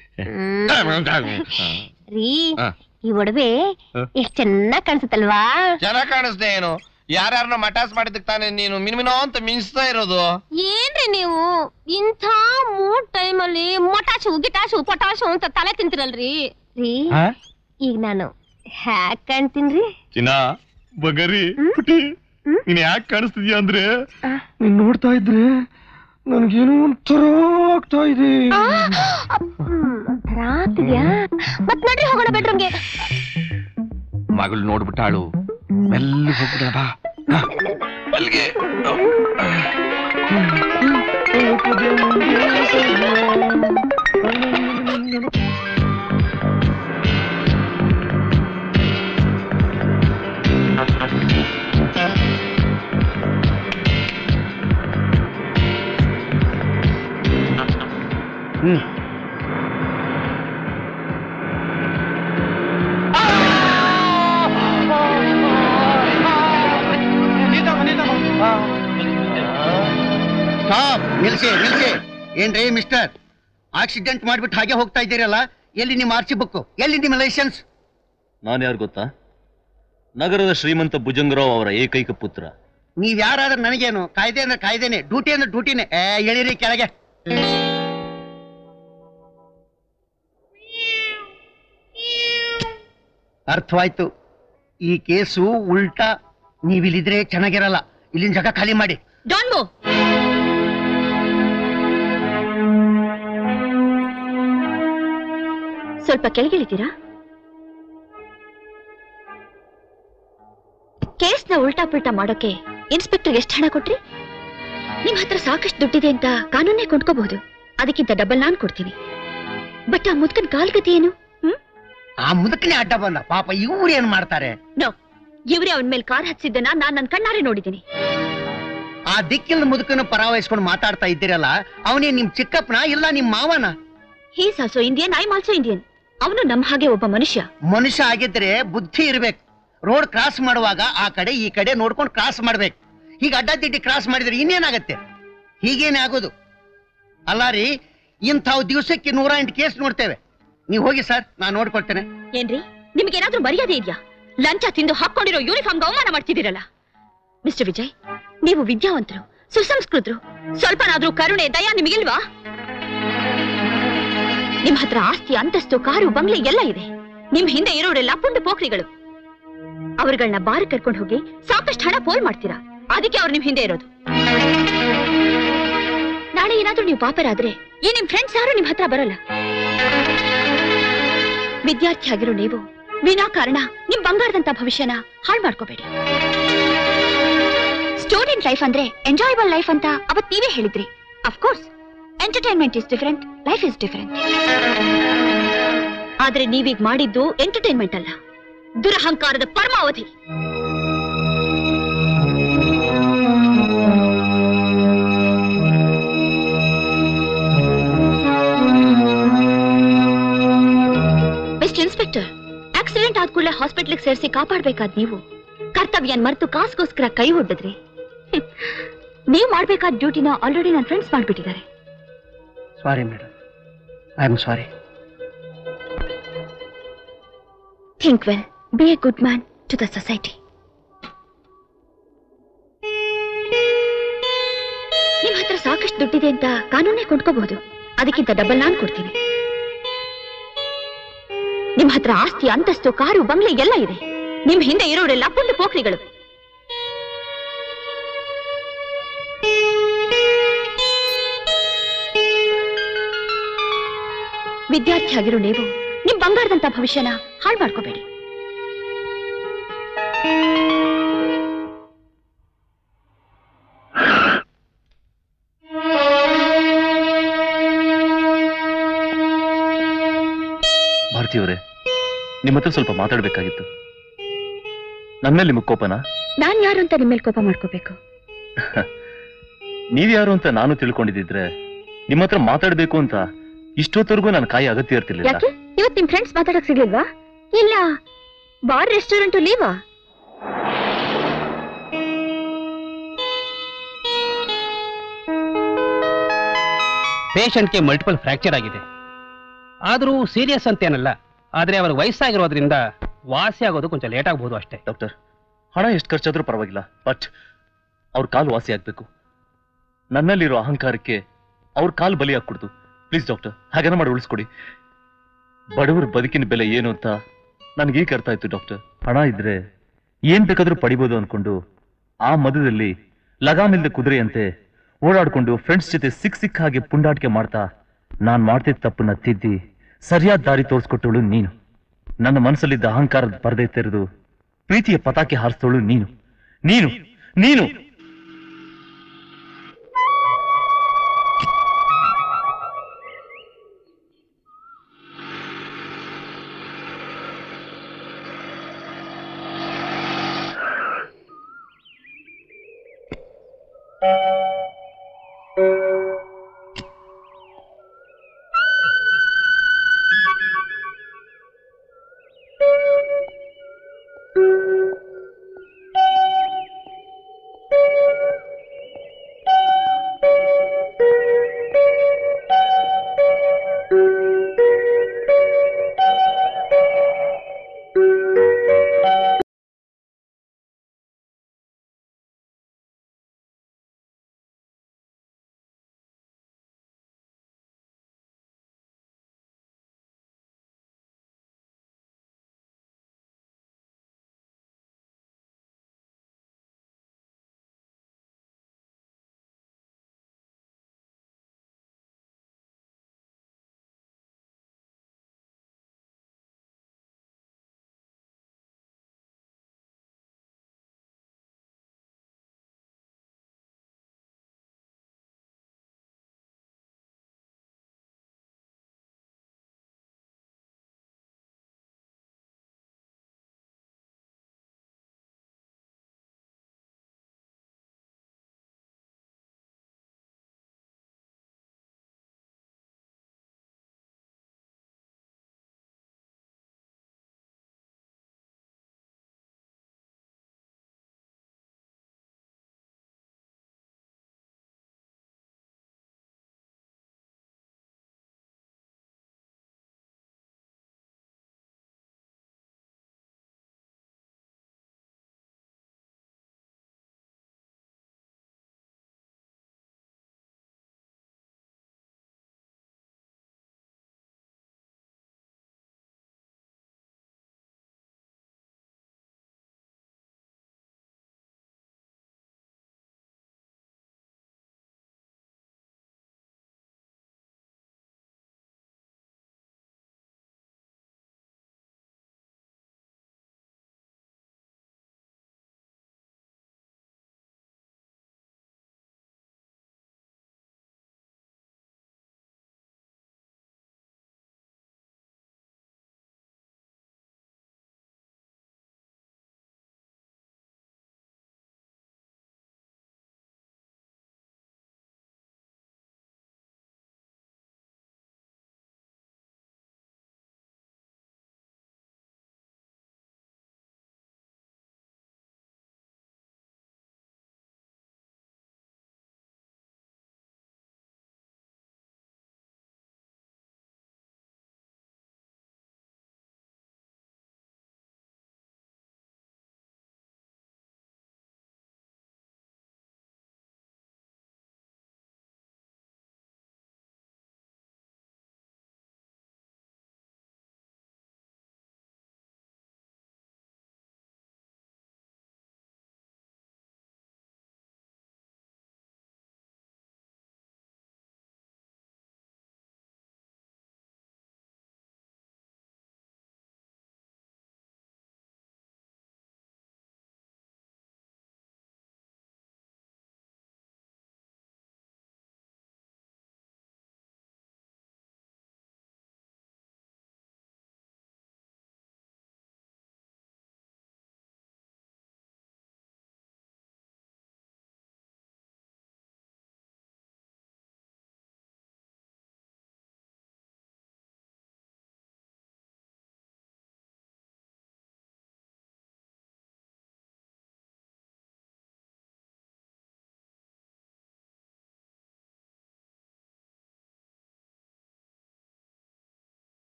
ರೀ ಈ ಒಡವೆ ಎಷ್ಟ್ ಚೆನ್ನಾಗ್ ಕಾಣಿಸುತ್ತಲ್ವಾ ಚೆನ್ನಾಗ್ ಕಾಣಿಸ್ದೆ ಏನು ಯಾರ್ಯಾರನ್ನ ಮಟಾಸ್ ಮಾಡಿದಕ್ಕೆ ತಾನೇ ನೀನು ಮಿನ್ಮಿನೋ ಅಂತ ಮಿಂಚ್ತಾ ಇರೋದು ಏನ್ರಿ ನೀವು ಇಂಥ ಮೂಡ್ ಟೈಮಲ್ಲಿ ಮೊಟಾಶು ಗಿಟಾಶು ಪೊಟಾಶು ಅಂತ ತಲೆ ತಿಂತಿರಲ್ರಿ ರೀ ಈಗ ನಾನು ಹ್ಯಾಕ್ ಕಾಣ್ತೀನ್ರಿ ಚಿನ್ನ ಬಗರಿ ಪುಟಿ ನೀನ್ ಯಾಕೆ ಕಾಣಿಸ್ತಿದ್ಯಾ ಅಂದ್ರೆ ನೀನ್ ನೋಡ್ತಾ ಇದ್ರೆ ನನ್ಗೇನೋ ಒಂಥರ ಆಗ್ತಾ ಇದೆ ಒಂಥರ ಆಗ್ತಿದ್ಯಾ ಮತ್ ನಡ್ರಿ ಹೋಗೋಣ ಬೆಡ್ರೂಮ್ಗೆ ಮಗಳು ನೋಡ್ಬಿಟ್ಟಾಳು ಮೆಲ್ಲ ಹೋಗ್ಬಿಡ ಬಾ ಹಾ, ಅಲ್ಲಿಗೆ ಸ್ಟಾಪ್ ನಿಲ್ಸಿ ನಿಲ್ಸಿ ಏನ್ರಿ ಮಿಸ್ಟರ್ ಆಕ್ಸಿಡೆಂಟ್ ಮಾಡ್ಬಿಟ್ಟು ಹಾಗೆ ಹೋಗ್ತಾ ಇದ್ದೀರಲ್ಲ ಎಲ್ಲಿ ನಿಮ್ಮ ಆರ್ ಸಿ ಬುಕ್ ಎಲ್ಲಿ ನಿಮ್ಮ ಲೈಸೆನ್ಸ್ ನಾನು ಯಾರು ಗೊತ್ತಾ ನಗರದ ಶ್ರೀಮಂತ ಭುಜಂಗರಾವ್ ಅವರ ಏಕೈಕ ಪುತ್ರ ನೀವ್ ಯಾರಾದ್ರೂ ನನಗೇನು ಕಾಯ್ದೆ ಅಂದ್ರೆ ಕಾಯ್ದೆನೆ ಡ್ಯೂಟಿ ಅಂದ್ರೆ ಡ್ಯೂಟಿನೇ ಏ ಎಳಿರಿ ಕೆಳಗೆ ಅರ್ಥವಾಯ್ತು ಈ ಕೇಸು ಉಲ್ಟಾ ನೀವಿಲ್ಲಿದ್ರೆ ಚೆನ್ನಾಗಿರಲ್ಲ ಇಲ್ಲಿನ ಜಾಗ ಖಾಲಿ ಮಾಡಿ ಡೋಂಟ್ ಮೂವ್ ಸ್ವಲ್ಪ ಕೆಳಗಿಳಿತೀರಾ ಕೇಸ್ನ ಉಲ್ಟಾ ಪುಲ್ಟಾ ಮಾಡೋಕೆ ಇನ್ಸ್ಪೆಕ್ಟರ್ ಎಷ್ಟು ಹಣ ಕೊಟ್ರಿ ನಿಮ್ ಹತ್ರ ಸಾಕಷ್ಟು ದುಡ್ಡಿದೆ ಅಂತ ಕಾನೂನೇ ಕೊಂಡ್ಕೋಬಹುದು ಅದಕ್ಕಿಂತ ಡಬಲ್ ನಾನ್ ಕೊಡ್ತೀನಿ ಬಟ್ ಆ ಮುದ್ಕನ್ ಕಾಲ್ಗತಿ ಏನು ಆ ಮುದುಕನೇ ಅಡ್ಡ ಬಂದ ಪಾಪ ಇವ್ರು ಏನ್ ಮಾಡ್ತಾರೆ ನೋ ಇವ್ರೇ ಅವನ ಮೇಲೆ ಕಾರ್ ಹಚ್ಚಿದ್ದನ್ನ ನಾನ್ ನನ್ನ ಕಣ್ಣಾರೆ ನೋಡಿದ್ದೀನಿ ಆ ದಿಕ್ಕಿನ ಮುದುಕನ ಪರ ವಹಿಸ್ಕೊಂಡು ಮಾತಾಡ್ತಾ ಇದ್ದೀರಲ್ಲ ಅವನೇ ನಿಮ್ ಚಿಕ್ಕಪ್ಪನ ಇಲ್ಲ ನಿಮ್ ಮಾವನ he's also Indian I also Indian ಅವನು ನಮ್ಮ ಹಾಗೆ ಒಬ್ಬ ಮನುಷ್ಯ ಮನುಷ್ಯ ಆಗಿದ್ರೆ ಬುದ್ಧಿ ಇರ್ಬೇಕು ರೋಡ್ ಕ್ರಾಸ್ ಮಾಡುವಾಗ ಆ ಕಡೆ ಈ ಕಡೆ ನೋಡ್ಕೊಂಡು ಕ್ರಾಸ್ ಮಾಡ್ಬೇಕು ಈಗ ಅಡ್ಡದಿಡ್ಡಿ ಕ್ರಾಸ್ ಮಾಡಿದ್ರೆ ಇನ್ನೇನಾಗತ್ತೆ ಹೀಗೇನೆ ಆಗೋದು ಅಲ್ಲ ರೀ ಇಂಥವು ದಿವಸಕ್ಕೆ ನೂರ ಎಂಟು ಕೇಸ್ ನೋಡ್ತೇವೆ ನೀವು ಹೋಗಿ ಸರ್ ನಾನು ನೋಡ್ಕೊಳ್ತೇನೆ ಏನ್ರಿ ನಿಮ್ಗೇನಾದ್ರೂ ಮರ್ಯಾದೆ ಇದೆಯಾ ಲಂಚ ತಿಂದು ಹಾಕೊಂಡಿರೋ ಯೂನಿಫಾರ್ಮ್ ಅವಮಾನ ಮಾಡ್ತಿದ್ದೀರಲ್ಲ ಮಿಸ್ಟರ್ ವಿಜಯ್ ನೀವು ವಿದ್ಯಾವಂತರು ಸುಸಂಸ್ಕೃತರು ಸ್ವಲ್ಪನಾದ್ರೂ ಕರುಣೆ ದಯ ನಿಮಗಿಲ್ವಾ ನಿಮ್ ಹತ್ರ ಆಸ್ತಿ ಅಂತಸ್ತು ಕಾರು ಬಂಗ್ಲೆ ಎಲ್ಲ ಇದೆ ನಿಮ್ ಹಿಂದೆ ಇರೋರೆಲ್ಲ ಪುಂಡು ಪೋಖ್ರಿಗಳು ಅವ್ರಗಳನ್ನ ಬಾರ್ ಕರ್ಕೊಂಡು ಹೋಗಿ ಸಾಕಷ್ಟು ಹಣ ಪೋಲ್ ಮಾಡ್ತೀರಾ ಅದಕ್ಕೆ ಅವ್ರು ನಿಮ್ ಹಿಂದೆ ಇರೋದು ನಾಳೆ ಏನಾದ್ರೂ ನೀವು ಪಾಪರಾದ್ರೆ ಈ ನಿಮ್ ಫ್ರೆಂಡ್ಸ್ ಯಾರು ನಿಮ್ ಹತ್ರ ಬರಲ್ಲ ವಿದ್ಯಾರ್ಥಿ ಆಗಿರೋ ನೀವು ವಿನಾಕಾರಣ ನಿಮ್ ಬಂಗಾರದಂತ ಭವಿಷ್ಯನ ಹಾಳು ಮಾಡ್ಕೋಬೇಡಿ ಸ್ಟೂಡೆಂಟ್ ಲೈಫ್ ಅಂದ್ರೆ ಎಂಜಾಯಬಲ್ ಲೈಫ್ ಅಂತ ಅವತ್ ನೀವೇ ಹೇಳಿದ್ರಿ of course entertainment is different life is different ಆದ್ರೆ ನೀವೀಗ ಮಾಡಿದ್ದು ಎಂಟರ್ಟೈನ್ಮೆಂಟ್ ಅಲ್ಲ ದುರಹಂಕಾರದ ಪರಮಾವಧಿ ಮಿಸ್ಟರ್ ಇನ್ಸ್ಪೆಕ್ಟರ್ ಆಕ್ಸಿಡೆಂಟ್ ಆದ ಕೂಡಲೇ ಹಾಸ್ಪಿಟ್ಲಿಗೆ ಸೇರಿಸಿ ಕಾಪಾಡ್ಬೇಕಾದ್ ನೀವು ಕರ್ತವ್ಯನ್ ಮರೆತು ಕಾಸ್ಗೋಸ್ಕರ ಕೈ ಹೊಡ್ಡಿದ್ರಿ ಹ್ಮ್. ನೀವು ಮಾಡ್ಬೇಕಾದ ಡ್ಯೂಟಿನ ಆಲ್ರೆಡಿ ನನ್ನ ಫ್ರೆಂಡ್ಸ್ ಮಾಡ್ಬಿಟ್ಟಿದ್ದಾರೆ sorry madam I am sorry think well be a good man to the society ನಿಮ್ ಹತ್ರ ಸಾಕಷ್ಟು ದುಡ್ಡಿದೆ ಅಂತ ಕಾನೂನೇ ಕೊಂಡ್ಕೋಬಹುದು ಅದಕ್ಕಿಂತ ಡಬಲ್ ನಾನ್ ಕೊಡ್ತೀನಿ ನಿಮ್ ಹತ್ರ ಆಸ್ತಿ ಅಂತಸ್ತು ಕಾರು ಬಂಗ್ಲೆ ಎಲ್ಲ ಇದೆ ನಿಮ್ ಹಿಂದೆ ಇರೋರೆಲ್ಲ ಪುಂಡು ಪೋಖ್ರಿಗಳು ವಿದ್ಯಾರ್ಥಿ ಆಗಿರೋ ನೀವು ನಿಮ್ ಬಂಗಾರದಂತ ಭವಿಷ್ಯನ ಹಾಳು ಮಾಡ್ಕೋಬೇಡಿ ಭಾರತಿಯವರೇ ನಿಮ್ಮ ಹತ್ರ ಸ್ವಲ್ಪ ಮಾತಾಡ್ಬೇಕಾಗಿತ್ತು ನನ್ನ ಮೇಲೆ ನಿಮಗೆ ಕೋಪನಾ ನಾನ್ ಯಾರು ಅಂತ ನಿಮ್ಮೇಲ್ ಕೋಪ ಮಾಡ್ಕೋಬೇಕು ನೀವ್ಯಾರು ಅಂತ ನಾನು ತಿಳ್ಕೊಂಡಿದ್ದಿದ್ರೆ ನಿಮ್ಮ ಹತ್ರ ಮಾತಾಡ್ಬೇಕು ಅಂತ ಇಷ್ಟೊತ್ತವರೆಗೂ ನನ್ನ ಕಾಯಿ ಅಗತ್ಯ ಇರ್ತಿರ್ಲಿಲ್ಲ ಯಾಕೆ ಇವತ್ ನಿಮ್ ಫ್ರೆಂಡ್ಸ್ ಮಾತಾಡಕ್ ಸಿಗ್ಲಿಲ್ವಾ ಇಲ್ಲ ಬಾರ್ ರೆಸ್ಟೋರೆಂಟ್ ಲೀವಾ ಪೇಷಂಟ್ಗೆ ಮಲ್ಟಿಪಲ್ ಫ್ರಾಕ್ಚರ್ ಆಗಿದೆ ಆದರೂ ಸೀರಿಯಸ್ ಅಂತೇನಲ್ಲ ಆದ್ರೆ ಅವರ ವಯಸ್ಸಾಗಿರೋದ್ರಿಂದ ವಾಸಿ ಆಗೋದು ಕೊಂಚ ಲೇಟ್ ಆಗಬಹುದು ಅಷ್ಟೇ ಡಾಕ್ಟರ್ ಹಣ ಎಷ್ಟು ಖರ್ಚಾದ್ರೂ ಪರವಾಗಿಲ್ಲ ಬಟ್ ಅವ್ರ ಕಾಲು ವಾಸಿ ಆಗ್ಬೇಕು ನನ್ನಲ್ಲಿರೋ ಅಹಂಕಾರಕ್ಕೆ ಅವ್ರ ಕಾಲು ಬಲಿ ಹಾಕ್ಕೊಡ್ತು ಪ್ಲೀಸ್ ಡಾಕ್ಟರ್ ಹಾಗೇನ ಮಾಡಿ ಉಳಿಸ್ಕೊಡಿ ಬಡವರ ಬದುಕಿನ ಬೆಲೆ ಏನು ಅಂತ ನನಗೀಗ ಅರ್ಥ ಆಯ್ತು ಡಾಕ್ಟರ್ ಹಣ ಇದ್ರೆ ಏನ್ ಬೇಕಾದ್ರೂ ಪಡಿಬೋದು ಅನ್ಕೊಂಡು ಆ ಮಧ್ಯದಲ್ಲಿ ಲಗಾಮಿಲ್ದ ಕುದುರೆಯಂತೆ ಓಡಾಡ್ಕೊಂಡು ಫ್ರೆಂಡ್ಸ್ ಜೊತೆ ಸಿಕ್ ಸಿಕ್ ಹಾಗೆ ಪುಂಡಾಟಿಕೆ ಮಾಡ್ತಾ ನಾನ್ ಮಾಡ್ತಿದ್ದ ತಪ್ಪನ್ನ ತಿದ್ದಿ ಸರಿಯಾದ ದಾರಿ ತೋರಿಸ್ಕೊಟ್ಟವಳು ನೀನು ನನ್ನ ಮನಸ್ಸಲ್ಲಿದ್ದ ಅಹಂಕಾರದ ಪರದೆ ತೆರೆದು ಪ್ರೀತಿಯ ಪತಾಕೆ ಹಾರಿಸ್ತವಳು ನೀನು ನೀನು ನೀನು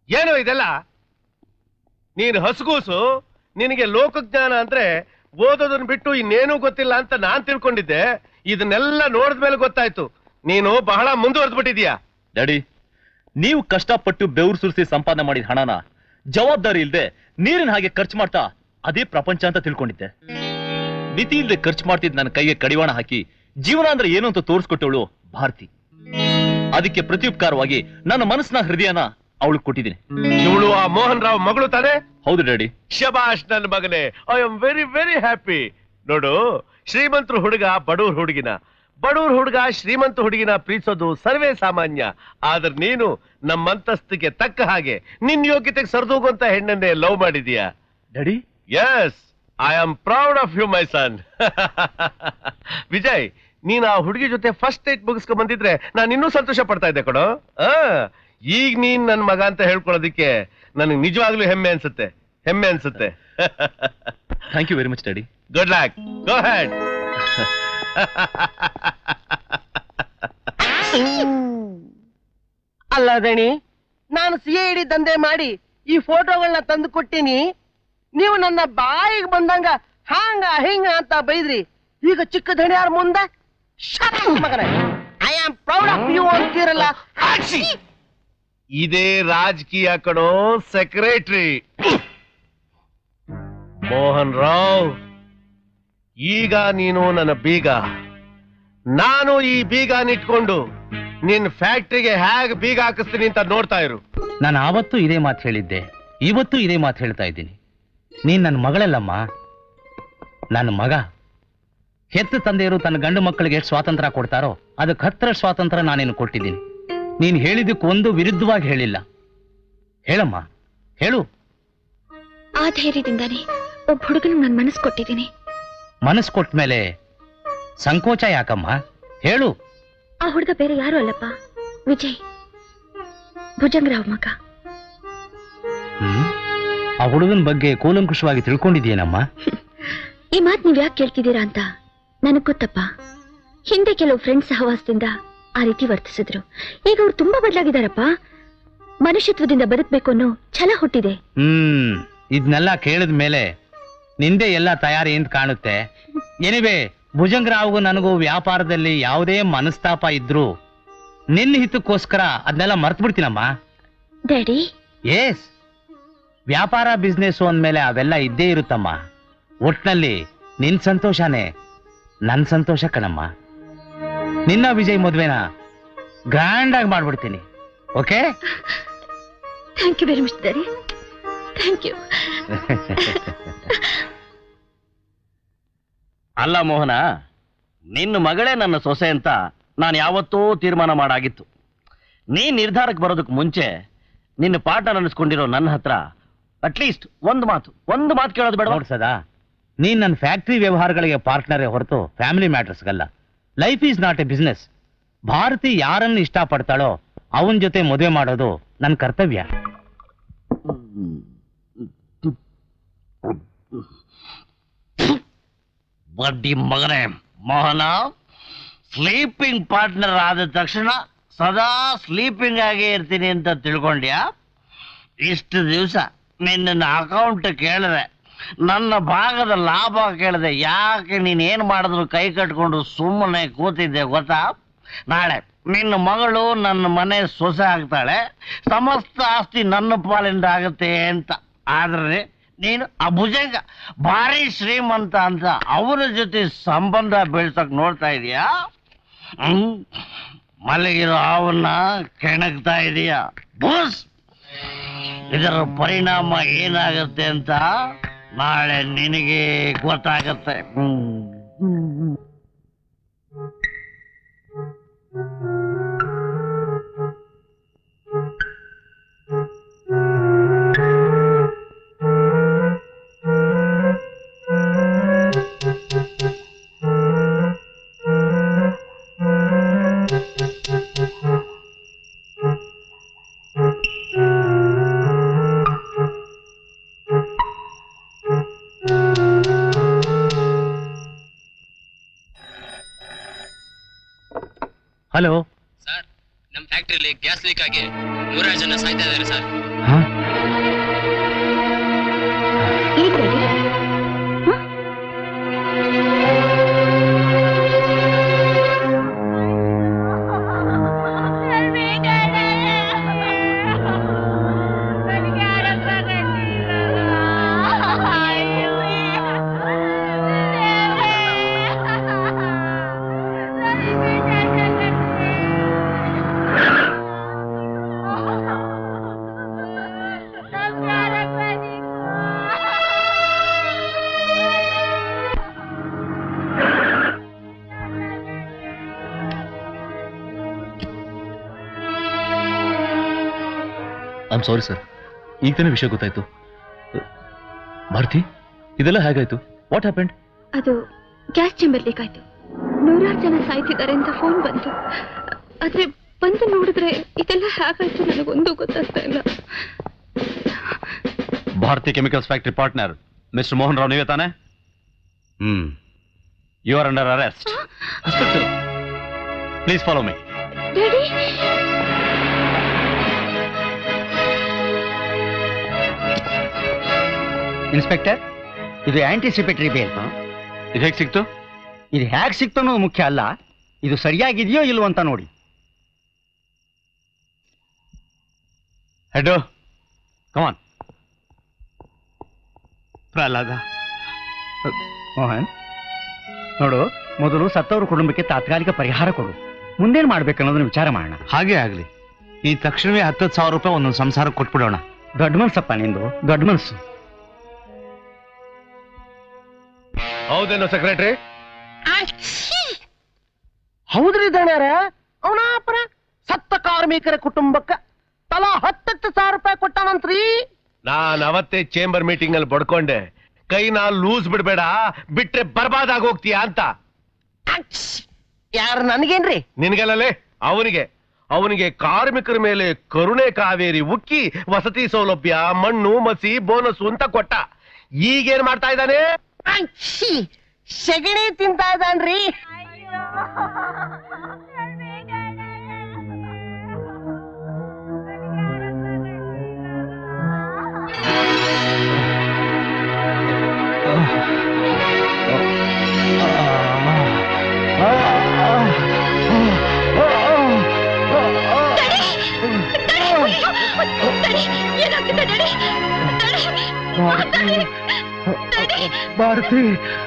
ಏನೋ ಇದೆಲ್ಲ ನೀನು ಹಸುಗೂಸು ನಿನಗೆ ಲೋಕಜ್ಞಾನ ಅಂದ್ರೆ ಓದೋದನ್ನ ಬಿಟ್ಟು ಇನ್ನೇನೂ ಗೊತ್ತಿಲ್ಲ ಅಂತ ನಾನ್ ತಿಳ್ಕೊಂಡಿದ್ದೆ ಇದನ್ನೆಲ್ಲ ನೋಡಿದ್ಮೇಲೆ ಗೊತ್ತಾಯ್ತು ನೀನು ಬಹಳ ಮುಂದುವರೆದ್ಬಿಟ್ಟಿದ್ಯಾ ಡ್ಯಾಡಿ ನೀವು ಕಷ್ಟಪಟ್ಟು ಬೆವರು ಸುರಿಸಿ ಸಂಪಾದನೆ ಮಾಡಿದ ಹಣನ ಜವಾಬ್ದಾರಿ ಇಲ್ಲದೆ ನೀರಿನ ಹಾಗೆ ಖರ್ಚು ಮಾಡ್ತಾ ಅದೇ ಪ್ರಪಂಚ ಅಂತ ತಿಳ್ಕೊಂಡಿದ್ದೆ ಮಿತಿ ಇಲ್ಲದೆ ಖರ್ಚು ಮಾಡ್ತಿದ್ ನನ್ನ ಕೈಗೆ ಕಡಿವಾಣ ಹಾಕಿ ಜೀವನ ಅಂದ್ರೆ ಏನು ಅಂತ ತೋರಿಸ್ಕೊಟ್ಟವಳು ಭಾರತಿ ಅದಕ್ಕೆ ಪ್ರತ್ಯುಪಕಾರವಾಗಿ ನನ್ನ ಮನಸ್ಸಿನ ಹೃದಯನ ಅವಳು ಕೊಟ್ಟಿದ್ದೀನಿ ಇವಳು ಆ ಮೋಹನ್ ರಾವ್ ಮಗಳು ತಾನೆ ಹೌದು ಡ್ಯಾಡಿ ಶಬಾಷ್ ನನ್ನ ಮಗನೇ I am very very happy ನೋಡು ಶ್ರೀಮಂತರ ಹುಡುಗ ಬಡವ್ರ ಹುಡುಗಿನ ಬಡವ್ರ ಹುಡುಗ ಶ್ರೀಮಂತ ಹುಡುಗಿನ ಪ್ರೀತಿಸೋದು ಸರ್ವೇ ಸಾಮಾನ್ಯ ಆದ್ರೆ ನೀನು ನಮ್ಮಂತಸ್ತಿಗೆ ತಕ್ಕ ಹಾಗೆ ನಿನ್ ಯೋಗ್ಯತೆಗೆ ಸರಿದೋಗುವಂತ ಹೆಣ್ಣನ್ನೇ ಲವ್ ಮಾಡಿದೀಯಾ daddy yes I am proud of you my son Vijay ನೀನ್ ಆ ಹುಡುಗಿ ಜೊತೆ ಫಸ್ಟ್ ಡೇಟ್ ಮುಗಿಸ್ಕೊಂಡ್ ಬಂದಿದ್ರೆ ನಾನು ಇನ್ನೂ ಸಂತೋಷ ಪಡ್ತಾ ಇದ್ದೆ ಕಣೋ ಆ, ಈಗ ನೀನ್ ನನ್ ಮಗ ಅಂತ ಹೇಳ್ಕೊಳ್ಳೋದಿಕ್ಕೆ ನನಗೆ ನಿಜವಾಗ್ಲೂ ಹೆಮ್ಮೆ ಅನ್ಸುತ್ತೆ ಹೆಮ್ಮೆ ಅನ್ಸುತ್ತೆ thank you very much daddy good luck go ahead ಅಲ್ಲ ದಣಿ ನಾನು ಸಿ ಐ ದಂಧೆ ಮಾಡಿ ಈ ಫೋಟೋಗಳನ್ನ ತಂದು ಕೊಟ್ಟಿನಿ ನೀವು ನನ್ನ ಬಾಯಿಗೆ ಬಂದಂಗ ಹಾಂಗ ಹಿಂಗ ಅಂತ ಬೈದ್ರಿ ಈಗ ಚಿಕ್ಕ ದಣಿಯಾರ ಮುಂದೆ ಮಗನೇ I am proud of you ಅಂತೀರಲ್ಲ ಆಕ್ಷಿ ಇದೇ ರಾಜಕೀಯ ಕಣೋ ಸೆಕ್ರೆಟರಿ ಮೋಹನ್ ರಾವ್ ಈಗ ನೀನು ನನ್ನ ಬೀಗ ನಾನು ಈ ಬೀಗನಿಟ್ಕೊಂಡು ನಿನ್ ಫ್ಯಾಕ್ಟ್ರಿಗೆ ಹೇಗ್ ಬೀಗ ಹಾಕಿಸ್ತೀನಿ ಅಂತ ನೋಡ್ತಾ ಇರು ನಾನು ಆವತ್ತೂ ಇದೇ ಮಾತು ಹೇಳಿದ್ದೆ ಇವತ್ತು ಇದೇ ಮಾತು ಹೇಳ್ತಾ ಇದ್ದೀನಿ ನೀನ್ ನನ್ನ ಮಗಳಲ್ಲಮ್ಮ ನನ್ನ ಮಗ ಹೆತ್ತ ತಂದೆಯರು ತನ್ನ ಗಂಡು ಮಕ್ಕಳಿಗೆ ಎಷ್ಟು ಸ್ವಾತಂತ್ರ್ಯ ಕೊಡ್ತಾರೋ ಅದಕ್ಕೆ ಹತ್ತರ ಸ್ವಾತಂತ್ರ್ಯ ನಾನೇನು ಕೊಟ್ಟಿದ್ದೀನಿ ನೀನು ಹೇಳಿದ್ದಕ್ಕೆ ಒಂದು ವಿರುದ್ಧವಾಗಿ ಹೇಳಿಲ್ಲ ಹೇಳಮ್ಮ ಹೇಳು ಆ ಧೈರ್ಯದಿಂದಾನೇ ಒಬ್ಬ ಹುಡುಗನಿಗೆ ನಾನು ಮನಸ್ಸು ಕೊಟ್ಟಿದ್ದೀನಿ ಮನಸ್ಸು ಕೊಟ್ಟ ಮೇಲೆ ಸಂಕೋಚ ಯಾಕಮ್ಮ ಹೇಳು ಆ ಹುಡುಗ ಬೇರೆ ಯಾರು ಅಲ್ಲಪ್ಪ ವಿಜಯ್ ಭುಜಂಗರಾವ್ ಮಗ ಹ್ಮ್ ಆ ಹುಡುಗನ ಬಗ್ಗೆ ಕೂಲಂಕುಷವಾಗಿ ತಿಳ್ಕೊಂಡಿದ್ದೀನಮ್ಮ ಈ ಮಾತು ನೀವ್ ಯಾಕೆ ಕೇಳ್ತಿದ್ದೀರಾ ಅಂತ ನನಗ್ ಗೊತ್ತಪ್ಪ ಹಿಂದೆ ಕೆಲವು ಫ್ರೆಂಡ್ಸ್ ಸಹವಾಸದಿಂದ ಆ ರೀತಿ ವರ್ತಿಸಿದ್ರು ಈಗ ಅವ್ರು ತುಂಬಾ ಬದಲಾಗಿದ್ದಾರಪ್ಪ ಮನುಷ್ಯತ್ವದಿಂದ ಬದುಕಬೇಕು ಅನ್ನೋ ಛಲ ಹುಟ್ಟಿದೆ ಹ್ಮ್ ಇದನ್ನೆಲ್ಲ ಕೇಳಿದ ಮೇಲೆ ನಿಂದೆ ಎಲ್ಲ ತಯಾರಿ ಅಂತ ಕಾಣುತ್ತೆ ಎನಿವೆ ಭುಜಂಗರಾವ್ಗೂ ನನಗೂ ವ್ಯಾಪಾರದಲ್ಲಿ ಯಾವುದೇ ಮನಸ್ತಾಪ ಇದ್ರು ನಿನ್ನ ಹಿತಕ್ಕೋಸ್ಕರ ಅದನ್ನೆಲ್ಲ ಮರ್ತು ಬಿಡ್ತೀನಮ್ಮ ಡ್ಯಾಡಿ ಎಸ್ ವ್ಯಾಪಾರ ಬಿಸ್ನೆಸ್ ಅಂದ್ಮೇಲೆ ಅವೆಲ್ಲ ಇದ್ದೇ ಇರುತ್ತಮ್ಮ ಒಟ್ನಲ್ಲಿ ನಿನ್ ಸಂತೋಷನೇ ನನ್ ಸಂತೋಷ ಕಣಮ್ಮ ನಿನ್ನ ವಿಜಯ್ ಮದ್ವೆನ ಗ್ರ್ಯಾಂಡ್ ಆಗಿ ಮಾಡ್ಬಿಡ್ತೀನಿ okay thank you very much daddy thank you ಅಲ್ಲ ಮೋಹನ ನಿನ್ನ ಮಗಳೇ ನನ್ನ ಸೊಸೆ ಅಂತ ನಾನು ಯಾವತ್ತೂ ತೀರ್ಮಾನ ಮಾಡಾಗಿತ್ತು ನೀ ನಿರ್ಧಾರಕ್ಕೆ ಬರೋದಕ್ಕೆ ಮುಂಚೆ ನಿನ್ನ ಪಾಠ ನೆನೆಸ್ಕೊಂಡಿರೋ ನನ್ನ ಹತ್ರ ಅಟ್ಲೀಸ್ಟ್ ಒಂದು ಮಾತು ಒಂದು ಮಾತು ಕೇಳೋದು ಬೇಡ ನೋಡ್ ಸದಾ ನೀನ್ ನನ್ನ ಫ್ಯಾಕ್ಟರಿ ವ್ಯವಹಾರಗಳಿಗೆ ಪಾರ್ಟ್ನರೇ ಹೊರತು ಫ್ಯಾಮಿಲಿ ಮ್ಯಾಟರ್ಸ್ಗಲ್ಲ life is not a business Bharathi ಯಾರನ್ನು ಇಷ್ಟಪಡ್ತಾಳೋ ಅವನ ಜೊತೆ ಮದುವೆ ಮಾಡೋದು ನನ್ನ ಕರ್ತವ್ಯ ಬಡ್ಡಿ ಮಗನೇ ಮೋಹನ ಸ್ಲೀಪಿಂಗ್ ಪಾರ್ಟ್ನರ್ ಆದ ತಕ್ಷಣ ಸದಾ ಸ್ಲೀಪಿಂಗ್ ಆಗೇ ಇರ್ತೀನಿ ಅಂತ ತಿಳ್ಕೊಂಡ್ಯಾ ಇಷ್ಟು ದಿವಸ ನಿನ್ನ ಅಕೌಂಟ್ ಕೇಳಿದೆ ನನ್ನ ಭಾಗದ ಲಾಭ ಕೇಳಿದೆ ಯಾಕೆ ನೀನ್ ಏನ್ ಮಾಡಿದ್ರು ಕೈ ಕಟ್ಕೊಂಡು ಸುಮ್ಮನೆ ಕೂತಿದ್ದೆ ಗೊತ್ತಾ ನಾಳೆ ನಿನ್ನ ಮಗಳು ನನ್ನ ಮನೆ ಸೊಸೆ ಆಗ್ತಾಳೆ ಸಮಸ್ತ ಆಸ್ತಿ ನನ್ನ ಪಾಲಿಂದ ಆಗುತ್ತೆ ಅಂತ ಆದ್ರೆ ನೀನು ಆ ಭುಜಂಗ ಭಾರಿ ಶ್ರೀಮಂತ ಅಂತ ಅವರ ಜೊತೆ ಸಂಬಂಧ ಬೆಳ್ಸಕ್ ನೋಡ್ತಾ ಇದೀಯಾ ಹ್ಮ್ ಮಲಗಿರೋ ಅವನ್ನ ಕೆಣಕ್ತಾ ಇದೀಯಾ ಬೂಸ್ ಇದರ ಪರಿಣಾಮ ಏನಾಗುತ್ತೆ ಅಂತ ನಾಳೆ ನಿನಗೆ ಗೊತ್ತಾಗತ್ತೆ ಹ್ಮ್ ಹಲೋ ಸರ್ ನಮ್ಮ ಫ್ಯಾಕ್ಟ್ರಿಲಿ ಗ್ಯಾಸ್ ಲೀಕ್ ಆಗಿ ನೂರಾರು ಜನ ಸಾಯ್ತಾ ಇದ್ದಾರೆ ಸರ್ ಹಾ ಐಮ್ ಸಾರಿ ಸರ್ ಈಗ ತಾನೇ ವಿಷಯ ಗೊತ್ತಾಯ್ತು ಭಾರತಿ ಇದೆಲ್ಲ ಹೇಗಾಯ್ತು ವಾಟ್ ಹ್ಯಾಪೆಂಡ್ ಅದು ಗ್ಯಾಸ್ ಚೇಂಬರ್ ಲೀಕ್ ಆಯ್ತು ನೂರಾರು ಜನ ಸಾಯ್ತಿದ್ದಾರೆ ಅಂತ ಫೋನ್ ಬಂತು ಆದ್ರೆ ಬಂದು ನೋಡಿದ್ರೆ ಇದೆಲ್ಲ ಹೇಗಾಯ್ತು ನನಗೊಂದು ಗೊತ್ತಾಗ್ತಾ ಇಲ್ಲ Bharathi chemicals factory partner mister Mohan Rao ನೀವೇ ತಾನೆ hmm you are under arrest please follow me daddy inspector ಇದು ಆಂಟಿಸಿಪೇಟರಿ ಬೇಲ್ ಇದು ಹೇಗೆ ಸಿಕ್ತು ಇದು ಹೇಗೆ ಸಿಕ್ತು ಅನ್ನೋದು ಮುಖ್ಯ ಅಲ್ಲ ಇದು ಸರಿಯಾಗಿದೆಯೋ ಇಲ್ವೋ ಅಂತ ನೋಡಿ ಹೆಡ್ ಕಮಾನ್ ಪ್ರಹ್ಲಾದ ಮೋಹನ್ ನೋಡು ಮೊದಲು ಸತ್ತವರ ಕುಟುಂಬಕ್ಕೆ ತಾತ್ಕಾಲಿಕ ಪರಿಹಾರ ಕೊಡು ಮುಂದೇನು ಮಾಡ್ಬೇಕನ್ನೋದನ್ನ ವಿಚಾರ ಮಾಡೋಣ ಹಾಗೆ ಆಗ್ಲಿ ಈ ತಕ್ಷಣವೇ ಹತ್ತತ್ತು ಸಾವಿರ ರೂಪಾಯಿ ಒಂದೊಂದು ಸಂಸಾರ ಕೊಟ್ಬಿಡೋಣ ದೊಡ್ಡ ಮನ್ಸಪ್ಪ ನಿಂದು ದೊಡ್ಡ ಮನ್ಸು ಹೌದೇನೋ ಸೆಕ್ರೆಟರಿ ಹೌದ್ರಿ ದಣ್ಯಾರ ಅವನಾಪರ ಸತ್ತ ಕಾರ್ಮಿಕರ ಕುಟುಂಬಕ್ಕ ತಲಾ ಹತ್ತತ್ತು ಸಾವಿರ ರೂಪಾಯಿ ಕೊಟ್ಟಾನಂತ್ರಿ ನಾನ್ ಅವತ್ತೇ ಚೇಂಬರ್ ಮೀಟಿಂಗ್ ಅಲ್ಲಿ ಬಡ್ಕೊಂಡೆ ಕೈನ ಲೂಸ್ ಬಿಡ್ಬೇಡ ಬಿಟ್ರೆ ಬರ್ಬಾದ್ ಹೋಗ್ತೀಯಾ ಅಂತ ಯಾರು ನನಗೇನ್ರಿ ನಿನ್ಗೆಲ್ಲಲೇ ಅವನಿಗೆ ಅವನಿಗೆ ಕಾರ್ಮಿಕರ ಮೇಲೆ ಕರುಣೆ ಕಾವೇರಿ ಉಕ್ಕಿ ವಸತಿ ಸೌಲಭ್ಯ ಮಣ್ಣು ಮಸಿ ಬೋನಸ್ ಅಂತ ಕೊಟ್ಟ ಈಗೇನ್ ಮಾಡ್ತಾ ಇದ್ದಾನೆ ಅಚ್ಚಿ, ಸೆಗಣಿ ತಿಂತಾ ಇದ್ದಾನ್ರಿ ಭಾರತಿ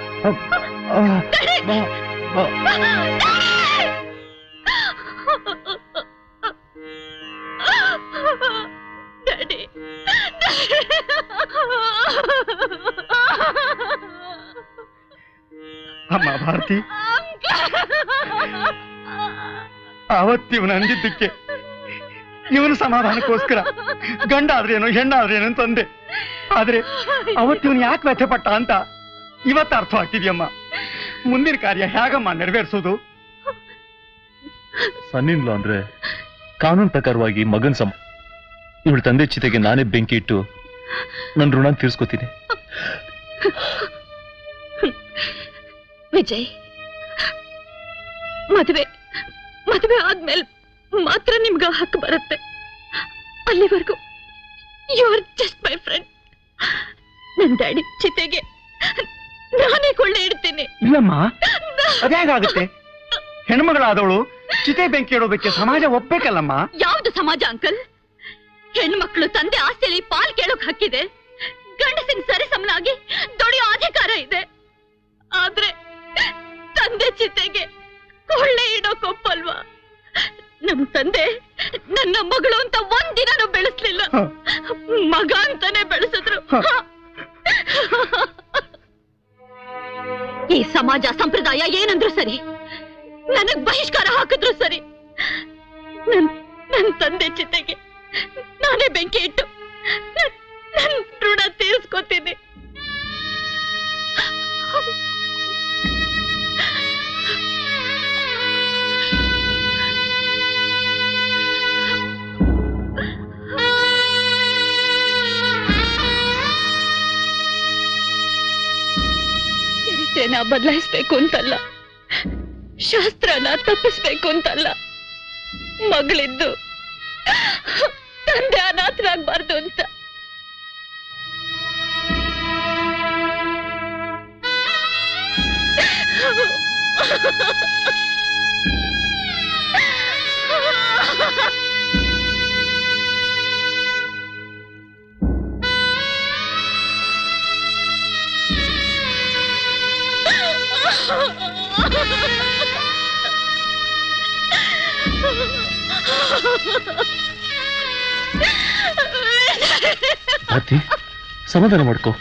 ಡ್ಯಾಡಿ ಅಮ್ಮ ಭಾರತಿ ಅವತ್ತಿವನು ಅಂದಿದ್ದಕ್ಕೆ ಇವನು ಸಮಾಧಾನಕ್ಕೋಸ್ಕರ ಗಂಡ ಆದ್ರೇನು ಹೆಣ್ಣಾದ್ರೇನು ಅಂತಂದೆ ಆದ್ರೆ ಅವತ್ತಿವನು ಯಾಕೆ ವ್ಯಥೆ ಪಟ್ಟ ಅಂತ ಇವತ್ತು ಅರ್ಥ ಆಗ್ತಿದ್ಯಮ್ಮ ಮುಂದಿನ ಕಾರ್ಯ ಹೇಗಮ್ಮ ನೆರವೇರಿಸೋದು ಸನ್ನಿನ್ಲ ಅಂದ್ರೆ ಕಾನೂನು ಪ್ರಕಾರವಾಗಿ ಮಗನ್ ಸಮ ಇವಳ ತಂದೆ ಚಿತೆಗೆ ನಾನೇ ಬೆಂಕಿ ಇಟ್ಟು ನನ್ನ ಋಣ ತೀರ್ಸ್ಕೊತೀನಿ ವಿಜಯ್ ಮದುವೆ ಮದುವೆ ಆದ್ಮೇಲೆ ಮಾತ್ರ ನಿಮ್ಗೆ ಆ ಹಕ್ಕು ಬರುತ್ತೆ ಅಲ್ಲಿವರೆಗೂ you are just my friend ನನ್ ಡ್ಯಾಡಿ ಚಿತೆಗೆ ನಾನೇ ಕೊಳ್ಳೆ ಇಡ್ತೀನಿ ಇಲ್ಲಮ್ಮ ಅದ್ಯಾಗಾಗುತ್ತೆ ಹೆಣ್ಮಗಳಾದವಳು ಚಿತೆ ಬೆಂಕಿ ಇಡೋದಕ್ಕೆ ಸಮಾಜ ಒಪ್ಬೇಕಲ್ಲಮ್ಮ ಯಾವ್ದು ಸಮಾಜ ಅಂಕಲ್ ಹೆಣ್ಮಕ್ಳು ತಂದೆ ಆಸ್ತಿಯಲ್ಲಿ ಪಾಲ್ ಕೇಳೋಕ್ ಹಕ್ಕಿದೆ ಗಂಡಸಿನ ಸರಿ ಸಮನಾಗಿ ದುಡಿಯೋ ಅಧಿಕಾರ ಇದೆ ಆದ್ರೆ ತಂದೆ ಚಿತೆಗೆ ಕೊಳ್ಳೆ ಇಡೋಕ್ ಒಪ್ಪಲ್ವಾ ನಮ್ ತಂದೆ ನನ್ನ ಮಗಳು ಅಂತ ಒಂದಿನನೂ ಬೆಳೆಸ್ಲಿಲ್ಲ ಮಗ ಅಂತಾನೆ ಬೆಳೆಸಿದ್ರು ಈ ಸಮಾಜ ಸಂಪ್ರದಾಯ ಏನಂದ್ರು ಸರಿ ನನಗ್ ಬಹಿಷ್ಕಾರ ಹಾಕಿದ್ರು ಸರಿ ನನ್ ನನ್ ತಂದೆ ಚಿತೆಗೆ ನಾನೇ ಬೆಂಕಿ ಇಟ್ಟು ನನ್- ನನ್ ಋಣ ತೀರಿಸ್ಕೊತೀನಿ ಚರಿತ್ರೆನ ಬದಲಾಯಿಸ್ಬೇಕು ಅಂತಲ್ಲ ಶಾಸ್ತ್ರನ ತಪ್ಪಿಸ್ಬೇಕು ಅಂತಲ್ಲ ಮಗಳಿದ್ದು ತಂದೆ ಅನಾಥರಾಗ್ಬಾರ್ದು ಅಂತ ಭಾರತಿ ಸಮಾಧಾನ ಮಾಡ್ಕೋ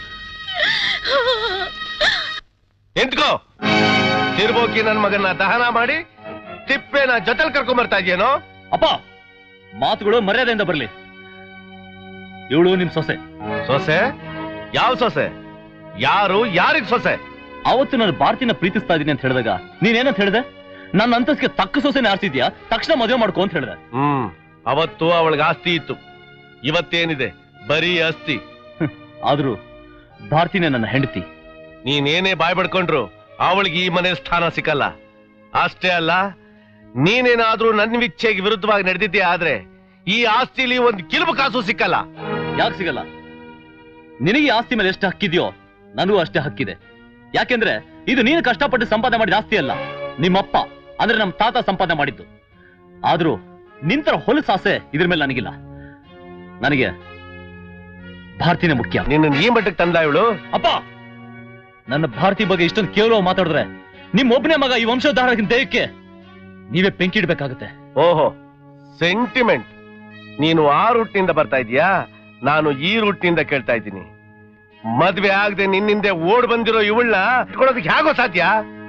ಎಂತ್ಕೋ ತಿರ್ಬೋಕಿ ನನ್ ಮಗನ್ನ ದಹನ ಮಾಡಿ ತಿಪ್ಪೆನ ಜೊತೆಲ್ ಕರ್ಕೊಂಡ್ ಬರ್ತಾ ಇದೆಯೇನೋ ಅಪ್ಪ ಮಾತುಗಳು ಮರ್ಯಾದೆಯಿಂದ ಬರಲಿ ಇವಳು ನಿಮ್ ಸೊಸೆ ಸೊಸೆ ಯಾವ ಸೊಸೆ ಯಾರು ಯಾರಿಗ್ ಸೊಸೆ ಅವತ್ತು ನಾನು ಭಾರತಿನ ಪ್ರೀತಿಸ್ತಾ ಇದೀನಿ ಅಂತ ಹೇಳಿದಾಗ ನೀನೇನಂತ ಹೇಳಿದೆ ನನ್ನ ಅಂತಸ್ಗೆ ತಕ್ಕ ಸೊಸೆನ ಆರ್ಸಿದ್ಯಾ ತಕ್ಷಣ ಮದುವೆ ಮಾಡ್ಕೊ ಅಂತ ಹೇಳಿದೆ ಹ್ಮ್ ಅವತ್ತು ಅವಳಿಗೆ ಆಸ್ತಿ ಇತ್ತು ಇವತ್ತೇನಿದೆ ಬರೀ ಆಸ್ತಿ ಆದ್ರೂ ಭಾರತಿನೇ ನನ್ನ ಹೆಂಡತಿ ನೀನೇನೇ ಬಾಯ್ ಬಡ್ಕೊಂಡ್ರು ಅವಳಿಗೆ ಈ ಮನೆ ಸ್ಥಾನ ಸಿಕ್ಕಲ್ಲ ಅಷ್ಟೇ ಅಲ್ಲ ನೀನೇನಾದ್ರೂ ನನ್ನ ವಿಚ್ಛೆಗೆ ವಿರುದ್ಧವಾಗಿ ನಡೆದಿದ್ದೆ ಆದ್ರೆ ಈ ಆಸ್ತಿಲಿ ಒಂದು ಕಿಲುಬು ಕಾಸು ಸಿಕ್ಕಲ್ಲ ಯಾಕೆ ಸಿಗಲ್ಲ ನಿನಗೆ ಈ ಆಸ್ತಿ ಮೇಲೆ ಎಷ್ಟು ಹಕ್ಕಿದೆಯೋ ನನಗೂ ಅಷ್ಟೇ ಹಕ್ಕಿದೆ ಯಾಕೆಂದ್ರೆ ಇದು ನೀನು ಕಷ್ಟಪಟ್ಟು ಸಂಪಾದನೆ ಮಾಡಿದ ಆಸ್ತಿ ಅಲ್ಲ ನಿಮ್ಮಪ್ಪ ಅಂದ್ರೆ ನಮ್ಮ ತಾತ ಸಂಪಾದನೆ ಮಾಡಿದ್ದು ಆದ್ರೂ ನಿಂತರ ಹೊಲಸು ಆಸೆ ಇದ್ರ ಮೇಲೆ ನನಗಿಲ್ಲ ನನಗೆ ಭಾರತಿನೇ ಮುಖ್ಯ ನಿನ್ನ ಈ ಮಟ್ಟಕ್ಕೆ ತಂದ ಇವಳು ಅಪ್ಪ ನನ್ನ ಭಾರತಿ ಬಗ್ಗೆ ಇಷ್ಟೊಂದು ಕೇವಲ ಮಾತಾಡಿದ್ರೆ ನಿಮ್ ಒಬ್ಬನೇ ಮಗ ಈ ವಂಶೋದ್ಧಾರಕ್ಕಿಂತ ದೇಹಕ್ಕೆ ನೀವೇ ಬೆಂಕಿ ಇಡ್ಬೇಕಾಗತ್ತೆ ಓಹೋ ಸೆಂಟಿಮೆಂಟ್ ನೀನು ಆ ರೂಟ್ನಿಂದ ಬರ್ತಾ ಇದೀಯಾ ನಾನು ಈ ರೂಟ್ನಿಂದ ಕೇಳ್ತಾ ಇದ್ದೀನಿ ಮದ್ವೆ ಆಗದೆ ನಿನ್ನಿಂದೆ ಓಡ್ ಬಂದಿರೋ ಇವಳನ್ನ ಇಟ್ಕೊಳ್ಳೋದಕ್ಕೆ ಹೇಗೋ ಸಾಧ್ಯ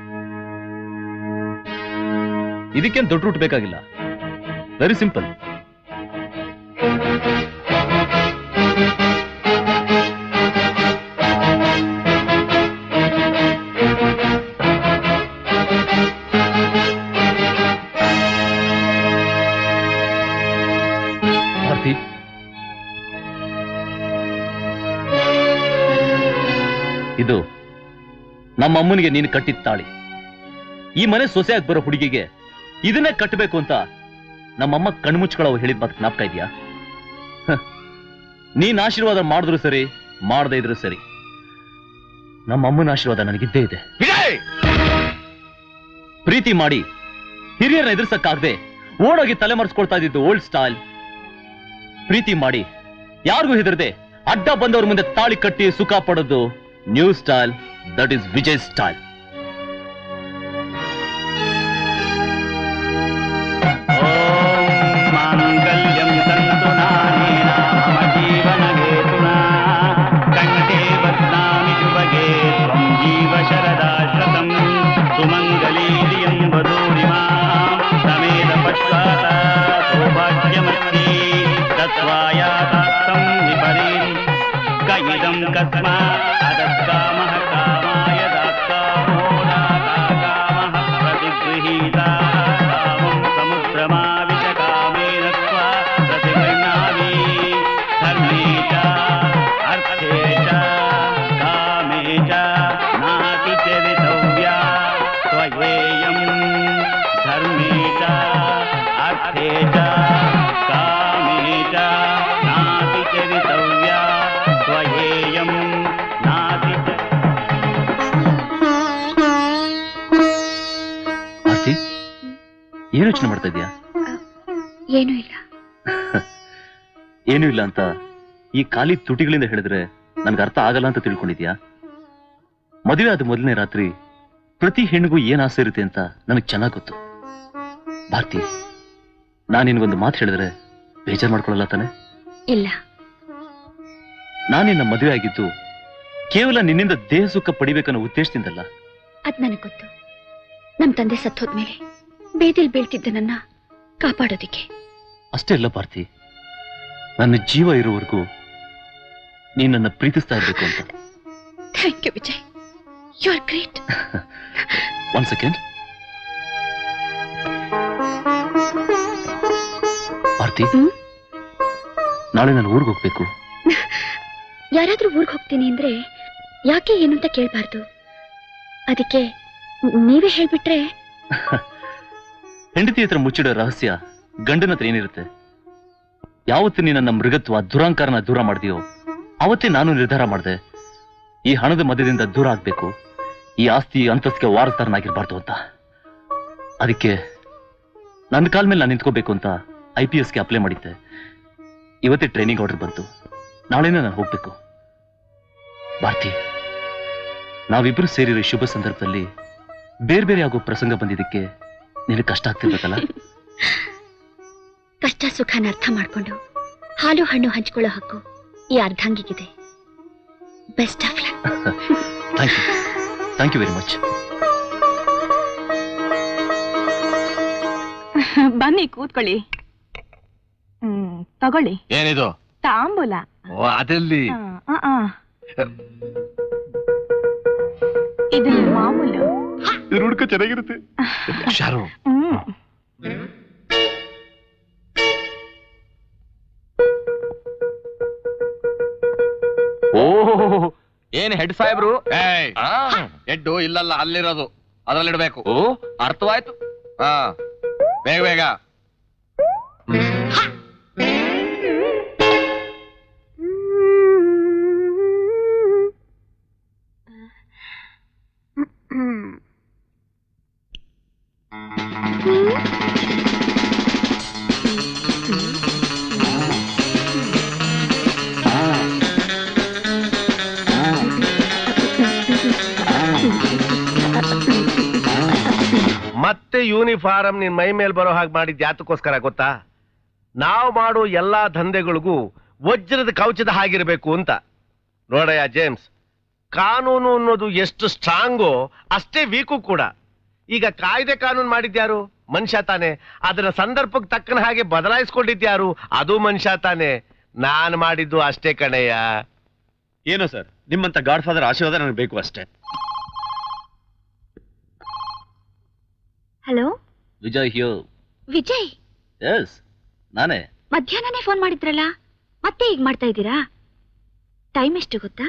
ಇದಕ್ಕೇನ್ ದೊಡ್ಡ ರೂಟ್ ಬೇಕಾಗಿಲ್ಲ ವೆರಿ ಸಿಂಪಲ್ ಭಾರತಿ ಇದು ನಮ್ಮ ಅಮ್ಮನಿಗೆ ನೀನು ಕಟ್ಟಿದ ತಾಳಿ ಈ ಮನೆ ಸೊಸೆಯಾಗಿ ಬರೋ ಹುಡುಗಿಗೆ ಇದನ್ನೇ ಕಟ್ಟಬೇಕು ಅಂತ ನಮ್ಮಮ್ಮ ಕಣ್ಮುಚ್ಕೊಳ್ಳೋ ಹೇಳಿದ ಮಾತು ಜ್ಞಾಪಕ ಇದೆಯಾ ಹ. ನೀನ್ ಆಶೀರ್ವಾದ ಮಾಡಿದ್ರು ಸರಿ ಮಾಡದೇ ಇದ್ರು ಸರಿ ನಮ್ಮ ಅಮ್ಮನ ಆಶೀರ್ವಾದ ನನಗಿದ್ದೇ ಇದೆ ಪ್ರೀತಿ ಮಾಡಿ ಹಿರಿಯರನ್ನ ಎದುರ್ಸಕ್ಕಾಗದೆ ಓಡೋಗಿ ತಲೆ ಮರೆಸ್ಕೊಳ್ತಾ ಇದ್ದಿದ್ದು ಓಲ್ಡ್ ಸ್ಟೈಲ್ ಪ್ರೀತಿ ಮಾಡಿ ಯಾರಿಗೂ ಹೆದರದೆ ಅಡ್ಡ ಬಂದವ್ರ ಮುಂದೆ ತಾಳಿ ಕಟ್ಟಿ ಸುಖ ಪಡೋದು new style that is Vijay style माङ्गल्यं तन्तु नानेन मम जीवनहेतुना कण्ठे बध्नामि शुभगे त्वं जीव शरदाश्रतम् सुमङ्गलीलियं वधूरिमां समेत पश्चात् सौभाग्यमस्ति तत्त्वायातार्थं विपरीं क इदं कस्मा अदत्कामः कामाय दात्कामो दाता कामः प्रतिगृहीता कामं समुद्रमाविशकामेन त्वा प्रतिगृह्णामि धर्मे च अर्थे च कामे च नाति चरितव्या त्वयेयं धर्मे च अर्थे च कामे च नाति चरितव्या त्वयेयं नाति च ಭಾರತಿ ಏನು ಯೋಚನೆ ಮಾಡ್ತಾ ಇದೀಯಾ ಏನೂ ಇಲ್ಲ ಏನೂ ಇಲ್ಲ ಅಂತ ಈ ಖಾಲಿ ತುಟಿಗಳಿಂದ ಹೇಳಿದ್ರೆ ನನ್ಗೆ ಅರ್ಥ ಆಗಲ್ಲ ಅಂತ ತಿಳ್ಕೊಂಡಿದ್ಯಾ ಮದುವೆ ಆದ ಮೊದಲನೇ ರಾತ್ರಿ ಪ್ರತಿ ಹೆಣ್ಣಿಗೂ ಏನ್ ಆಸೆ ಇರುತ್ತೆ ಅಂತ ನನಗೆ ಚೆನ್ನಾಗ್ ಗೊತ್ತು ಭಾರತಿ ನಾನು ನಿನ್ಗೊಂದು ಮಾತು ಹೇಳಿದ್ರೆ ಬೇಜಾರ್ ಮಾಡ್ಕೊಳ್ಳಲ್ಲ ತಾನೆ ಇಲ್ಲ ನಾನಿನ್ನ ಮದುವೆ ಆಗಿದ್ದು ಕೇವಲ ನಿನ್ನಿಂದ ದೇಹ ಸುಖ ಪಡಿಬೇಕನ್ನೋ ಉದ್ದೇಶದಿಂದಲ್ಲ ಅದ್ ನನಗ್ ಗೊತ್ತು ನಮ್ ತಂದೆ ಸತ್ತೋದ್ಮೇಲೆ ಬೇದಿಲ್ ಬೀಳ್ತಿದ್ದ ನನ್ನ ಕಾಪಾಡೋದಿಕ್ಕೆ ಅಷ್ಟೇ ಅಲ್ಲ ಭಾರತಿ ನನ್ನ ಜೀವ ಇರುವವರೆಗೂ ನೀನ್ ನನ್ನ ಪ್ರೀತಿಸ್ತಾ ಇರ್ಬೇಕು ಅಂತ thank you Vijay you are great one second Bharathi ನಾಳೆ ನಾನು ಊರಿಗೆ ಹೋಗ್ಬೇಕು ಯಾರಾದ್ರೂ ಊರ್ಗ್ ಹೋಗ್ತೀನಿ ಅಂದ್ರೆ ಯಾಕೆ ಏನು ಅಂತ ಕೇಳ್ಬಾರ್ದು ಅದಕ್ಕೆ ನೀವೇ ಹೇಳ್ಬಿಟ್ರೆ ಹೆಂಡತಿ ಹತ್ರ ಮುಚ್ಚಿಡೋ ರಹಸ್ಯ ಗಂಡನ ಹತ್ರ ಏನಿರುತ್ತೆ ಯಾವತ್ತು ನೀ ನನ್ನ ಮೃಗತ್ವ ದುರಾಂಕಾರನ ದೂರ ಮಾಡಿದೆಯೋ ಅವತ್ತೇ ನಾನು ನಿರ್ಧಾರ ಮಾಡಿದೆ ಈ ಹಣದ ಮಧ್ಯದಿಂದ ದೂರ ಆಗ್ಬೇಕು ಈ ಆಸ್ತಿ ಅಂತಸ್ತಿಗೆ ವಾರಸ್ದಾರನಾಗಿರ್ಬಾರ್ದು ಅಂತ ಅದಕ್ಕೆ ನನ್ನ ಕಾಲ ಮೇಲೆ ನಾನು ನಿಂತ್ಕೋಬೇಕು ಅಂತ ಐ ಪಿ ಎಸ್ಗೆ ಅಪ್ಲೈ ಮಾಡಿದ್ದೆ ಇವತ್ತೇ ಟ್ರೈನಿಂಗ್ ಆರ್ಡರ್ ಬಂತು ನಾಳೆನೇ ನಾನು ಹೋಗ್ಬೇಕು ಭಾರತಿ ನಾವಿಬ್ರು ಸೇರಿರೋ ಈ ಶುಭ ಸಂದರ್ಭದಲ್ಲಿ ಬೇರೆ ಬೇರೆ ಆಗೋ ಪ್ರಸಂಗ ಬಂದಿದ್ದಕ್ಕೆ ನಿನಗೆ ಕಷ್ಟ ಆಗ್ತಿರ್ಬೇಕಲ್ಲ ಕಷ್ಟ ಸುಖನ ಅರ್ಥ ಮಾಡ್ಕೊಂಡು ಹಾಲು ಹಣ್ಣು ಹಂಚ್ಕೊಳ್ಳೋ ಹಕ್ಕು ಈ ಅರ್ಧಾಂಗಿಗಿದೆ best of luck thank you thank you very much ಬನ್ನಿ ಕೂತ್ಕೊಳ್ಳಿ ಹ್ಮ್ ತಗೊಳ್ಳಿ ಏನಿದು ತಾಂಬೂಲ ಓ ಅದೆಲ್ಲಿ ಆ, ಆ. ಇದು ಮಾಮೂಲು ಇದು ಹುಡ್ಕ ಚೆನ್ನಾಗಿರುತ್ತೆ ಶಾರು ಹ್ಮ್ ಓ ಏನ್ ಹೆಡ್ ಸಾಹೇಬ್ರು ಆ, ಎಡ್ಡು ಇಲ್ಲಲ್ಲ ಅಲ್ಲಿರೋದು ಅದ್ರಲ್ಲಿಡ್ಬೇಕು ಓ ಅರ್ಥವಾಯ್ತು ಹಾ ಬೇಗ ಬೇಗ ಮತ್ತೆ ಯೂನಿಫಾರಂ ನಿನ್ ಮೈ ಮೇಲೆ ಬರೋ ಹಾಗೆ ಮಾಡಿದ್ ಯಾತಕ್ಕೋಸ್ಕರ ಗೊತ್ತಾ ನಾವು ಮಾಡೋ ಎಲ್ಲಾ ದಂಧೆಗಳಿಗೂ ವಜ್ರದ ಕವಚದ ಹಾಗಿರ್ಬೇಕು ಅಂತ ನೋಡಯ್ಯ ಜೇಮ್ಸ್ ಕಾನೂನು ಅನ್ನೋದು ಎಷ್ಟು ಸ್ಟ್ರಾಂಗೋ ಅಷ್ಟೇ ವೀಕು ಕೂಡ ಈಗ ಕಾಯ್ದೆ ಕಾನೂನು ಮಾಡಿದ್ಯಾರು ಮನುಷ್ಯ ತಾನೆ ಅದನ್ನ ಸಂದರ್ಭಕ್ಕೆ ತಕ್ಕನ ಹಾಗೆ ಬದಲಾಯಿಸ್ಕೊಂಡಿದ್ಯಾರು ಅದು ಮನುಷ್ಯ ತಾನೆ ನಾನ್ ಮಾಡಿದ್ದು ಅಷ್ಟೇ ಕಣಯ್ಯ ಏನೋ ಸರ್ ನಿಮ್ಮಂತ ಗಾಡ್ ಫಾದರ್ ಆಶೀರ್ವಾದ ನನಗೆ ಬೇಕು ಅಷ್ಟೇ hello Vijay here Vijay yes ನಾನೇ ಮಧ್ಯಾಹ್ನನೇ ಫೋನ್ ಮಾಡಿದ್ರಲ್ಲ ಮತ್ತೆ ಈಗ ಮಾಡ್ತಾ ಇದ್ದೀರಾ ಟೈಮ್ ಎಷ್ಟು ಗೊತ್ತಾ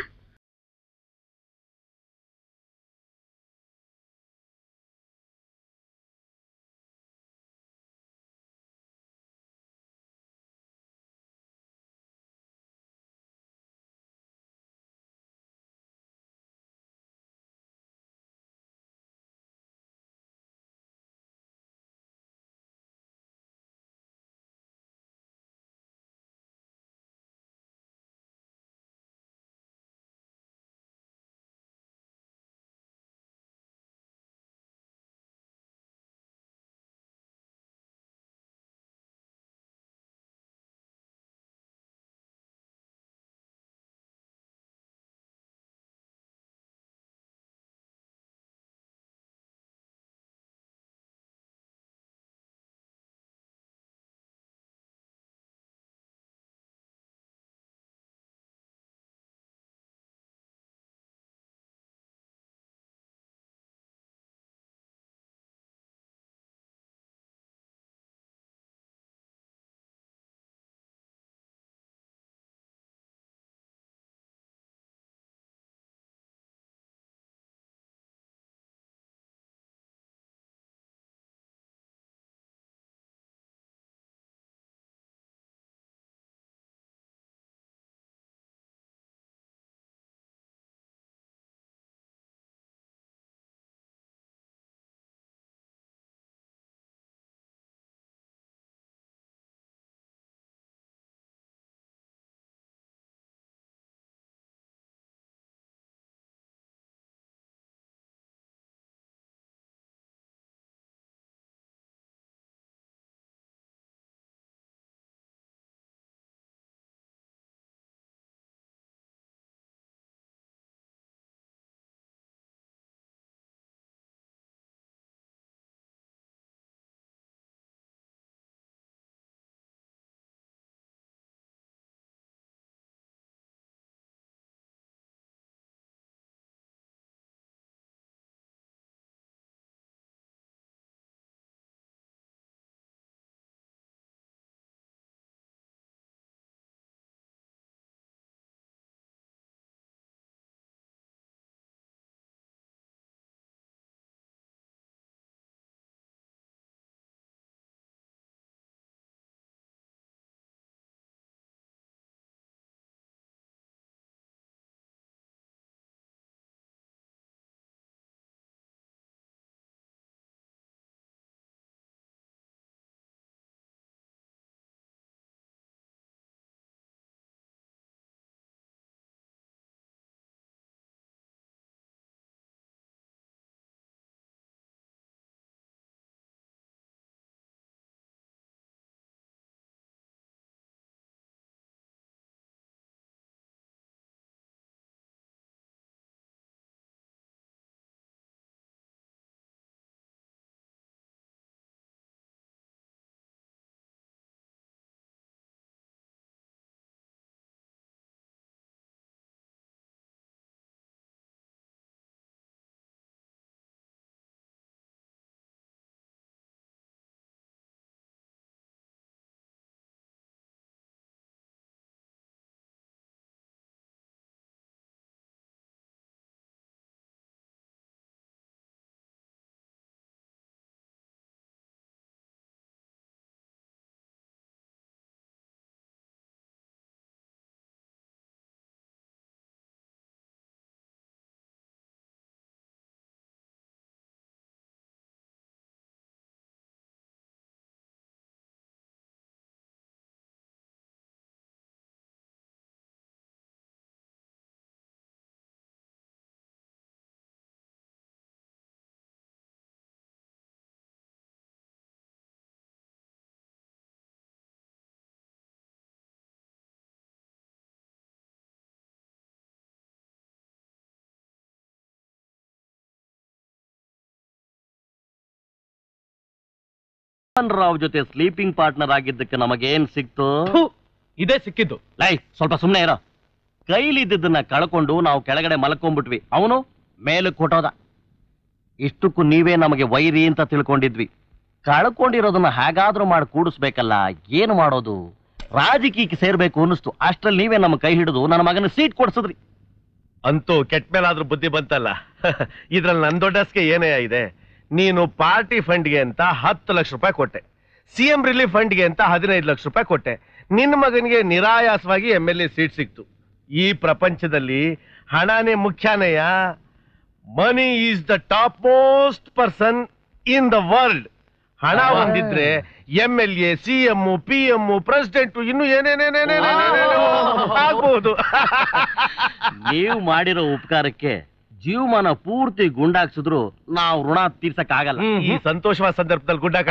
ಮೋಹನ್ ರಾವ್ ಜೊತೆ ಸ್ಲೀಪಿಂಗ್ ಪಾರ್ಟ್ನರ್ ಆಗಿದ್ದಕ್ಕೆ ನಮಗೇನ್ ಸಿಕ್ತು ಇದೇ ಸಿಕ್ಕಿದ್ದು ಲೈ ಸ್ವಲ್ಪ ಸುಮ್ಮನೆ ಇರೋ ಕೈಲಿದ್ದನ್ನ ಕಳ್ಕೊಂಡು ನಾವು ಕೆಳಗಡೆ ಮಲ್ಕೊಂಡ್ಬಿಟ್ವಿ ಅವನು ಮೇಲಕ್ಕೆ ಕೊಟ್ಟೋದ ಇಷ್ಟಕ್ಕೂ ನೀವೇ ನಮಗೆ ವೈರಿ ಅಂತ ತಿಳ್ಕೊಂಡಿದ್ವಿ ಕಳ್ಕೊಂಡಿರೋದನ್ನ ಹೇಗಾದ್ರೂ ಮಾಡಿ ಕೂಡಿಸ್ಬೇಕಲ್ಲ ಏನು ಮಾಡೋದು ರಾಜಕೀಯಕ್ಕೆ ಸೇರ್ಬೇಕು ಅನ್ನಿಸ್ತು ಅಷ್ಟ್ರಲ್ಲಿ ನೀವೇ ನಮ್ಮ ಕೈ ಹಿಡಿದು ನನ್ನ ಮಗನ ಸೀಟ್ ಕೊಡ್ಸಿದ್ರಿ ಅಂತೂ ಕೆಟ್ಟ ಮೇಲಾದ್ರೂ ಬುದ್ಧಿ ಬಂತಲ್ಲ ಇದ್ರಲ್ಲಿ ನನ್ ದೊಡ್ಡಸ್ಗೆ ಏನೇ ಇದೆ ನೀನು ಪಾರ್ಟಿ ಫಂಡ್ಗೆ ಅಂತ ಹತ್ತು ಲಕ್ಷ ರೂಪಾಯಿ ಕೊಟ್ಟೆ ಸಿ ಎಂ ರಿಲೀಫ್ ಫಂಡ್ಗೆ ಅಂತ ಹದಿನೈದು ಲಕ್ಷ ರೂಪಾಯಿ ಕೊಟ್ಟೆ ನಿನ್ನ ಮಗನಿಗೆ ನಿರಾಯಾಸವಾಗಿ ಎಂ ಎಲ್ ಎ ಸೀಟ್ ಸಿಕ್ತು ಈ ಪ್ರಪಂಚದಲ್ಲಿ ಹಣನೇ ಮುಖ್ಯನಯ್ಯ money is the top most person in the world ಹಣ ಹೊಂದಿದ್ರೆ M L A C M P M president ಇನ್ನು ಏನೇನೇನೇನೇನೇನೇನೇನೋ ಆಗ್ಬಹುದು ನೀವು ಮಾಡಿರೋ ಉಪಕಾರಕ್ಕೆ ಜೀವಮಾನ ಪೂರ್ತಿ ಗುಂಡಾಕ್ಸಿದ್ರು ನಾವು ಋಣ ತೀರ್ಸಕ್ ಆಗಲ್ಲ ಈ ಸಂತೋಷವಾದ ಸಂದರ್ಭದಲ್ಲಿ ಗುಡ್ಡಾಕ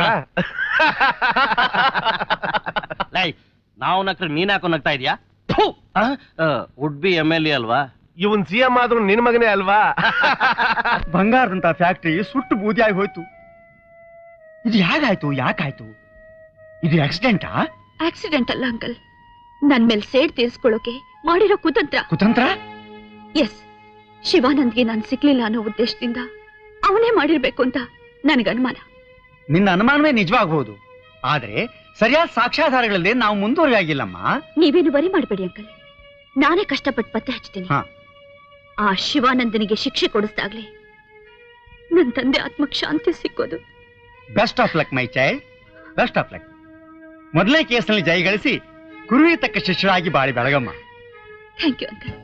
ಲೈ ನಾವು ನಕ್ರೆ ನೀನ್ ಯಾಕೋ ನಗ್ತಾ ಇದೀಯಾ would be M L A ಅಲ್ವಾ ಇವನ್ ಸಿ ಎಂ ಆದ್ರೂ ನಿನ್ ಮಗನೇ ಅಲ್ವಾ ಬಂಗಾರದಂತ ಫ್ಯಾಕ್ಟ್ರಿ ಸುಟ್ಟು ಬೂದಿಯಾಗಿ ಹೋಯ್ತು ಇದು ಹೇಗಾಯ್ತು ಯಾಕಾಯ್ತು ಇದು ಆಕ್ಸಿಡೆಂಟಾ ಆಕ್ಸಿಡೆಂಟ್ ಅಲ್ಲ ಅಂಕಲ್ ನನ್ ಮೇಲೆ ಸೇಡ್ ತೀರ್ಸ್ಕೊಳ್ಳೋಕೆ ಮಾಡಿರೋ ಕುತಂತ್ರ ಕುತಂತ್ರ ಎಸ್ ಶಿವಾನಂದ್ಗೆ ನಾನ್ ಸಿಕ್ಲಿಲ್ಲ ಅನ್ನೋ ಉದ್ದೇಶದಿಂದ ಅವನೇ ಮಾಡಿರ್ಬೇಕು ಅಂತ ನನಗೆ ಅನುಮಾನ ನಿನ್ನ ಅನುಮಾನವೇ ನಿಜವಾಗಬಹುದು ಆದ್ರೆ ಸರಿಯಾದ ಸಾಕ್ಷ್ಯಾಧಾರಗಳಲ್ಲಿ ನಾವು ಮುಂದುವರಿಯಾಗಿಲ್ಲಮ್ಮ ನೀವೇನು ಬರಿ ಮಾಡಬೇಡಿ ಅಂಕಲ್ ನಾನೇ ಕಷ್ಟಪಟ್ಟು ಪತ್ತೆ ಹಚ್ತೀನಿ ಹಾ. ಆ ಶಿವಾನಂದನಿಗೆ ಶಿಕ್ಷೆ ಕೊಡಿಸ್ದಾಗ್ಲೇ ನನ್ ತಂದೆ ಆತ್ಮಕ್ ಶಾಂತಿ ಸಿಕ್ಕೋದು best of luck my child best of luck ಮೊದಲನೇ ಕೇಸ್ನಲ್ಲಿ ಜಯಗಳಿಸಿ ಗುರುವಿಗೆ ತಕ್ಕ ಶಿಷ್ಯರಾಗಿ ಬಾಳಿ ಬೆಳಗಮ್ಮ thank you uncle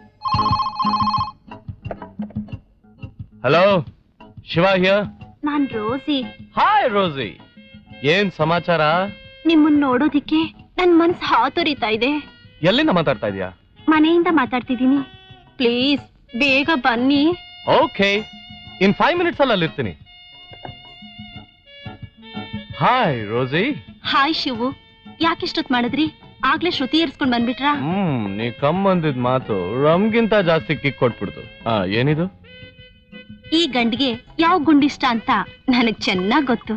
hello Shiva here ನಾನ್ ರೋಸಿ ಹಾಯ್ ರೋಸಿ ಏನ್ ಸಮಾಚಾರ ನಿಮ್ಮನ್ನ ನೋಡೋದಿಕ್ಕೆ ನನ್ ಮನ್ಸ್ ಹಾತೊರಿತಾ ಇದೆ ಎಲ್ಲಿಂದ ಮಾತಾಡ್ತಾ ಇದೀಯಾ ಮನೆಯಿಂದ ಮಾತಾಡ್ತಿದ್ದೀನಿ ಪ್ಲೀಸ್ ಬೇಗ ಬನ್ನಿ ಓಕೆ ಇನ್ ಫೈವ್ ಮಿನಿಟ್ಸ್ ಅಲ್ಲಿ ಅಲ್ಲಿರ್ತೀನಿ ಹಾಯ್ ರೋಸಿ ಹಾಯ್ ಶಿವು ಯಾಕಿಷ್ಟೊತ್ ಮಾಡಿದ್ರಿ ಆಗ್ಲೇ ಶ್ರುತಿ ಏರ್ಸ್ಕೊಂಡ್ ಬಂದ್ಬಿಟ್ರಾ ಹ್ಮ್ ನೀ ಕಮ್ ಅಂದಿದ್ ಮಾತು ರಮ್ಗಿಂತ ಜಾಸ್ತಿ ಕಿಕ್ ಕೊಟ್ಬಿಡ್ತು ಆ ಏನಿದು ಈ ಗಂಡಿಗೆ ಯಾವ ಗುಂಡಿಷ್ಟ ಅಂತ ನನಗ್ ಚೆನ್ನಾಗ್ ಗೊತ್ತು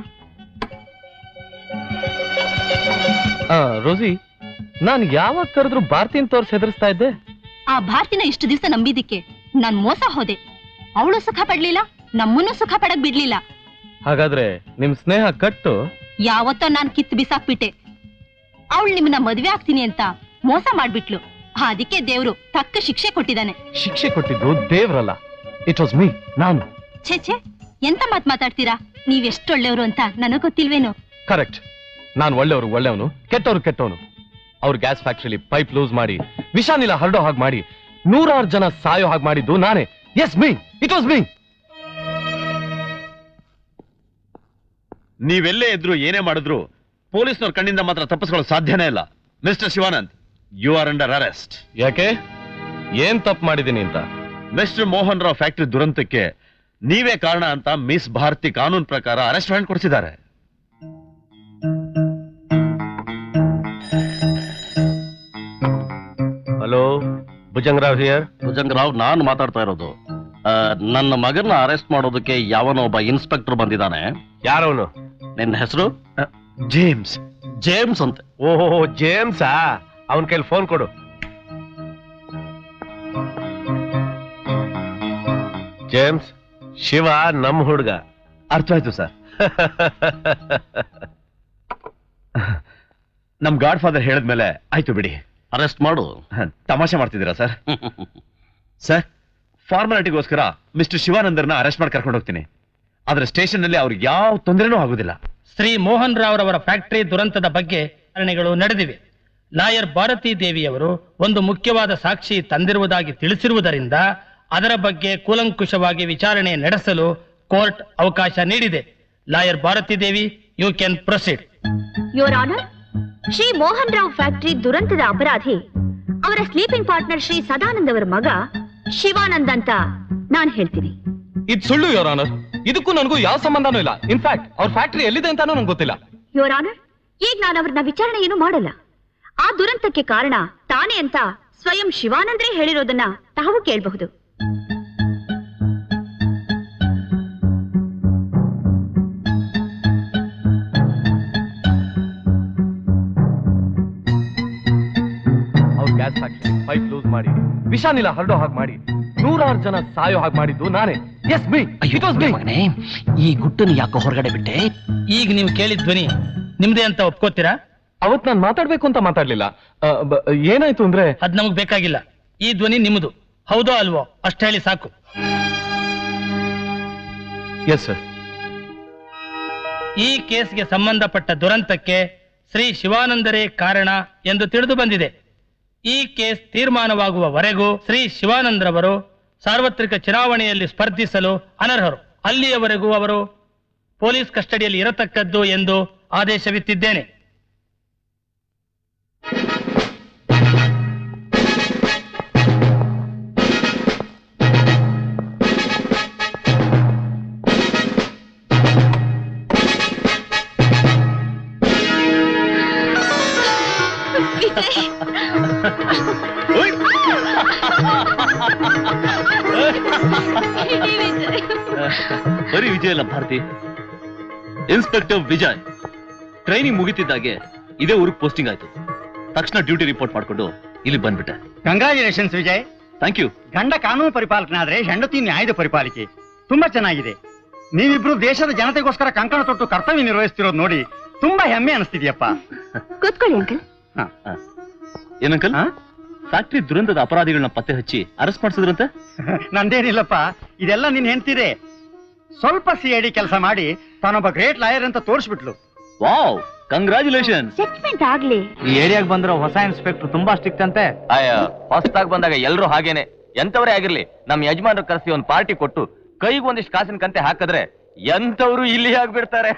ಆ ರೋಸಿ ನಾನ್ ಯಾವಾಗ ಕರೆದ್ರು ಭಾರತೀನ್ ತೋರ್ಸ್ ಹೆದರ್ಸ್ತಾ ಇದ್ದೆ ಆ ಭಾರತಿನ ಇಷ್ಟು ದಿವಸ ನಂಬಿದಿಕ್ಕೆ ನಾನ್ ಮೋಸ ಹೋದೆ ಅವಳು ಸುಖ ಪಡ್ಲಿಲ್ಲ ನಮ್ಮನ್ನು ಸುಖ ಪಡಕ್ ಬಿಡ್ಲಿಲ್ಲ ಹಾಗಾದ್ರೆ ನಿಮ್ ಸ್ನೇಹ ಕಟ್ಟು ಯಾವತ್ತೋ ನಾನ್ ಕಿತ್ ಬಿಸಾಕ್ಬಿಟ್ಟೆ ಅವಳು ನಿಮ್ಮನ್ನ ಮದ್ವೆ ಆಗ್ತೀನಿ ಅಂತ ಮೋಸ ಮಾಡ್ಬಿಟ್ಲು ಅದಕ್ಕೆ ದೇವ್ರು ತಕ್ಕ ಶಿಕ್ಷೆ ಕೊಟ್ಟಿದ್ದಾನೆ ಶಿಕ್ಷೆ ಕೊಟ್ಟಿದ್ದು ದೇವ್ರಲ್ಲ ಇಟ್ ವಾಸ್ ಮೀ ನಾನು ಛೇ ಛೇ ಎಂತ ಮಾತ್ ಮಾತಾಡ್ತೀರಾ ನೀವೆಷ್ಟೊಳ್ಳೆಯವರು ಅಂತ ನನಗ್ ಗೊತ್ತಿಲ್ವೇನೋ ಕರೆಕ್ಟ್ ನಾನ್ ಒಳ್ಳೆಯವರು ಒಳ್ಳೆಯವನು ಕೆಟ್ಟವ್ರು ಕೆಟ್ಟವನು ಅವ್ರ ಗ್ಯಾಸ್ ಫ್ಯಾಕ್ಟ್ರಿಲಿ ಪೈಪ್ ಲೂಸ್ ಮಾಡಿ ವಿಷಾನಿಲ ಹರಡೋ ಹಾಗೆ ಮಾಡಿ ನೂರಾರು ಜನ ಸಾಯೋ ಹಾಗೆ ಮಾಡಿದ್ದು ನಾನೇ yes me it was me ನೀವೆಲ್ಲೇ ಇದ್ರು ಏನೇ ಮಾಡಿದ್ರು ಪೊಲೀಸ್ನವ್ರ ಕಣ್ಣಿಂದ ಮಾತ್ರ ತಪ್ಪಿಸ್ಕೊಳ್ಳೋ ಸಾಧ್ಯನೇ ಇಲ್ಲ mister Shivanand you are under arrest ಯಾಕೆ ಏನ್ ತಪ್ಪು ಮಾಡಿದೀನಿ ಅಂತ ಮಿಸ್ಟರ್ ಮೋಹನ್ ರಾವ್ ಫ್ಯಾಕ್ಟರಿ ದುರಂತಕ್ಕೆ ನೀವೇ ಕಾರಣ ಅಂತ ಮಿಸ್ ಭಾರತಿ ಕಾನೂನು ಪ್ರಕಾರ ಅರೆಸ್ಟ್ ವಾರೆಂಟ್ ಕೊಡಿಸಿದ್ದಾರೆ ಹಲೋ ಭುಜಂಗರಾವ್ ಹಿಯರ್ ಭುಜಂಗರಾವ್ ನಾನು ಮಾತಾಡ್ತಾ ಇರೋದು ಆ, ನನ್ನ ಮಗನ ಅರೆಸ್ಟ್ ಮಾಡೋದಕ್ಕೆ ಯಾವನೋ ಒಬ್ಬ ಇನ್ಸ್ಪೆಕ್ಟರ್ ಬಂದಿದ್ದಾನೆ ಯಾರವನು ನಿನ್ನ ಹೆಸರು ಜೇಮ್ಸ್ ಜೇಮ್ಸ್ ಅಂತೆ ಓಹೋ ಜೇಮ್ಸಾ ಅವನ ಕೈಲಿ ಫೋನ್ ಕೊಡು ಜೇಮ್ಸ್ ಶಿವ ನಮ್ ಹುಡ್ಗ ಅರ್ಥ ಆಯ್ತು ಸರ್ ನಮ್ ಗಾಡ್ ಫಾದರ್ ಹೇಳಿದ್ಮೇಲೆ ಆಯ್ತು ಬಿಡಿ ಅರೆಸ್ಟ್ ಮಾಡು ತಮಾಷೆ ಮಾಡ್ತಿದ್ದೀರಾ ಸರ್ ಸರ್ ಫಾರ್ಮಾಲಿಟಿಗೋಸ್ಕರ ಮಿಸ್ಟರ್ ಶಿವಾನಂದರ್ನ ಅರೆಸ್ಟ್ ಮಾಡಿ ಕರ್ಕೊಂಡು ಹೋಗ್ತೀನಿ ಆದ್ರೆ ಸ್ಟೇಷನ್ ನಲ್ಲಿ ಅವ್ರಿಗೆ ಯಾವ ತೊಂದರೆನೂ ಆಗುದಿಲ್ಲ ಶ್ರೀ ಮೋಹನ್ ರಾವ್ರವರ ಫ್ಯಾಕ್ಟರಿ ದುರಂತದ ಬಗ್ಗೆ ವಿಚಾರಣೆಗಳು ನಡೆದಿವೆ ಲಾಯರ್ ಭಾರತಿ ದೇವಿಯವರು ಒಂದು ಮುಖ್ಯವಾದ ಸಾಕ್ಷಿ ತಂದಿರುವುದಾಗಿ ತಿಳಿಸಿರುವುದರಿಂದ ಅದರ ಬಗ್ಗೆ ಕೂಲಂಕುಷವಾಗಿ ವಿಚಾರಣೆ ನಡೆಸಲು ಕೋರ್ಟ್ ಅವಕಾಶ ನೀಡಿದೆ lawyer Bharathi Devi you can proceed your honour Shri Mohan Rao factory ದುರಂತದ ಅಪರಾಧಿ ಅವರ ಸ್ಲೀಪಿಂಗ್ ಪಾರ್ಟ್ನರ್ ಶ್ರೀ ಸದಾನಂದ್ ಅವರ ಮಗ ಶಿವಾನಂದ್ ಅಂತ ನಾನ್ ಹೇಳ್ತೀನಿ ಇದು ಸುಳ್ಳು ಯೋರ್ ಆನರ್ ಇದಕ್ಕೂ ನನಗೂ ಯಾವ ಸಂಬಂಧನೂ ಇಲ್ಲ ಇನ್ಫ್ಯಾಕ್ಟ್ ಅವ್ರ ಫ್ಯಾಕ್ಟರಿ ಎಲ್ಲಿದೆ ಅಂತಾನೂ ನಂಗೆ ಗೊತ್ತಿಲ್ಲ ಯೋರ್ ಆನರ್ ಈಗ ನಾನು ಅವ್ರನ್ನ ವಿಚಾರಣೆ ಏನು ಮಾಡಲ್ಲ ಆ ದುರಂತಕ್ಕೆ ಕಾರಣ ತಾನೇ ಅಂತ ಸ್ವಯಂ ಶಿವಾನಂದ್ರೇ ಹೇಳಿರೋದನ್ನ ತಾವು ಕೇಳಬಹುದು ಫೈಟ್ ಲೂಸ್ ಮಾಡಿ ವಿಷಾನಿಲ ಹರಡೋ ಹಾಗೆ ಮಾಡಿ ನೂರಾರು ಜನ ಸಾಯೋ ಹಾಗೆ ಮಾಡಿದ್ದು ನಾನೇ yes me it was me ಈ ಗುಟ್ಟನ್ನು ಯಾಕೋ ಹೊರಗಡೆ ಬಿಟ್ಟೆ ಈಗ ನೀವು ಕೇಳಿದ ಧ್ವನಿ ನಿಮ್ದೇ ಅಂತ ಒಪ್ಕೋತೀರಾ ಅವತ್ ನಾನು ಮಾತಾಡ್ಬೇಕು ಅಂತ ಮಾತಾಡ್ಲಿಲ್ಲ ಆ, ಬ- ಏನಾಯ್ತು ಅಂದ್ರೆ ಅದ್ ನಮಗ್ ಬೇಕಾಗಿಲ್ಲ ಈ ಧ್ವನಿ ನಿಮ್ಮದು ಹೌದೋ ಅಲ್ವೋ ಅಷ್ಟ ಹೇಳಿ ಸಾಕು ಎಸ್ ಸರ್ ಈ ಕೇಸ್ಗೆ ಸಂಬಂಧಪಟ್ಟ ದುರಂತಕ್ಕೆ ಶ್ರೀ ಶಿವಾನಂದರೇ ಕಾರಣ ಎಂದು ತಿಳಿದು ಬಂದಿದೆ ಈ ಕೇಸ್ ತೀರ್ಮಾನವಾಗುವವರೆಗೂ ಶ್ರೀ ಶಿವಾನಂದರವರು ಸಾರ್ವತ್ರಿಕ ಚುನಾವಣೆಯಲ್ಲಿ ಸ್ಪರ್ಧಿಸಲು ಅನರ್ಹರು ಅಲ್ಲಿಯವರೆಗೂ ಅವರು ಪೊಲೀಸ್ ಕಸ್ಟಡಿಯಲ್ಲಿ ಇರತಕ್ಕದ್ದು ಎಂದು ಆದೇಶವಿತ್ತಿದ್ದೇನೆ ಬರೀ ವಿಜಯ್ ಅಲ್ಲ ಭಾರತಿ ಇನ್ಸ್ಪೆಕ್ಟರ್ ವಿಜಯ್ ಟ್ರೈನಿಂಗ್ ಮುಗಿತಿದ್ದಾಗೆ ಇದೇ ಊರಿಗೆ ಪೋಸ್ಟಿಂಗ್ ಆಯ್ತು ತಕ್ಷಣ ಡ್ಯೂಟಿ ರಿಪೋರ್ಟ್ ಮಾಡ್ಕೊಂಡು ಇಲ್ಲಿ ಬಂದ್ಬಿಟ್ಟೆ ಕಂಗ್ರಾಚುಲೇಷನ್ಸ್ ವಿಜಯ್ ಥ್ಯಾಂಕ್ ಯು ಗಂಡ ಕಾನೂನು ಪರಿಪಾಲಕನಾದ್ರೆ ಹೆಂಡತಿ ನ್ಯಾಯದ ಪರಿಪಾಲಿಕೆ ತುಂಬಾ ಚೆನ್ನಾಗಿದೆ ನೀವಿಬ್ರು ದೇಶದ ಜನತೆಗೋಸ್ಕರ ಕಂಕಣ ತೊಟ್ಟು ಕರ್ತವ್ಯ ನಿರ್ವಹಿಸ್ತಿರೋದು ನೋಡಿ ತುಂಬಾ ಹೆಮ್ಮೆ ಅನಿಸ್ತಿದ್ಯಪ್ಪ ಕೂತ್ಕೊಳ್ಳಿ ಅಂಕಲ್ ಏನಂಕಲ್ ಫ್ಯಾಕ್ಟ್ರಿ ದುರಂತದ ಅಪರಾಧಿಗಳನ್ನ ಪತ್ತೆ ಹಚ್ಚಿ ಅರೆಸ್ಟ್ ಮಾಡಿಸಿದ್ರಂತೆ ನಂದೇನಿಲ್ಲಪ್ಪ ಇದೆಲ್ಲ ನಿನ್ ಹೆಂಡ್ತಿದೆ ಸ್ವಲ್ಪ ಸಿ ಐ ಡಿ ಕೆಲಸ ಮಾಡಿ ತಾನೊಬ್ಬ ಗ್ರೇಟ್ ಲಾಯರ್ ಅಂತ ತೋರಿಸ್ಬಿಟ್ಲು ವಾವ್ ಕಂಗ್ರಾಚುಲೇಷನ್ ಸೆಟ್ಲ್ಮೆಂಟ್ ಆಗ್ಲಿ ಈ ಏರಿಯಾಗೆ ಬಂದಿರೋ ಹೊಸ ಇನ್ಸ್ಪೆಕ್ಟರ್ ತುಂಬಾ ಸ್ಟ್ರಿಕ್ಟ್ ಅಂತೆ ಅಯ್ಯ ಹೊಸದಾಗಿ ಬಂದಾಗ ಎಲ್ರು ಹಾಗೇನೆ ಎಂತವರೇ ಆಗಿರ್ಲಿ ನಮ್ ಯಜಮಾನ್ರು ಕರೆಸಿ ಒಂದ್ ಪಾರ್ಟಿ ಕೊಟ್ಟು ಕೈಗೆ ಒಂದಿಷ್ಟು ಕಾಸಿನ ಕಂತೆ ಹಾಕಿದ್ರೆ ಎಂತವ್ರು ಇಲ್ಲಿ ಆಗ್ಬಿಡ್ತಾರೆ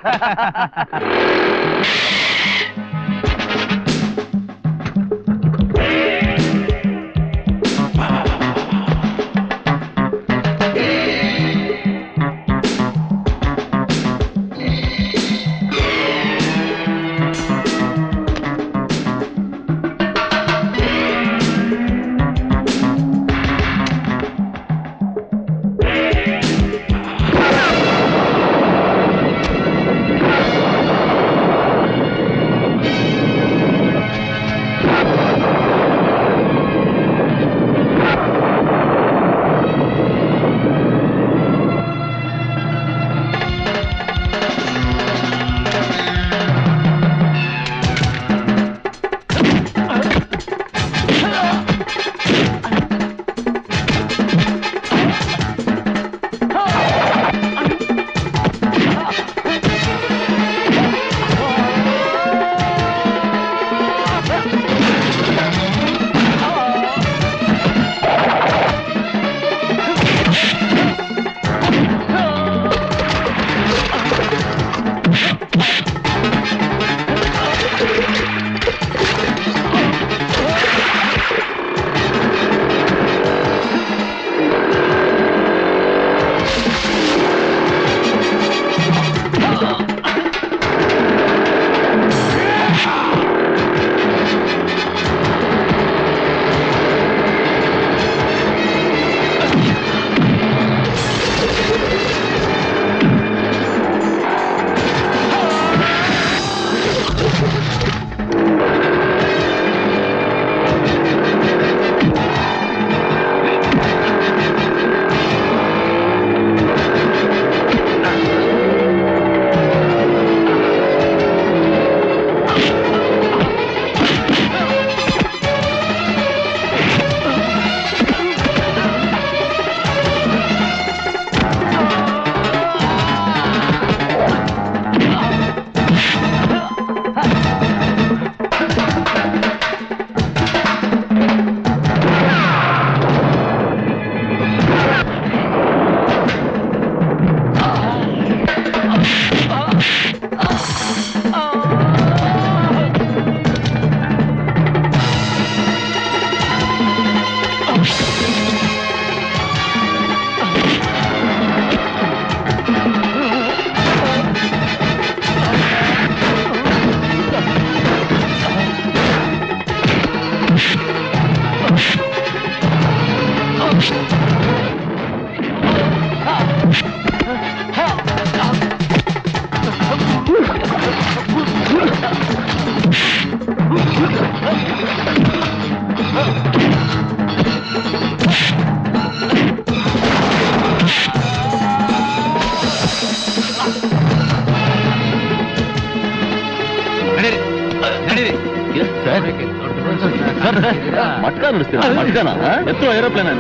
ಮಟ್ಕ ನಡೆಸ್ತೀರಾ ಮಟ್ಕನ ಎತ್ತೋ ಏರೋಪ್ಲೇನ್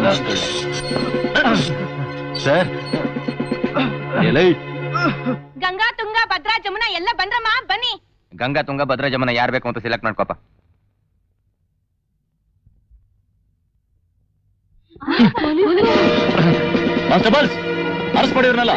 ಸರ್ ಎಲೈ ಗಂಗಾ ತುಂಗಾ ಭದ್ರಾ ಜಮುನಾ ಎಲ್ಲ ಬಂದ್ರಮ್ಮ ಬನ್ನಿ ಗಂಗಾ ತುಂಗ ಭದ್ರಾ ಜಮನ ಯಾರ್ ಬೇಕು ಅಂತ ಸೆಲೆಕ್ಟ್ ಮಾಡ್ಕೋಪ ಕಾನ್ಸ್ಟೇಬಲ್ಸ್ ಅರೆಸ್ಟ್ ಮಾಡಿದ್ರನಲ್ಲ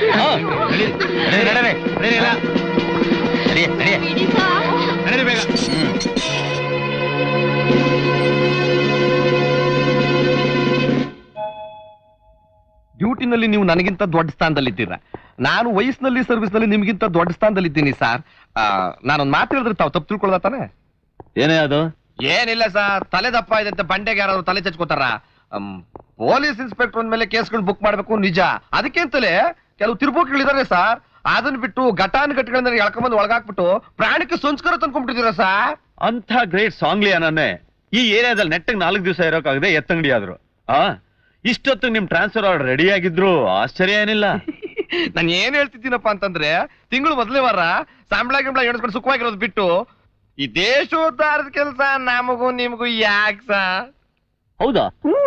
ಡ್ಯೂಟಿನಲ್ಲಿ ನೀವು ನನಗಿಂತ ದೊಡ್ಡ ಸ್ಥಾನದಲ್ಲಿದ್ದೀರಾ ನಾನು ವಯಸ್ಸಿನಲ್ಲಿ ಸರ್ವಿಸ್ನಲ್ಲಿ ನಿಮ್ಗಿಂತ ದೊಡ್ಡ ಸ್ಥಾನದಲ್ಲಿದ್ದೀನಿ ಸರ್ ನಾನೊಂದು ಮಾತು ಹೇಳಿದ್ರೆ ತಾವು ತಪ್ಪು ತಿಳ್ಕೊಳ್ಳೋದ ತಾನೆ ಏನೇ ಅದು ಏನಿಲ್ಲ ಸರ್ ತಲೆ ದಪ್ಪ ಇದೆ ಅಂತ ಬಂಡೆಗೆ ಯಾರಾದ್ರು ತಲೆ ಚಚ್ಕೋತಾರ ಪೊಲೀಸ್ ಇನ್ಸ್ಪೆಕ್ಟರ್ ಮೇಲೆ ಕೇಸ್ಗಳು ಬುಕ್ ಮಾಡ್ಬೇಕು ನಿಜ ಅದಕ್ಕೆ ಅಂತಲೇ ಕೆಲವು ತಿರುಪುಗಳಿದಾರೆ ಸರ್ ಅದನ್ನ ಬಿಟ್ಟು ಘಟಾನ್ ಘಟಗಳನ್ನ ಎಳ್ಕೊಂಬಂದು ಒಳಗಾಕ್ಬಿಟ್ಟು ಪ್ರಾಣಕ್ಕೆ ಸಂಸ್ಕಾರ ತಂದ್ಕೊಂಡ್ಬಿಟ್ಟಿದ್ದೀರಾ ಸರ್ ಅಂತ ಗ್ರೇಟ್ ಸಾಂಗ್ಲಿಯಾನೇ ಈ ಏರಿಯಾದಲ್ಲಿ ನೆಟ್ಟಗೆ ನಾಲ್ಕು ದಿವಸ ಇರೋಕ್ಕಾಗದೆ ಎತ್ತಂಗಡಿ ಆದ್ರು ಆ ಇಷ್ಟೊತ್ತು ನಿಮ್ ಟ್ರಾನ್ಸ್ಫರ್ ಆರ್ಡರ್ ರೆಡಿ ಆಗಿದ್ರು ಆಶ್ಚರ್ಯ ಏನಿಲ್ಲ ನಾನು ಏನ್ ಹೇಳ್ತಿದ್ದೀನಪ್ಪ ಅಂತಂದ್ರೆ ತಿಂಗಳು ಮೊದಲೇ ವಾರ ಸಂಬಳ ಗಿಂಬಳ ಎಣಿಸ್ಕೊಂಡು ಸುಖವಾಗಿರೋದು ಬಿಟ್ಟು ಈ ದೇಶೋದ್ಧಾರದ ಕೆಲಸ ನಮಗೂ ನಿಮಗೂ ಯಾಕೆ ಸರ್ ಹೌದಾ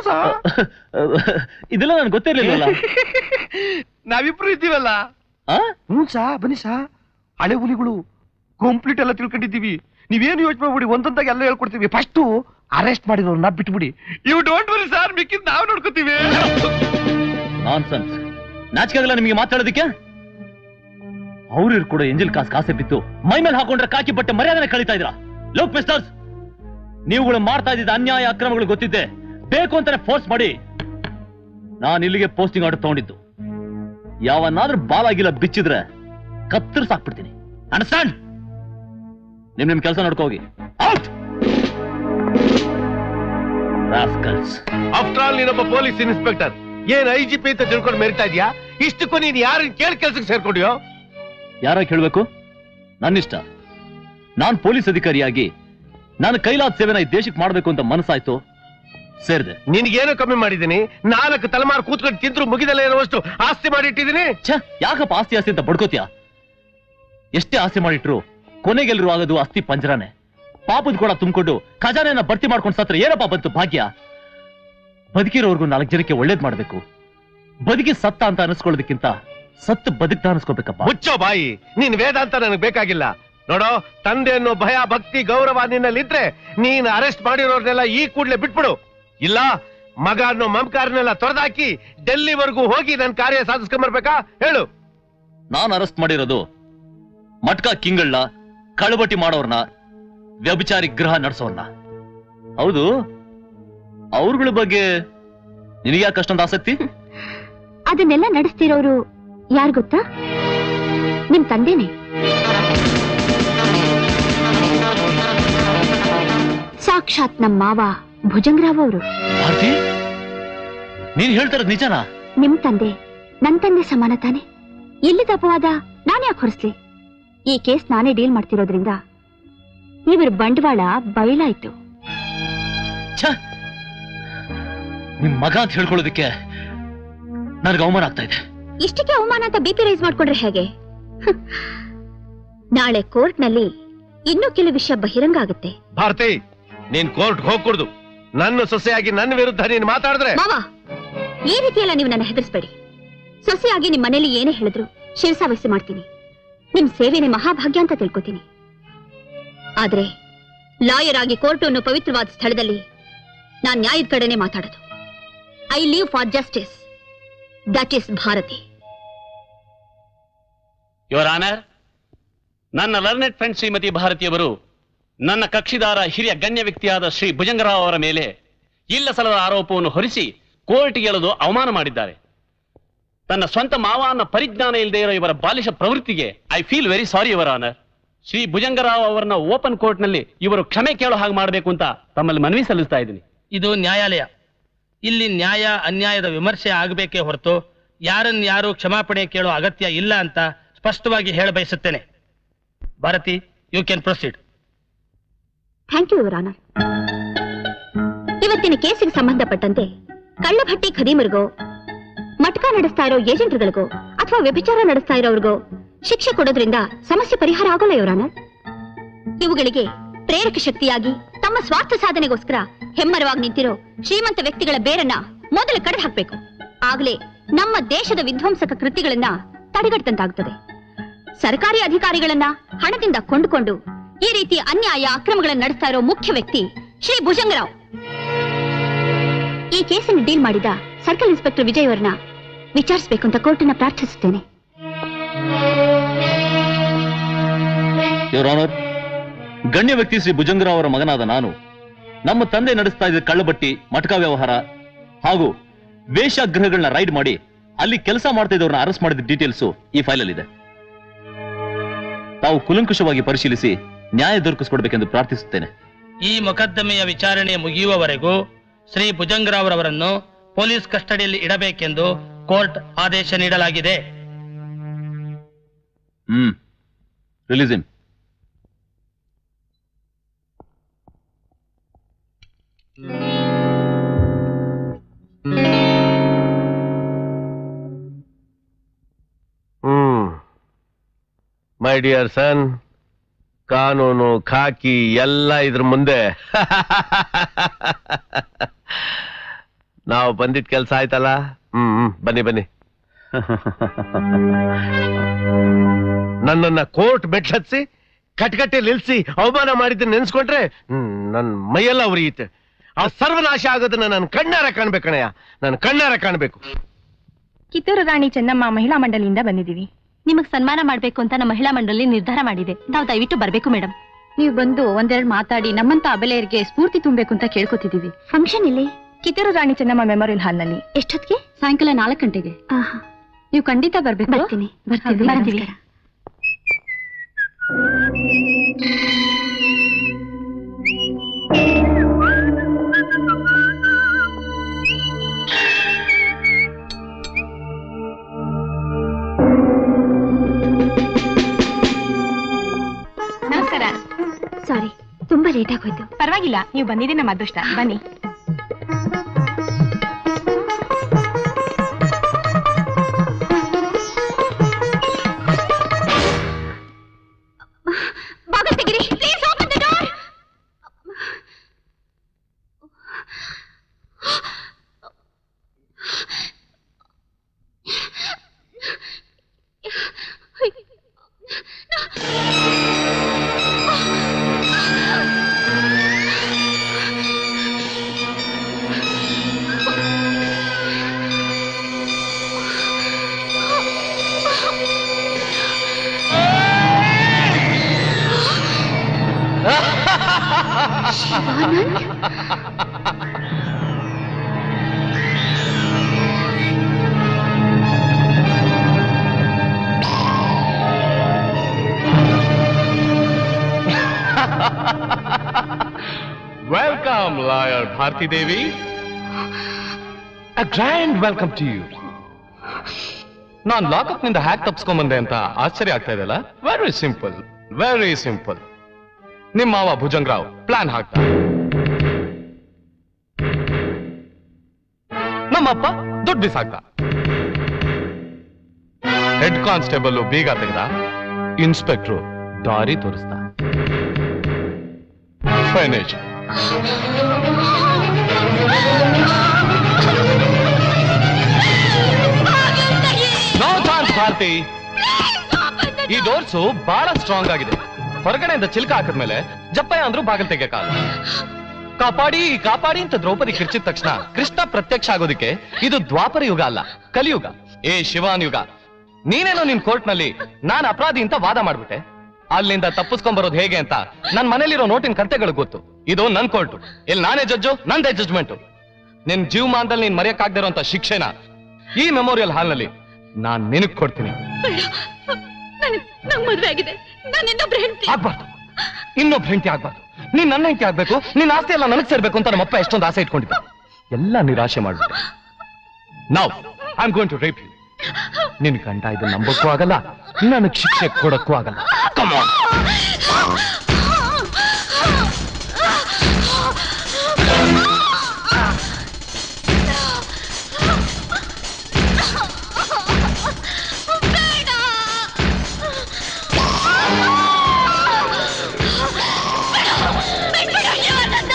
ಇದೆಲ್ಲ ನನ್ಗೆ ಗೊತ್ತಿರ್ಲಿಲ್ಲ ನಾವಿಬ್ರು ಇದ್ದೀವಲ್ಲ ಹ್ಞೂ ಸಾ ಬನ್ನಿ ಸಾ ಹಳೆ ಹುಲಿಗಳು ಕಂಪ್ಲೀಟ್ ಎಲ್ಲ ತಿಳ್ಕೊಂಡಿದ್ದೀವಿ ನೀವೇನು ಯೋಚನೆ ಮಾಡ್ಬಿಡಿ ಒಂದೊಂದಾಗಿ ಎಲ್ಲ ಹೇಳ್ಕೊಡ್ತೀವಿ ಫಸ್ಟ್ ಅರೆಸ್ಟ್ ಮಾಡಿರೋರ್ನ ಬಿಟ್ಬಿಡಿ ಯು ಡೋಂಟ್ ವರಿ ಸರ್ ಮಿಕ್ಕಿದ್ ನಾವು ನೋಡ್ಕೋತೀವಿ ನಾನ್ ಸೆನ್ಸ್ ನಾಚಿಕಾಗಲ್ಲ ನಿಮಗೆ ಮಾತಾಡೋದಕ್ಕೆ ಅವ್ರು ಕೂಡ ಎಂಜಿಲ್ ಕಾಸ್ ಕಾಸೆ ಬಿತ್ತು ಮೈ ಮೇಲೆ ಹಾಕೊಂಡ್ರೆ ಕಾಕಿ ಬಟ್ಟೆ ಮರ್ಯಾದನೆ ಕಳೀತಾ ಇದ್ರ ಲೋಕ್ ಮಿಸ್ಟರ್ಸ್ ನೀವುಗಳು ಮಾಡ್ತಾ ಇದ್ದಿದ್ದ ಅನ್ಯಾಯ ಅಕ್ರಮಗಳು ಗೊತ್ತಿದ್ದೆ ಬೇಕು ಅಂತಾನೆ ಫೋರ್ಸ್ ಮಾಡಿ ನಾನು ಇಲ್ಲಿಗೆ ಪೋಸ್ಟಿಂಗ್ ಆರ್ಡರ್ ತಗೊಂಡಿದ್ದು ಯಾವನ್ನಾದ್ರೂ ಬಾಲಾಗಿಲ್ಲ ಬಿಚ್ಚಿದ್ರೆ ಕತ್ತರಿಸಾಕ್ಬಿಡ್ತೀನಿ ಅಂಡರ್ಸ್ಟ್ಯಾಂಡ್ ನಿಮ್ ನಿಮ್ ಕೆಲಸ ನೋಡ್ಕೋ ಹೋಗಿ ಔಟ್ ರಾಸ್ಕಲ್ಸ್ ಆಫ್ಟರ್ ಆಲ್ ನೀನೊಬ್ಬ ಪೊಲೀಸ್ ಇನ್ಸ್ಪೆಕ್ಟರ್ ಏನ್ ಐ ಜಿ ಪಿ ಅಂತ ತಿಳ್ಕೊಂಡು ಮೆರಿತಾ ಇದೀಯಾ ಇಷ್ಟಕ್ಕೂ ನೀನ್ ಯಾರು ಕೇಳಿ ಕೆಲ್ಸಕ್ಕೆ ಸೇರ್ಕೊಂಡಿಯೋ ಯಾರ ಕೇಳ್ಬೇಕು ನನ್ನಿಷ್ಟ ನಾನ್ ಪೊಲೀಸ್ ಅಧಿಕಾರಿಯಾಗಿ ನಾನು ಕೈಲಾದ ಸೇವೆನ ಈ ದೇಶಕ್ಕೆ ಮಾಡ್ಬೇಕು ಅಂತ ಮನಸ್ಸಾಯ್ತು ಸೇರಿದೆ ನಿನ್ಗೇನು ಕಮ್ಮಿ ಮಾಡಿದೀನಿ ನಾಲ್ಕು ತಲೆಮಾರು ಕೂತ್ಕೊಂಡು ತಿಂದ್ರು ಮುಗಿದಲ್ಲ ಇರುವಷ್ಟು ಆಸ್ತಿ ಮಾಡಿಟ್ಟಿದೀನಿ ಛ ಯಾಕಪ್ಪ ಆಸ್ತಿ ಆಸ್ತಿ ಅಂತ ಬಡ್ಕೋತ್ಯಾ ಎಷ್ಟೇ ಆಸೆ ಮಾಡಿಟ್ರು ಕೊನೆಗೆಲ್ರು ಆಗೋದು ಅಸ್ಥಿ ಪಂಜರಾನೆ ಪಾಪದ ಕೂಡ ತುಂಬಿಕೊಂಡು ಖಜಾನೆಯನ್ನ ಭರ್ತಿ ಮಾಡ್ಕೊಂಡು ಸತ್ರ ಏನಪ್ಪ ಬಂತು ಭಾಗ್ಯ ಬದುಕಿರೋರ್ಗು ನಾಲ್ಕು ಜನಕ್ಕೆ ಒಳ್ಳೇದ್ ಮಾಡ್ಬೇಕು ಬದುಕಿ ಸತ್ತ ಅಂತ ಅನಿಸ್ಕೊಳ್ಳೋದಕ್ಕಿಂತ ಸತ್ತು ಬದುಕ್ತಾ ಅನಿಸ್ಕೋಬೇಕಪ್ಪ ಮುಚ್ಚೋ ಬಾಯಿ ನೀನ್ ವೇದಾಂತ ನನಗೆ ಬೇಕಾಗಿಲ್ಲ ನೋಡೋ ತಂದೆ ಅನ್ನೋ ಭಯ ಭಕ್ತಿ ಗೌರವ ನಿನ್ನಲ್ಲಿದ್ರೆ ನೀನ್ ಅರೆಸ್ಟ್ ಮಾಡಿರೋರ್ನೆಲ್ಲ ಈ ಕೂಡ್ಲೆ ಬಿಟ್ಬಿಡು ಇಲ್ಲ ಮಗ ಅನ್ನೋ ಮಮಕಾರನೆಲ್ಲ ತೊರೆದಾಕಿ ಡೆಲ್ಲಿವರೆಗೂ ಹೋಗಿ ನನ್ ಕಾರ್ಯ ಸಾಧಿಸ್ಕೊಂಬರ್ಬೇಕಾ ಹೇಳು ನಾನ್ ಅರೆಸ್ಟ್ ಮಾಡಿರೋದು ಮಟ್ಕ ಕಿಂಗಳನ್ನ ಕಳಬಟ್ಟಿ ಮಾಡೋರ್ನ ವ್ಯಭಿಚಾರಿ ಗೃಹ ನಡೆಸೋರ್ನ ಹೌದು ಅವ್ರಗಳ ಬಗ್ಗೆ ನಿನಗೆ ಯಾಕೆ ಅಷ್ಟೊಂದು ಆಸಕ್ತಿ ಅದನ್ನೆಲ್ಲ ನಡೆಸ್ತಿರೋರು ಯಾರು ಗೊತ್ತಾ ನಿಮ್ ತಂದೆನೆ ಸಾಕ್ಷಾತ್ ನಮ್ ಮಾವ ಭುಜಂಗರಾವ್ ಅವರು ಭಾರತಿ ನೀನ್ ಹೇಳ್ತಾರದ್ ನಿಜನಾ ನಿಮ್ ತಂದೆ ನನ್ ತಂದೆ ಸಮಾನ ತಾನೆ ಎಲ್ಲಿದ್ದ ಅಪವಾದ ನಾನ್ ಯಾಕೆ ಹೊರಿಸ್ಲಿ ಈ ಕೇಸ್ ನಾನೇ ಡೀಲ್ ಮಾಡ್ತಿರೋದ್ರಿಂದ ಇವ್ರ ಬಂಡವಾಳ ಬಯಲಾಯ್ತು ನಿಮ್ ಮಗ ಅಂತ ಹೇಳ್ಕೊಳ್ಳೋದಕ್ಕೆ ನನಗೆ ಅವಮಾನ ಆಗ್ತಾ ಇದೆ ಇಷ್ಟಕ್ಕೆ ಅವಮಾನ ಅಂತ ಬಿಪಿ ರೈಸ್ ಮಾಡ್ಕೊಂಡ್ರೆ ಹೇಗೆ ಹ್ಮ್. ನಾಳೆ ಕೋರ್ಟ್ನಲ್ಲಿ ಇನ್ನೂ ಕೆಲವು ವಿಷಯ ಬಹಿರಂಗ ಆಗುತ್ತೆ ಭಾರತಿ ನೀನ್ ಕೋರ್ಟ್ ಹೋಗ್ಕೂಡ್ದು ನನ್ನ ಸೊಸೆಯಾಗಿ ನನ್ನ ವಿರುದ್ಧ ನೀನ್ ಮಾತಾಡಿದ್ರೆ ಮಾವ ಈ ರೀತಿಯೆಲ್ಲ ನೀವು ನನ್ನ ಹೆದರ್ಸ್ಬೇಡಿ ಸೊಸೆಯಾಗಿ ನಿಮ್ ಮನೇಲಿ ಏನೇ ಹೇಳಿದ್ರು ಶಿರಸಾವಹಿಸಿ ಮಾಡ್ತೀನಿ ನಿಮ್ ಸೇವೆನೆ ಮಹಾಭಾಗ್ಯ ಅಂತ ತಿಳ್ಕೊತೀನಿ ಆದ್ರೆ ಲಾಯರ್ ಆಗಿ ಕೋರ್ಟ್ ಅನ್ನೋ ಪವಿತ್ರವಾದ ಸ್ಥಳದಲ್ಲಿ ನಾನ್ ನ್ಯಾಯದ ಕಡೆನೆ ಮಾತಾಡೋದು I leave for justice that is Bharathi your honour ನನ್ನ ಲರ್ನೆಡ್ ಫ್ರೆಂಡ್ ಶ್ರೀಮತಿ ಭಾರತಿಯವರು ನನ್ನ ಕಕ್ಷಿದಾರ ಹಿರಿಯ ಗಣ್ಯ ವ್ಯಕ್ತಿಯಾದ ಶ್ರೀ ಭುಜಂಗರಾವ್ ಅವರ ಮೇಲೆ ಇಲ್ಲ ಸಲದ ಆರೋಪವನ್ನು ಹೊರಿಸಿ ಕೋರ್ಟ್ಗೆ ಎಳೆದು ಅವಮಾನ ಮಾಡಿದ್ದಾರೆ ತನ್ನ ಸ್ವಂತ ಮಾವ ಅನ್ನೋ ಪರಿಜ್ಞಾನ ಇಲ್ಲದೆ ಇರೋ ಇವರ ಬಾಲಿಶ ಪ್ರವೃತ್ತಿಗೆ I feel very sorry your honour Shri Bhujangrao ಅವರನ್ನ ಓಪನ್ ಕೋರ್ಟ್ನಲ್ಲಿ ಇವರು ಕ್ಷಮೆ ಕೇಳೋ ಹಾಗೆ ಮಾಡಬೇಕು ಅಂತ ತಮ್ಮಲ್ಲಿ ಮನವಿ ಸಲ್ಲಿಸ್ತಾ ಇದ್ದೀನಿ ಇದು ನ್ಯಾಯಾಲಯ ಇಲ್ಲಿ ನ್ಯಾಯ ಅನ್ಯಾಯದ ವಿಮರ್ಶೆ ಆಗಬೇಕೇ ಹೊರತು ಯಾರನ್ನ ಯಾರು ಕ್ಷಮಾಪಣೆ ಕೇಳೋ ಅಗತ್ಯ ಇಲ್ಲ ಅಂತ ಸ್ಪಷ್ಟವಾಗಿ ಹೇಳ ಬಯಸುತ್ತೇನೆ Bharathi you can proceed thank you your honour ಇವತ್ತಿನ ಕೇಸಿಗೆ ಸಂಬಂಧಪಟ್ಟಂತೆ ಕಳ್ಳಭಟ್ಟಿ ಖದೀಮರಿಗೋ ಮಟ್ಕ ನಡೆಸ್ತಾ ಇರೋ ಏಜೆಂಟ್ಗಳಿಗೋ ಅಥವಾ ವ್ಯಭಿಚಾರ ನಡೆಸ್ತಾ ಇರೋರ್ಗೋ ಶಿಕ್ಷೆ ಕೊಡೋದ್ರಿಂದ ಸಮಸ್ಯೆ ಪರಿಹಾರ ಆಗೋಲ್ಲ ಯುವರ್ ಆನರ್ ಇವುಗಳಿಗೆ ಪ್ರೇರಕ ಶಕ್ತಿಯಾಗಿ ತಮ್ಮ ನಮ್ಮ ಸ್ವಾರ್ಥ ಸಾಧನೆಗೋಸ್ಕರ ಹೆಮ್ಮರವಾಗಿ ನಿಂತಿರೋ ಶ್ರೀಮಂತ ವ್ಯಕ್ತಿಗಳ ಬೇರನ್ನ ಮೊದಲು ಕಡಿದು ಹಾಕ್ಬೇಕು ಆಗ್ಲೇ ನಮ್ಮ ದೇಶದ ವಿಧ್ವಂಸಕ ಕೃತ್ಯಗಳನ್ನ ತಡೆಗಟ್ಟಂತಾಗುತ್ತದೆ ಸರ್ಕಾರಿ ಅಧಿಕಾರಿಗಳನ್ನ ಹಣದಿಂದ ಕೊಂಡುಕೊಂಡು ಈ ರೀತಿ ಅನ್ಯಾಯ ಅಕ್ರಮಗಳನ್ನು ನಡೆಸ್ತಾ ಇರೋ ಮುಖ್ಯ ವ್ಯಕ್ತಿ ಶ್ರೀ ಭುಜಂಗರಾವ್ ಈ ಕೇಸನ್ನು ಡೀಲ್ ಮಾಡಿದ ಸರ್ಕಲ್ ಇನ್ಸ್ಪೆಕ್ಟರ್ ವಿಜಯ್ ಅವರನ್ನ ವಿಚಾರಿಸಬೇಕು ಅಂತ ಕೋರ್ಟನ್ನ ಪ್ರಾರ್ಥಿಸುತ್ತೇನೆ ಯುವರ್ ಆನರ್ ಗಣ್ಯ ವ್ಯಕ್ತಿ ಶ್ರೀ ಭುಜಂಗರಾವ್ ಅವರ ಮಗನಾದ ನಾನು ನಮ್ಮ ತಂದೆ ನಡೆಸ್ತಾ ಇದ್ದ ಕಳ್ಳಬಟ್ಟಿ ಮಟಕ ವ್ಯವಹಾರ ಹಾಗೂ ವೇಷಗೃಹಗಳನ್ನ ರೈಡ್ ಮಾಡಿ ಅಲ್ಲಿ ಕೆಲಸ ಮಾಡ್ತಾ ಇದ್ದವ್ರನ್ನ ಅರೆಸ್ಟ್ ಮಾಡಿದ ಡೀಟೇಲ್ಸ್ ಈ ಫೈಲಲ್ಲಿ ಇದೆ ತಾವು ಕುಲಂಕುಷವಾಗಿ ಪರಿಶೀಲಿಸಿ ನ್ಯಾಯ ದೊರಕಿಸಿಕೊಡ್ಬೇಕೆಂದು ಪ್ರಾರ್ಥಿಸುತ್ತೇನೆ ಈ ಮೊಕದ್ದಮೆಯ ವಿಚಾರಣೆ ಮುಗಿಯುವವರೆಗೂ ಶ್ರೀ ಭುಜಂಗರಾವ್ರವರನ್ನು ಪೊಲೀಸ್ ಕಸ್ಟಡಿಯಲ್ಲಿ ಇಡಬೇಕೆಂದು ಕೋರ್ಟ್ ಆದೇಶ ನೀಡಲಾಗಿದೆ hmm release him hmm my dear son ಕಾನೂನು ಖಾಕಿ ಎಲ್ಲ ಇದ್ರ ಮುಂದೆ ನಾವು ಬಂದಿದ್ ಕೆಲ್ಸ ಆಯ್ತಲ್ಲ ಹ್ಮ್ ಹ್ಮ್ ಬನ್ನಿ ಬನ್ನಿ ನನ್ನನ್ನ ಕೋರ್ಟ್ ಮೆಟ್ಲತ್ಸಿ ಕಟ್ಕಟ್ಟೆ ನಿಲ್ಸಿ ಅವಮಾನ ಮಾಡಿದ್ದ ನೆನ್ಸ್ಕೊಂಡ್ರೆ ಹ್ಮ್ ನನ್ ಮೈಯೆಲ್ಲ ಉರಿಯುತ್ತೆ ಆ ಸರ್ವನಾಶ ಆಗೋದನ್ನ ನಾನು ಕಣ್ಣಾರ ಕಾಣ್ಬೇಕಣಯ್ಯ ನಾನು ಕಣ್ಣಾರ ಕಾಣ್ಬೇಕು ಕಿತ್ತೂರು ರಾಣಿ ಚೆನ್ನಮ್ಮ ಮಹಿಳಾ ಮಂಡಳಿಯಿಂದ ಬಂದಿದ್ದೀವಿ ನಿಮಗ್ ಸನ್ಮಾನ ಮಾಡ್ಬೇಕು ಅಂತ ನಮ್ಮ ಮಹಿಳಾ ಮಂಡಳಿ ನಿರ್ಧಾರ ಮಾಡಿದೆ ನಾವು ದಯವಿಟ್ಟು ಬರ್ಬೇಕು ಮೇಡಮ್ ನೀವು ಬಂದು ಒಂದೆರಡು ಮಾತಾಡಿ ನಮ್ಮಂತ ಅಬಲೆಯರಿಗೆ ಸ್ಫೂರ್ತಿ ತುಂಬಬೇಕು ಅಂತ ಕೇಳ್ಕೊತಿದೀವಿ ಫಂಕ್ಷನ್ ಇಲ್ಲಿ ಕಿತ್ತೂರು ರಾಣಿ ಚೆನ್ನಮ್ಮ ಮೆಮೋರಿಯಲ್ ಹಾಲ್ನಲ್ಲಿ ಎಷ್ಟೊತ್ತಿಗೆ ಸಾಯಂಕಾಲ ನಾಲ್ಕು ಗಂಟೆಗೆ ನೀವು ಖಂಡಿತ ಬರ್ಬೇಕು ಬರ್ತೀನಿ ಬರ್ತೀವಿ ಬರ್ತೀವಿ ನಮಸ್ಕಾರ ಸಾರಿ ತುಂಬಾ ಲೇಟ್ ಆಗೋಯ್ತು ಪರವಾಗಿಲ್ಲ ನೀವು ಬಂದಿದೆ ನಮ್ಮ ಅದೃಷ್ಟ ಬನ್ನಿ ಬಾಗಿಲು ತೆಗೀರಿ please open the door welcome lawyer Bharathi Devi a grand welcome to you ನಾನ್ ಲಾಕಪ್ ನಿಂದ ಹ್ಯಾಕ್ ತಪ್ಸ್ಕೊಂಬಂದೆ ಅಂತ ಆಶ್ಚರ್ಯ ಆಗ್ತಾ ಇದೆಲ್ಲ ವೆರಿ ಸಿಂಪಲ್ ವೆರಿ ಸಿಂಪಲ್ ನಿಮ್ಮ ಮಾವ ಭುಜಂಗರಾವ್ ಪ್ಲಾನ್ ಹಾಕ್ತಾ ನಮ್ಮಪ್ಪ ದುಡ್ಡು ಬಿಸಾಕ್ತ ಹೆಡ್ ಕಾನ್ಸ್ಟೇಬಲ್ ಬೀಗ ತೆಗೆದ ಇನ್ಸ್ಪೆಕ್ಟ್ರು ದಾರಿ ತೋರಿಸ್ದ ಫೈನೇಜ್ ನೋ ಚಾನ್ಸ್ ಭಾರತಿ ಈ ಡೋರ್ಸು ಬಹಳ ಸ್ಟ್ರಾಂಗ್ ಆಗಿದೆ ಹೊರಗಡೆಯಿಂದ ಚಿಲ್ಕ ಹಾಕಿದ್ಮೇಲೆ ಜಪ್ಪಯ್ಯ ಅಂದ್ರೂ ಬಾಗಿಲು ತೆಗೆಯಕ್ಕಾಗ ಕಾಪಾಡಿ ಕಾಪಾಡಿ ಅಂತ ದ್ರೌಪದಿ ಕಿರ್ಚಿದ ತಕ್ಷಣ ಕೃಷ್ಣ ಪ್ರತ್ಯಕ್ಷ ಆಗೋದಕ್ಕೆ ಇದು ದ್ವಾಪರ ಯುಗ ಅಲ್ಲ ಕಲಿಯುಗ ಏ ಶಿವಾನ್ ಯುಗ ನೀನೇನೋ ನಿನ್ ಕೋರ್ಟ್ ನಲ್ಲಿ ನಾನ್ ಅಪರಾಧಿ ಅಂತ ವಾದ ಮಾಡ್ಬಿಟ್ಟೆ ಅಲ್ಲಿಂದ ತಪ್ಪಿಸ್ಕೊಂಡ್ ಬರೋದು ಹೇಗೆ ಅಂತ ನನ್ ಮನೇಲಿರೋ ನೋಟಿನ ಕರ್ತೆಗಳು ಗೊತ್ತು ಇದು ನನ್ ಕೋರ್ಟು ಇಲ್ಲಿ ನಾನೇ ಜಡ್ಜು ನಂದೇ ಜಡ್ಜ್ಮೆಂಟು ನಿನ್ ಜೀವಮಾನದಲ್ಲಿ ನೀನ್ ಮರೆಯಕ್ಕಾಗ್ದಿರೋಂತ ಶಿಕ್ಷೆನ ಈ ಮೆಮೋರಿಯಲ್ ಹಾಲ್ನಲ್ಲಿ ನಾನ್ ನಿನಗ್ ಕೊಡ್ತೀನಿ ನಂಗ್ ಮದ್ವೆ ಆಗಿದೆ ನಾನು ಇನ್ನೊಬ್ರು ಹೆಂಡತಿ ಆಗ್ಬಾರ್ದು ಇನ್ನೊಬ್ಬ ಹೆಂಡತಿ ಆಗ್ಬಾರ್ದು ನೀನ್ ನನ್ನ ಹೆಂಡತಿ ಆಗ್ಬೇಕು ನಿನ್ ಆಸ್ತಿ ಎಲ್ಲ ನನಗ್ ಸೇರ್ಬೇಕು ಅಂತ ನಮ್ಮಪ್ಪ ಎಷ್ಟೊಂದು ಆಸೆ ಇಟ್ಕೊಂಡಿದ್ದ ಎಲ್ಲ ನಿರಾಶೆ ಮಾಡ್ಬಿಟ್ಟೆ ನಾವ್ I am going to rape you ನಿನ್ ಗಂಡ ಇದು ನಂಬಕ್ಕೂ ಆಗಲ್ಲ ನನಗ್ ಶಿಕ್ಷೆ ಕೊಡಕ್ಕೂ ಆಗಲ್ಲ Come on. ಬೇಡ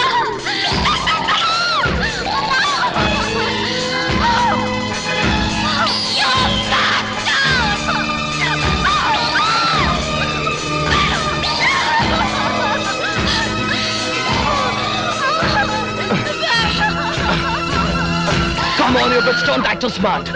ಆಕ್ಟ್ ಸ್ಮಾರ್ಟ್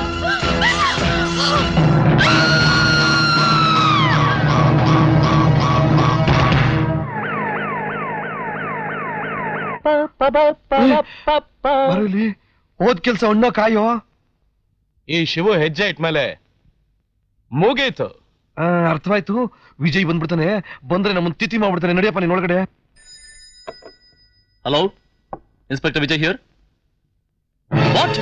ಬರಲಿ ಹೋದ್ ಕೆಲ್ಸ ಉಣ್ಣೋ ಕಾಯೋ ಈ ಶಿವು ಹೆಜ್ಜೆ ಇಟ್ಮೇಲೆ ಮುಗೀತು ಆ, ಅರ್ಥವಾಯ್ತು ವಿಜಯ್ ಬಂದ್ಬಿಡ್ತಾನೆ ಬಂದ್ರೆ ನಮ್ಮನ್ ತಿಥಿ ಮಾಡ್ಬಿಡ್ತಾನೆ ನಡಿಯಪ್ಪ ನೀನ್ ಒಳಗಡೆ hello inspector Vijay here what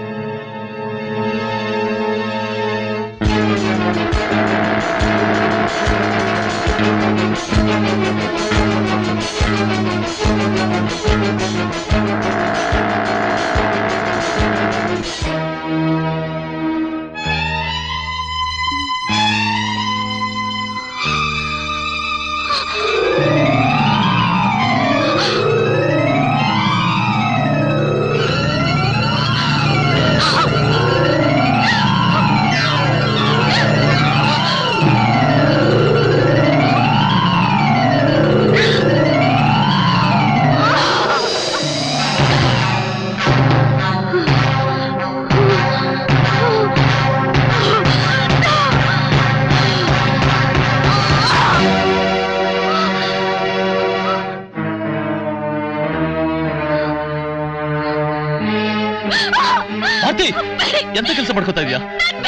Bharathi ಎಂತ ಕೆಲಸ ಮಾಡ್ಕೋತಾ ಇದೀಯಾ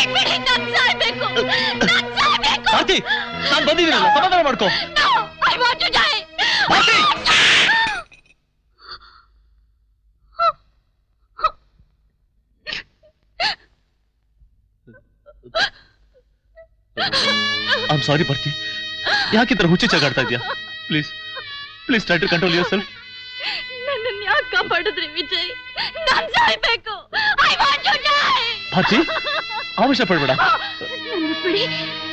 ಭಾರತಿ ನಾನ್ ಬಂದಿದ್ದೀನಲ್ಲ ಸಮಾಧಾನ ಮಾಡ್ಕೋ ಭಾರತಿ ಐಮ್ ಸಾರಿ ಭಾರತಿ ಯಾಕೆ ಈ ತರ ಹುಚ್ಚು ಚಗಾಡ್ತಾ ಇದೀಯಾ please please try to control yourself ನನ್ನನ್ನು ಯಾಕೆ ಕಾಪಾಡಿದ್ರಿ ವಿಜಯ್ ನಾನ್ ಸಾಯ್ಬೇಕು I want to die Bharathi ಆವೇಶ ಪಡ್ಬೇಡ ನನ್ನ ಬಿಡಿ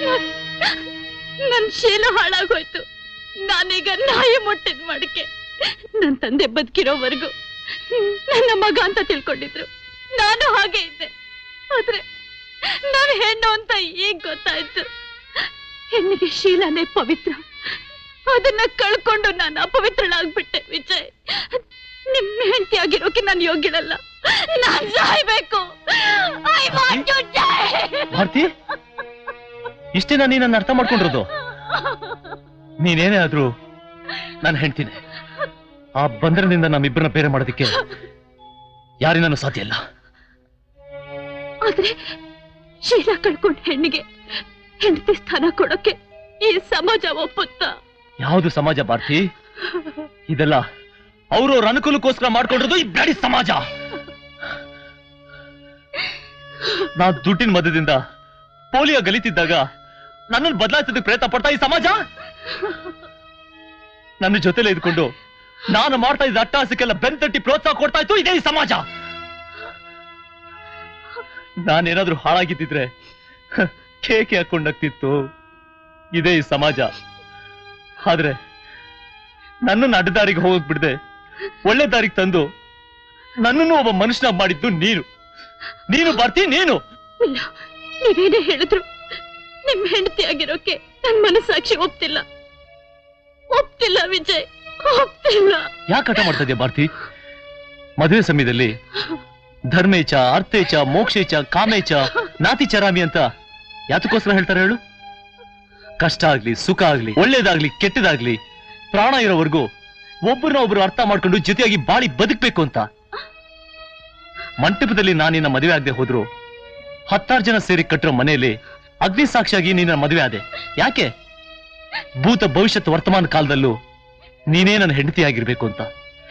ನನ್ ಶೀಲ ಹಾಳಾಗೋಯ್ತು ನಾನೀಗ ನಾಯಿ ಮುಟ್ಟಿದ್ ಮಡಕೆ ನನ್ ತಂದೆ ಬದುಕಿರೋವರೆಗೂ ನನ್ನ ಮಗ ಅಂತ ತಿಳ್ಕೊಂಡಿದ್ರು ನಾನು ಹಾಗೆ ಇದ್ದೆ ಆದ್ರೆ ನಾನು ಹೆಣ್ಣು ಅಂತ ಈಗ ಗೊತ್ತಾಯ್ತು ಹೆಣ್ಣಿಗೆ ಶೀಲನೇ ಪವಿತ್ರ ಅದನ್ನ ಕಳ್ಕೊಂಡು ನಾನು ಅಪವಿತ್ರಳಾಗ್ಬಿಟ್ಟೆ ವಿಜಯ್ ನಿಮ್ ಹೆಂಡತಿ ಆಗಿರೋಕೆ ನಾನು ಯೋಗ್ಯಳಲ್ಲ ನಾನ್ ಸಾಯ್ಬೇಕು I want to die Bharathi ಇಷ್ಟೇನಾ ನೀ ನನ್ನ ಅರ್ಥ ಮಾಡ್ಕೊಂಡಿರೋದು ನೀನೇನೇ ಆದ್ರೂ ನಾನು ಹೆಂಡ್ತೀನಿ ಆ ಬಂಧನದಿಂದ ನಮ್ಮಿಬ್ಬರನ್ನ ಬೇರೆ ಮಾಡೋದಕ್ಕೆ ಯಾರಿಂದನೂ ಸಾಧ್ಯ ಇಲ್ಲ ಆದ್ರೆ ಶೀಲ ಕಳ್ಕೊಂಡ್ ಹೆಣ್ಣಿಗೆ ಹೆಂಡತಿ ಸ್ಥಾನ ಕೊಡೋಕೆ ಈ ಸಮಾಜ ಒಪ್ಪುತ್ತಾ ಯಾವುದು ಸಮಾಜ ಭಾರತಿ ಇದೆಲ್ಲ ಅವ್ರವ್ರ ಅನುಕೂಲಕ್ಕೋಸ್ಕರ ಮಾಡ್ಕೊಂಡಿರೋದು ಈ ಬ್ಲಡಿ ಸಮಾಜ ನಾ ದುಡ್ಡಿನ ಮಧ್ಯದಿಂದ ಪೋಲಿಯೋ ಗಲಿತಿದ್ದಾಗ ನನ್ನನ್ನು ಬದಲಾಯಿಸೋದಕ್ಕೆ ಪ್ರಯತ್ನ ಪಡ್ತಾ ಈ ಸಮಾಜ ನನ್ನ ಜೊತೆಲೆ ಇದ್ಕೊಂಡು ನಾನು ಮಾಡ್ತಾ ಇದ್ದ ಅಟ್ಟಹಾಸಕ್ಕೆಲ್ಲ ಬೆಂತಟ್ಟಿ ಪ್ರೋತ್ಸಾಹ ಕೊಡ್ತಾ ಇತ್ತು ಇದೇ ಈ ಸಮಾಜ ನಾನೇನಾದ್ರೂ ಹಾಳಾಗಿದ್ದಿದ್ರೆ ಹ, ಕೇಕೆ ಹಾಕೊಂಡಾಗ್ತಿತ್ತು ಇದೇ ಈ ಸಮಾಜ ಆದ್ರೆ ನನ್ನನ್ನು ಅಡ್ಡದಾರಿಗೆ ಹೋಗಕ್ ಬಿಡದೆ ಒಳ್ಳೆ ದಾರಿಗೆ ತಂದು ನನ್ನನ್ನು ಒಬ್ಬ ಮನುಷ್ಯನ ಮಾಡಿದ್ದು ನೀನು ನೀನು ಬರ್ತಿ ನೀನು ಇಲ್ಲ ನೀವೇನೇ ಹೇಳಿದ್ರು ನಿಮ್ ಹೆಂಡತಿ ಆಗಿರೋಕೆ ನನ್ ಮನಸ್ಸಾಕ್ಷಿ ಒಪ್ತಿಲ್ಲ ಒಪ್ತಿಲ್ಲ ವಿಜಯ್ ಒಪ್ತಿಲ್ಲ ಯಾಕೆ ಹಠ ಮಾಡ್ತಾ ಇದೆಯಾ ಭಾರತಿ ಮದುವೆ ಸಮಯದಲ್ಲಿ ಧರ್ಮೇಚ ಅರ್ಥೇಚ ಮೋಕ್ಷೇಚ ಕಾಮೇಚ ನಾತಿ ಚರಾಮಿ ಅಂತ ಯಾತಕ್ಕೋಸ್ಕರ ಹೇಳ್ತಾರೆ ಹೇಳು ಕಷ್ಟ ಆಗ್ಲಿ ಸುಖ ಆಗ್ಲಿ ಒಳ್ಳೇದಾಗ್ಲಿ ಕೆಟ್ಟದಾಗ್ಲಿ ಪ್ರಾಣ ಇರೋವರೆಗೂ ಒಬ್ಬರನ್ನ ಒಬ್ರು ಅರ್ಥ ಮಾಡ್ಕೊಂಡು ಜೊತೆಯಾಗಿ ಬಾಳಿ ಬದುಕ್ಬೇಕು ಅಂತ ಮಂಟಪದಲ್ಲಿ ನಾನಿನ್ನ ಮದುವೆ ಆಗದೆ ಹೋದ್ರು ಹತ್ತಾರು ಜನ ಸೇರಿ ಕಟ್ಟಿರೋ ಮನೆಯಲ್ಲಿ ಅಗ್ನಿ ಸಾಕ್ಷಿಯಾಗಿ ನಿನ್ನ ಮದುವೆ ಆದೆ ಯಾಕೆ ಭೂತ ಭವಿಷ್ಯತ್ ವರ್ತಮಾನ ಕಾಲದಲ್ಲೂ ನೀನೇ ನನ್ನ ಹೆಂಡತಿ ಆಗಿರ್ಬೇಕು ಅಂತ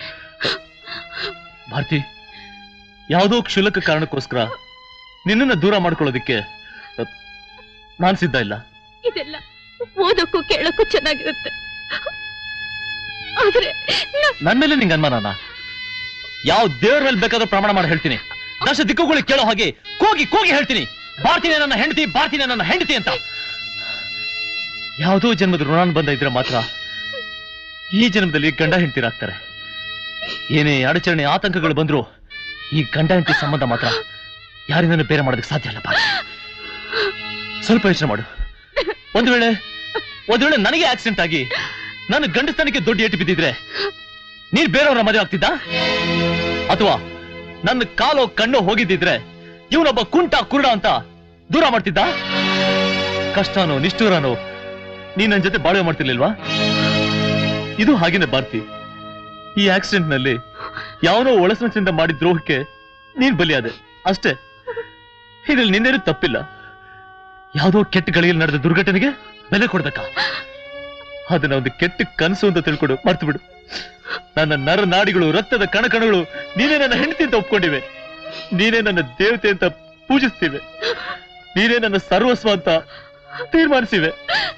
ಭಾರತಿ ಯಾವುದೋ ಕ್ಷುಲಕ ಕಾರಣಕ್ಕೋಸ್ಕರ ನಿನ್ನನ್ನ ದೂರ ಮಾಡ್ಕೊಳ್ಳೋದಿಕ್ಕೆ ನಾನ್ ಸಿದ್ಧ ಇಲ್ಲ ಇದೆಲ್ಲ ಓದಕ್ಕೂ ಕೇಳಕ್ಕೂ ಚೆನ್ನಾಗಿರುತ್ತೆ ಆದ್ರೆ ನ- ನನ್ ಮೇಲೆ ನಿಂಗೆ ಅನುಮಾನನ ಯಾವ ದೇವ್ರ ಮೇಲೆ ಬೇಕಾದ್ರೂ ಪ್ರಮಾಣ ಮಾಡಿ ಹೇಳ್ತೀನಿ ದಶ ದಿಕ್ಕುಗಳಿಗೆ ಕೇಳೋ ಹಾಗೆ ಕೂಗಿ ಕೂಗಿ ಹೇಳ್ತೀನಿ ಭಾರತೀಯ ನನ್ನ ಹೆಂಡತಿ ಭಾರತೀಯ ನನ್ನ ಹೆಂಡತಿ ಅಂತ ಯಾವುದೋ ಜನ್ಮದ ಋಣಾನ್ ಬಂದ ಇದ್ರೆ ಮಾತ್ರ ಈ ಜನ್ಮದಲ್ಲಿ ಗಂಡ ಹೆಂಡತಿರಾಗ್ತಾರೆ ಏನೇ ಅಡಚಣೆ ಆತಂಕಗಳು ಬಂದ್ರು ಈ ಗಂಡ ಹೆಂಡತಿ ಸಂಬಂಧ ಮಾತ್ರ ಯಾರಿಂದನೂ ಬೇರೆ ಮಾಡೋದಕ್ಕೆ ಸಾಧ್ಯ ಇಲ್ಲ ಭಾರತಿ ಸ್ವಲ್ಪ ಯೋಚನೆ ಮಾಡು ಒಂದು ವೇಳೆ ಒಂದು ವೇಳೆ ನನಗೆ ಆಕ್ಸಿಡೆಂಟ್ ಆಗಿ ನನ್ನ ಗಂಡಸ್ತನಕ್ಕೆ ದೊಡ್ಡ ಏಟು ಬಿದ್ದಿದ್ರೆ ನೀನ್ ಬೇರೆಯವರ ಮದುವೆ ಆಗ್ತಿದ್ದ ಅಥವಾ ನನ್ನ ಕಾಲೋ ಕಣ್ಣು ಹೋಗಿದ್ದಿದ್ರೆ ಇವನೊಬ್ಬ ಕುಂಟ ಕುರುಡ ಅಂತ ದೂರ ಮಾಡ್ತಿದ್ದ ಕಷ್ಟನೋ ನಿಷ್ಠೂರನೋ ನೀನ್ ನನ್ ಜೊತೆ ಬಾಳ್ವೆ ಮಾಡ್ತಿರ್ಲಿಲ್ವಾ ಇದು ಹಾಗೇನೆ ಭಾರತಿ ಈ ಆಕ್ಸಿಡೆಂಟ್ ನಲ್ಲಿ ಯಾವನೋ ಒಳಸಂಚಿಂದ ಮಾಡಿದ ದ್ರೋಹಕ್ಕೆ ನೀನ್ ಬಲಿಯಾದೆ ಅಷ್ಟೇ ಇದ್ರಲ್ಲಿ ನಿನ್ನೇನು ತಪ್ಪಿಲ್ಲ ಯಾವುದೋ ಕೆಟ್ಟ ಗಳಿಯಲ್ಲಿ ನಡೆದ ದುರ್ಘಟನೆಗೆ ಬೆಲೆ ಕೊಡ್ಬೇಕ ಅದನ್ನ ಒಂದು ಕೆಟ್ಟ ಕನಸು ಅಂತ ತಿಳ್ಕೊಡು ಮರ್ತು ಬಿಡು ನನ್ನ ನರ ನಾಡಿಗಳು ರಕ್ತದ ಕಣಕಣಗಳು ನೀನೇ ನನ್ನ ಹೆಂಡತಿ ಅಂತ ಒಪ್ಕೊಂಡಿವೆ ನೀನೇ ನನ್ನ ದೇವತೆ ಅಂತ ಪೂಜಿಸ್ತಿವೆ ನೀನೇ ನನ್ನ ಸರ್ವಸ್ವ ಅಂತ ತೀರ್ಮಾನಿಸಿವೆ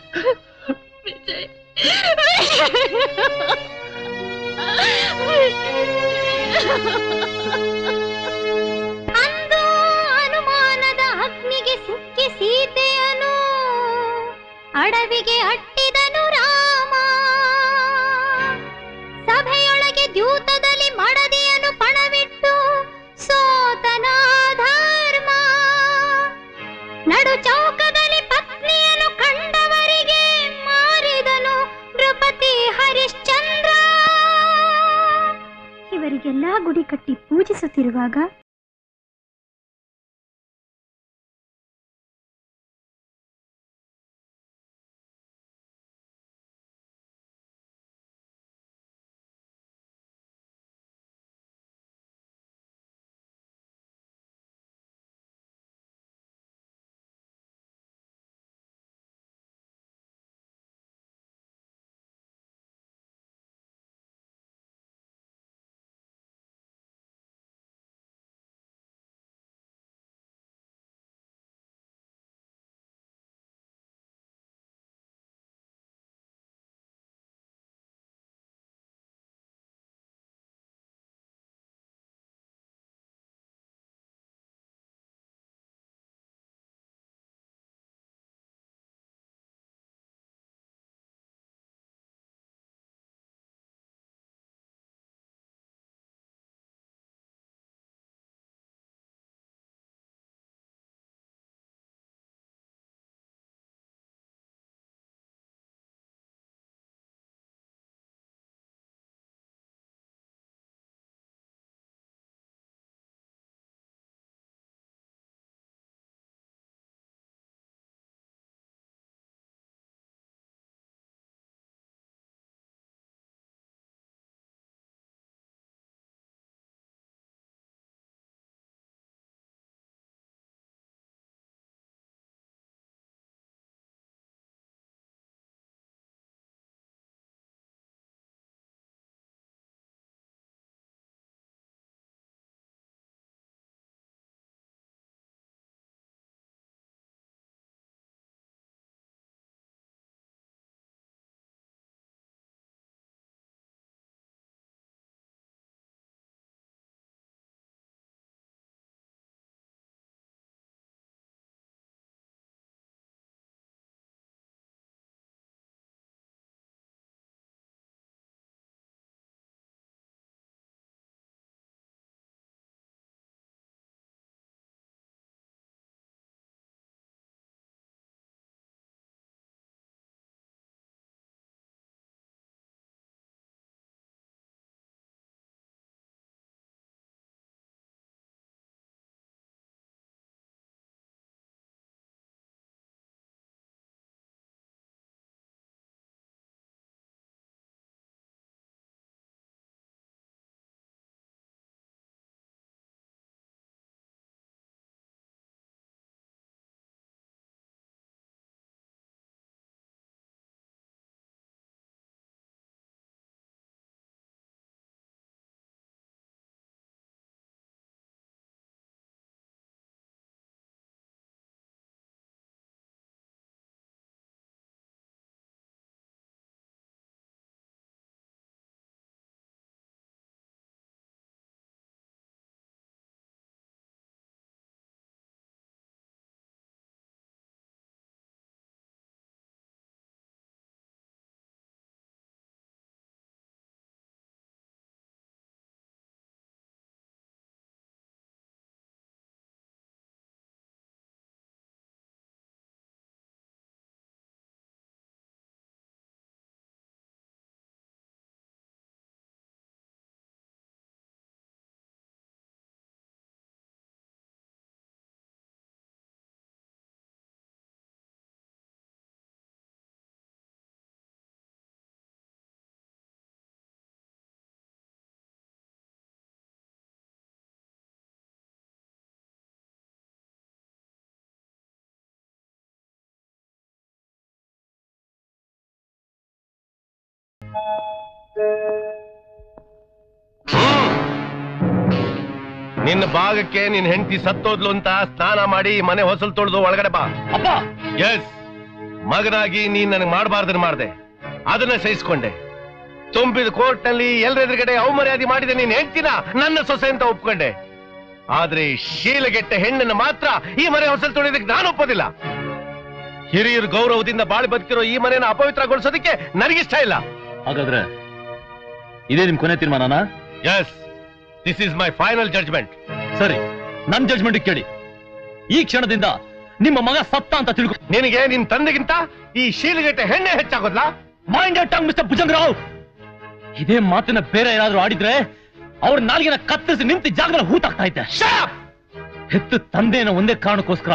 ಅಂದು ಅನುಮಾನದ ಅಗ್ನಿಗೆ ಸಿಕ್ಕಿ ಸೀತೆಯನು ಅಡವಿಗೆ ಅಟ್ಟಿದನು ರಾಮ ಸಭೆಯೊಳಗೆ ದ್ಯೂತದಲ್ಲಿ ಮಡದಿಯನು ಪಣವಿಟ್ಟು ಸೋತನ ಧರ್ಮ ನಡು ಚೌಕದಲ್ಲಿ ಪತ್ನಿಯನು ಕಂಡವರಿಗೆ ಮಾರಿದನು ನೃಪತಿ ಹರಿಶ್ಚಂದ್ರ ಇವರಿಗೆಲ್ಲ ಗುಡಿ ಕಟ್ಟಿ ಪೂಜಿಸುತ್ತಿರುವಾಗ ನಿನ್ನ ಭಾಗಕ್ಕೆ ನಿನ್ ಹೆಂಡತಿ ಸತ್ತೋದ್ಲು ಅಂತ ಸ್ನಾನ ಮಾಡಿ ಮನೆ ಹೊಸಲು ತೊಳೆದು ಒಳಗಡೆ ಬಾ ಅಪ್ಪ ಎಸ್ ಮಗನಾಗಿ ನೀನ್ ನನಗೆ ಮಾಡಬಾರ್ದನ್ನ ಮಾಡ್ದೆ ಅದನ್ನ ಸಹಿಸ್ಕೊಂಡೆ ತುಂಬಿದ ಕೋರ್ಟ್ ನಲ್ಲಿ ಎಲ್ರೆದುರುಗಡೆ ಅವಮರ್ಯಾದೆ ಮಾಡಿದ ನೀನ್ ಹೆಂಡ್ತಿನ ನನ್ನ ಸೊಸೆ ಅಂತ ಒಪ್ಕೊಂಡೆ ಆದ್ರೆ ಶೀಲಗೆಟ್ಟ ಹೆಣ್ಣನ್ನು ಮಾತ್ರ ಈ ಮನೆ ಹೊಸಲು ತೊಳೆಯೋದಕ್ಕೆ ನಾನು ಒಪ್ಪೋದಿಲ್ಲ ಹಿರಿಯರ ಗೌರವದಿಂದ ಬಾಳಿ ಬದುಕಿರೋ ಈ ಮನೆನ ಅಪವಿತ್ರಗೊಳಿಸೋದಕ್ಕೆ ನನಗಿಷ್ಟ ಇಲ್ಲ ಹಾಗಾದ್ರೆ ಇದೇ ನಿಮ್ ಕೊನೆ ತೀರ್ಮಾನನ yes this is my final judgement ಸರಿ ನನ್ ಜಡ್ಜ್ಮೆಂಟ್ ಕೇಳಿ ಈ ಕ್ಷಣದಿಂದ ನಿಮ್ಮ ಮಗ ಸತ್ತ ಅಂತ ತಿಳ್ಕೊ ನಿನಗೆ ನಿನ್ ತಂದೆಗಿಂತ ಈ ಶೀಲಗೆಟ್ಟ ಹೆಣ್ಣೆ ಹೆಚ್ಚಾಗೋದ್ಲಾ ಮೈಂಡ್ ಟಂಗ್ ಮಿಸ್ಟರ್ ಭುಜಂಗರಾವ್ ಇದೇ ಮಾತನ್ನ ಬೇರೆ ಯಾರಾದ್ರೂ ಆಡಿದ್ರೆ ಅವ್ರ ನಾಲ್ಗಿನ ಕತ್ತರಿಸಿ ನಿಂತು ಜಾಗದಲ್ಲಿ ಹೂತಾಗ್ತಾ ಇದ್ದೆ ಹೆತ್ತು ತಂದೆನ ಒಂದೇ ಕಾರಣಕ್ಕೋಸ್ಕರ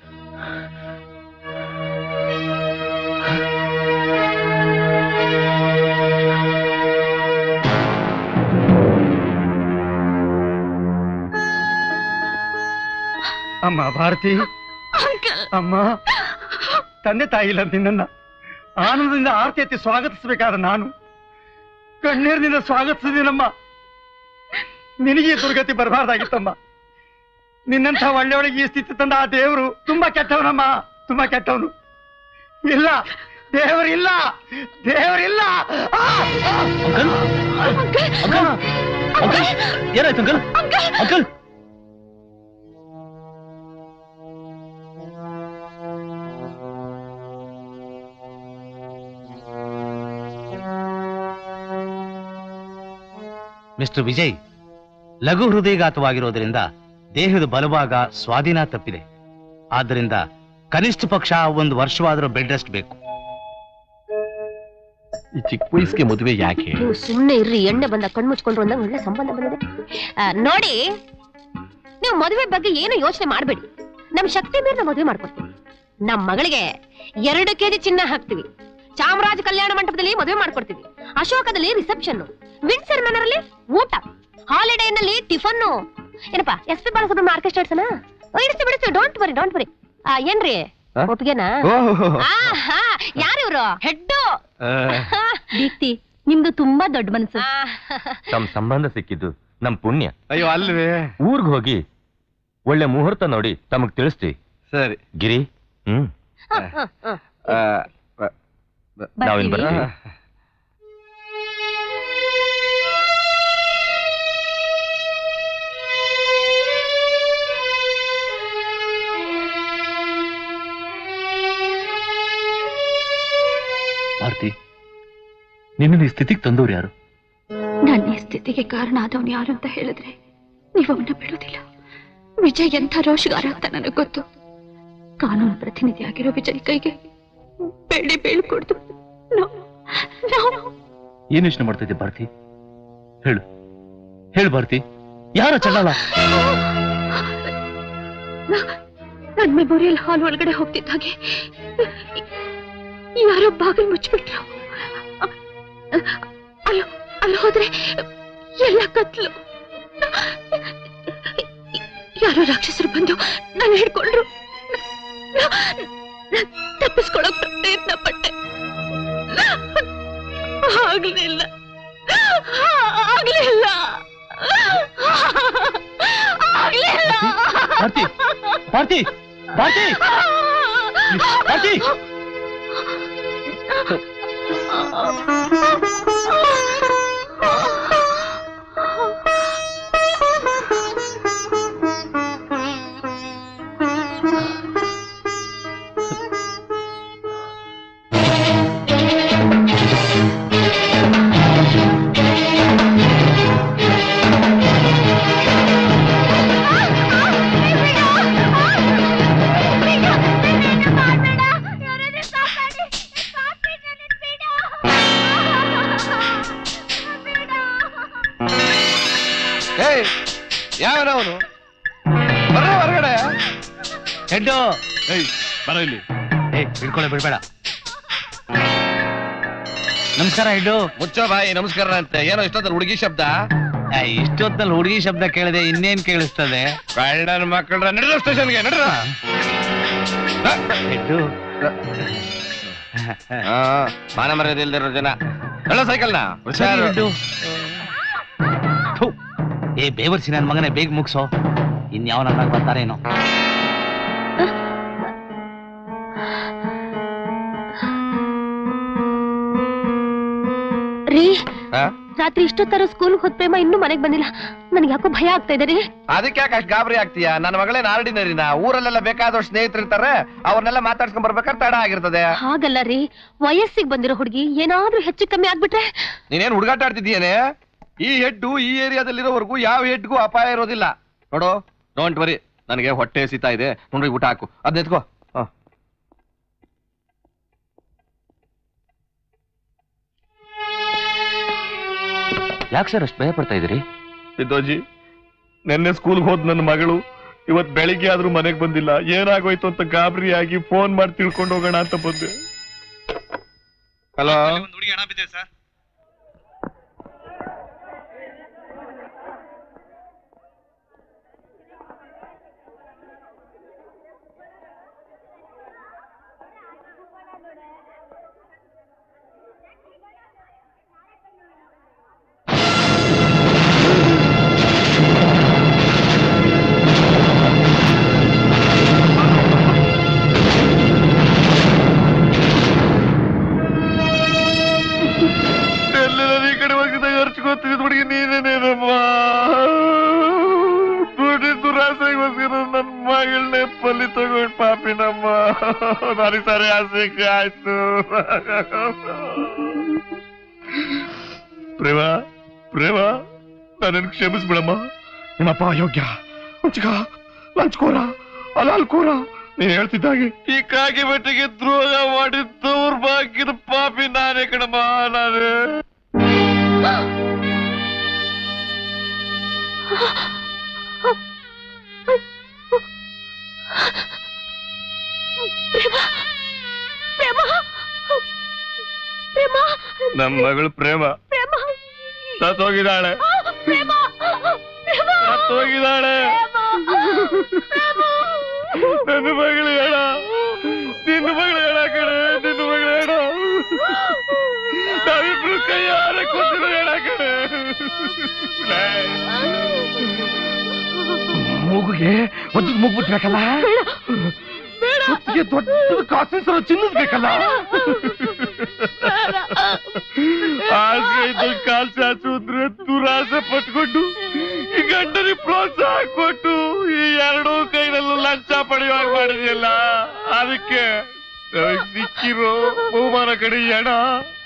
ಅಮ್ಮ ಭಾರತಿ ಅಮ್ಮ ತಂದೆ ತಾಯಿ ಇಲ್ಲ ನಿನ್ನನ್ನ ಆನಂದದಿಂದ ಆರತಿ ಎತ್ತಿ ಸ್ವಾಗತಿಸಬೇಕಾದ ನಾನು ಕಣ್ಣೀರಿನಿಂದ ಸ್ವಾಗತಿಸಿದ್ದೀನಮ್ಮ ನಿನಗೆ ಈ ದುರ್ಗತಿ ಬರಬಾರ್ದಾಗಿತ್ತಮ್ಮ ನಿನ್ನಂಥ ಒಳ್ಳೆಯವಳಿಗೆ ಈ ಸ್ಥಿತಿ ತಂದ ಆ ದೇವರು ತುಂಬಾ ಕೆಟ್ಟವನಮ್ಮ ತುಂಬಾ ಕೆಟ್ಟವನು ಇಲ್ಲ ದೇವರಿಲ್ಲ ದೇವರಿಲ್ಲ ಆ! ಏನಾಯ್ತು ಅಂಕಲ್ ಅಂಕಲ್ ಮಿಸ್ಟರ್ ವಿಜಯ್ ಲಘು ಹೃದಯಘಾತವಾಗಿರೋದ್ರಿಂದ ದೇಹದ ಬಲಭಾಗ ಸ್ವಾಧೀನ ತಪ್ಪಿದೆ ಆದ್ದರಿಂದ ಕನಿಷ್ಠ ಪಕ್ಷ ಒಂದು ವರ್ಷವಾದರೂ ಬೆಡ್ ರೆಸ್ಟ್ ಬೇಕು ಈ ಚಿಕ್ಕ ವಯಸ್ಸಿಗೆ ಮದುವೆ ಯಾಕೆ ನೀವು ಸುಮ್ನೆ ಇರ್ರಿ ಎಣ್ಣೆ ಬಂದ ಕಣ್ಮುಚ್ಕೊಂಡ್ರು ಅಂದಂಗ ಒಳ್ಳೆ ಸಂಬಂಧ ಬಂದಿದೆ ಆ, ನೋಡಿ ನೀವು ಮದುವೆ ಬಗ್ಗೆ ಏನು ಯೋಚನೆ ಮಾಡಬೇಡಿ ನಮ್ ಶಕ್ತಿ ಮೀರಿ ನಾವು ಮದುವೆ ಮಾಡ್ಕೊಡ್ತೀವಿ ನಮ್ ಮಗಳಿಗೆ ಎರಡು ಕೆಜಿ ಚಿನ್ನ ಹಾಕ್ತಿವಿ ಚಾಮರಾಜ ಕಲ್ಯಾಣ ಮಂಟಪದಲ್ಲಿ ಮದುವೆ ಮಾಡ್ಕೊಡ್ತೀವಿ ಅಶೋಕದಲ್ಲಿ ರಿಸೆಪ್ಷನ್ ವಿಂಡ್ಸರ್ ಮ್ಯಾನರ್ ಅಲ್ಲಿ ಊಟ ಹಾಲಿಡೇ ನಲ್ಲಿ ಟಿಫನ್ ಏನಪ್ಪಾ ಎಸ್ ಪಿ ಬಾಲಸುಬ್ರಹ್ಮಣ್ಯ ಆರ್ಕೆಸ್ಟ್ರಾ ಇಡ್ಸೋಣ ಇಡಿಸ್ತೀವಿ ಬಿಡಿಸ್ತೀವಿ ಡೋಂಟ್ ವರಿ ಡೋಂಟ್ ವರಿ ಏನ್ರಿ ಆ? ಒಪ್ಗೆನಾ ಓಹ್. ಆಹಾ ಯಾರು ಇವ್ರು ಹೆಡ್ಡು ದೀಪ್ತಿ ನಿಮ್ದು ತುಂಬಾ ದೊಡ್ಡ ಮನಸ್ಸು ತಮ್ಮ ಸಂಬಂಧ ಸಿಕ್ಕಿದ್ದು ನಮ್ ಪುಣ್ಯ ಅಯ್ಯೋ ಅಲ್ವೇ ಊರ್ಗ್ ಹೋಗಿ ಒಳ್ಳೆ ಮುಹೂರ್ತ ನೋಡಿ ತಮಗ್ ತಿಳಿಸ್ತೀವಿ ಸರಿ ಗಿರಿ ಹ್ಮ್ ನಾವಿನ್ ಬರ್ತೀವಿ ಭಾರತಿ ನಿನ್ನ ಈ ಸ್ಥಿತಿಗೆ ತಂದವ್ರು ಯಾರು ನನ್ನ ಈ ಸ್ಥಿತಿಗೆ ಕಾರಣ ಆದವನು ಯಾರು ಅಂತ ಹೇಳಿದ್ರೆ ನೀವು ಅವನ್ನ ಬಿಡೋದಿಲ್ಲ ವಿಜಯ್ ಎಂಥ ರೋಷಗಾರ ಅಂತ ನನಗೆ ಗೊತ್ತು ಕಾನೂನು ಪ್ರತಿನಿಧಿ ಆಗಿರೋ ವಿಜಯ್ ಕೈಗೆ ಬೆಳ್ಳಿ ಬೀಳ್ಕೊಡ್ದು ನಾವು ಏನ್ ಯೋಚನೆ ಮಾಡ್ತಾ ಇದ್ದೆ ಭಾರತಿ ಹೇಳು ಹೇಳು ಭಾರತಿ ಯಾರ ಚಂಡಾಲ ನನ್ ಮೆಮೋರಿಯಲ್ ಹಾಲ್ ಒಳಗಡೆ ಹೋಗ್ತಿದ್ದ ಹಾಗೆ ಯಾರೋ ಬಾಗಿಲು ಮುಚ್ಚಿಬಿಟ್ರು ಅಲ್ಲ ಅಲ್ಲಿ ಹೋದ್ರೆ ಎಲ್ಲ ಕತ್ಲು ಯಾರೋ ರಾಕ್ಷಸರು ಬಂದು ನಾನು ಹಿಡ್ಕೊಂಡ್ರು ತಪ್ಪಿಸ್ಕೊಳಕ್ ಪ್ರಯತ್ನ ಪಟ್ಟೆ ಆಗ್ಲಿಲ್ಲ ಆಗ್ಲಿಲ್ಲ ಆಗ್ಲಿಲ್ಲ ಭಾರತಿ ಭಾರತಿ ಭಾರತಿ ಭಾರತಿ ಏಯ್ ಯಾವನವನು ಬರ್ರ ಹೊರಗಡೆ ಹೆಡ್ಡು ಏಯ್ ಬರೋ ಇಲ್ಲಿ ಏ ಬಿಡ್ಕೊಳ್ಳೆ ಬಿಡ್ಬೇಡ ನಮಸ್ಕಾರ ಹೆಡ್ಡು ಮುಚ್ಚೋ ಬಾಯಿ ನಮಸ್ಕಾರ ಅಂತ ಏನೋ ಇಷ್ಟೊತ್ತಲ್ಲಿ ಹುಡುಗಿ ಶಬ್ದ ಏ, ಇಷ್ಟೊತ್ತಲ್ಲಿ ಹುಡುಗಿ ಶಬ್ದ ಕೇಳಿದೆ ಇನ್ನೇನ್ ಕೇಳಿಸ್ತದೆ ಕಳ್ಳನ ಮಕ್ಕಳ ನಡೆದ ಸ್ಟೇಷನ್ಗೆ ನಡ್ರ ಹೆಡ್ಡು ಮಾನ ಮರ್ಯಾದೆ ಇಲ್ದಿರೋ ಜನ ಎಲ್ಲ ಸೈಕಲ್ನ ಸರಿ, ಬಿಡು. ಥು, ಏ ಬೇವರ್ಸಿ ನನ್ನ ಮಗನೇ ಬೇಗ ಮುಗ್ಸೋ ಇನ್ಯಾವ ನನ್ನ ಬರ್ತಾರೇನೋ ರೀ ಆ? ರಾತ್ರಿ ಇಷ್ಟೊತ್ತರ ಸ್ಕೂಲ್ ಹೋದ್ ಪ್ರೇಮ ಇನ್ನೂ ಮನೆಗ್ ಬಂದಿಲ್ಲ ನನಗೆ ಯಾಕೋ ಭಯ ಆಗ್ತಾ ಇದೆ ರೀ ಅದಕ್ಕೆ ಯಾಕೆ ಅಷ್ಟು ಗಾಬರಿ ಆಗ್ತೀಯಾ ನನ್ನ ಮಗಳೇ ಆರ್ಡಿನರಿನ ಊರಲ್ಲೆಲ್ಲ ಬೇಕಾದಷ್ಟು ಸ್ನೇಹಿತರು ಇರ್ತಾರೆ ಅವ್ರನ್ನೆಲ್ಲ ಮಾತಾಡ್ಸ್ಕೊಂಡ್ ಬರ್ಬೇಕಾದ್ರೆ ತಡ ಆಗಿರ್ತದೆ ಹಾಗಲ್ಲ ರೀ ವಯಸ್ಸಿಗೆ ಬಂದಿರೋ ಹುಡುಗಿ ಏನಾದ್ರೂ ಹೆಚ್ಚು ಕಮ್ಮಿ ಆಗ್ಬಿಟ್ರೆ ನೀನೇನ್ ಹುಡುಗಾಟ ಆಡ್ತಿದ್ದೀಯೇನೆ ಈ ಹೆಡ್ಡು ಈ ಏರಿಯಾದಲ್ಲಿರೋವರೆಗೂ ಯಾವ ಹೆಡ್ಗೂ ಅಪಾಯ ಇರೋದಿಲ್ಲ ನೋಡು ಡೋಂಟ್ ವರಿ ನನಗೆ ಹೊಟ್ಟೆ ಸಿತಾ ಇದೆ ನೋಡ್ರಿ ಊಟ ಹಾಕು ಅದ್ ಎತ್ಕೋ ಹ. ಯಾಕೆ ಸರ್ ಅಷ್ಟು ಭಯ ಪಡ್ತಾ ಇದ್ದೀರಿ ಸಿದ್ದೋಜಿ ನಿನ್ನೆ ಸ್ಕೂಲ್ಗೆ ಹೋದ್ ನನ್ನ ಮಗಳು ಇವತ್ ಬೆಳಿಗ್ಗೆ ಆದ್ರೂ ಮನೆಗ್ ಬಂದಿಲ್ಲ ಏನಾಗೋಯ್ತು ಅಂತ ಗಾಬರಿ ಆಗಿ ಫೋನ್ ಮಾಡಿ ತಿಳ್ಕೊಂಡು ಹೋಗೋಣ ಅಂತ ಬಂದೆ ಹಲೋ ಎಲ್ಲೆಲ್ಲ ಈ ಕಡೆ ಹೋಗಿದ್ದಾಗ ಹರ್ಚ್ಕೋತಿದ್ ಹುಡುಗಿ ನೀನೇನೇನಮ್ಮ ದುಡ್ಡಿ ದುರಾಸೆಗೋಸ್ಕರ ನನ್ನ ಮಗಳನ್ನೇ ಪಲ್ಲಿ ತಗೊಂಡ್ ಪಾಪಿನಮ್ಮ ನನಗೆ ಸರಿ ಆಸೆಗೆ ಆಯ್ತು ಪ್ರೇಮ ಪ್ರೇಮ ನನ್ನನ್ನು ಕ್ಷಮಿಸ್ಬಿಡಮ್ಮ ನಿಮ್ಮಪ್ಪ ಅಯೋಗ್ಯ ಹುಂಚಕ ಲಂಚ್ಕೋರ ಅಲಾಲ್ಕೋರ ನೀನ್ ಹೇಳ್ತಿದ್ದಾಗೆ ಈ ಕಾಗೆ ಬೆಟ್ಟಿಗೆ ದ್ರೋಹ ಮಾಡಿ ದೌರ್ಭಾಗ್ಯದ ಪಾಪಿ ನಾನೇ ಕಣಮ್ಮ ನಾನೇ ಪ್ರೇಮ ಪ್ರೇಮ ನಮ್ಮ ಮಗಳು ಪ್ರೇಮ ಪ್ರೇಮ ಸತ್ತೋಗಿದ್ದಾಳೆ ಪ್ರೇಮ ಸತ್ತೋಗಿದ್ದಾಳೆ ನನ್ನ ಮಗಳು ಹೇಳ ನಿನ್ನ ಮಗಳು ಹೇಳ ಕಡೆ ನಿನ್ನ ಮಗಳು ಹೇಳ ನಾವಿಬ್ರು ಕೈ ಯಾರ ಕೊಟ್ಟಿರೋ ಹೇಳ ಕಡೆ ಮೂಗುಗೆ ಒಂದು ಮುಗ್ಬಿಟ್ಬೇಕಲ್ಲ ಸುತ್ತಿಗೆ ದೊಡ್ಡ ಕಾಸಿನ ಚಿನ್ನದ್ ಬೇಕಲ್ಲ ಆಸೆ ಇದ್ದ ಕಾಲ್ ಚಾಚು ಅಂದ್ರೆ ದುರಾಸೆ ಪಟ್ಕೊಂಡು ಈ ಗಂಡನಿಗೆ ಪ್ರೋತ್ಸಾಹ ಕೊಟ್ಟು ಈ ಎರಡೂ ಕೈನಲ್ಲೂ ಲಂಚ ಪಡೆಯುವಾಗ ಮಾಡಿದೆಯಲ್ಲ ಅದಕ್ಕೆ ನಮಗ್ ಸಿಕ್ಕಿರೋ ಬಹುಮಾನ ಕಡೆ ಈ ಹಣ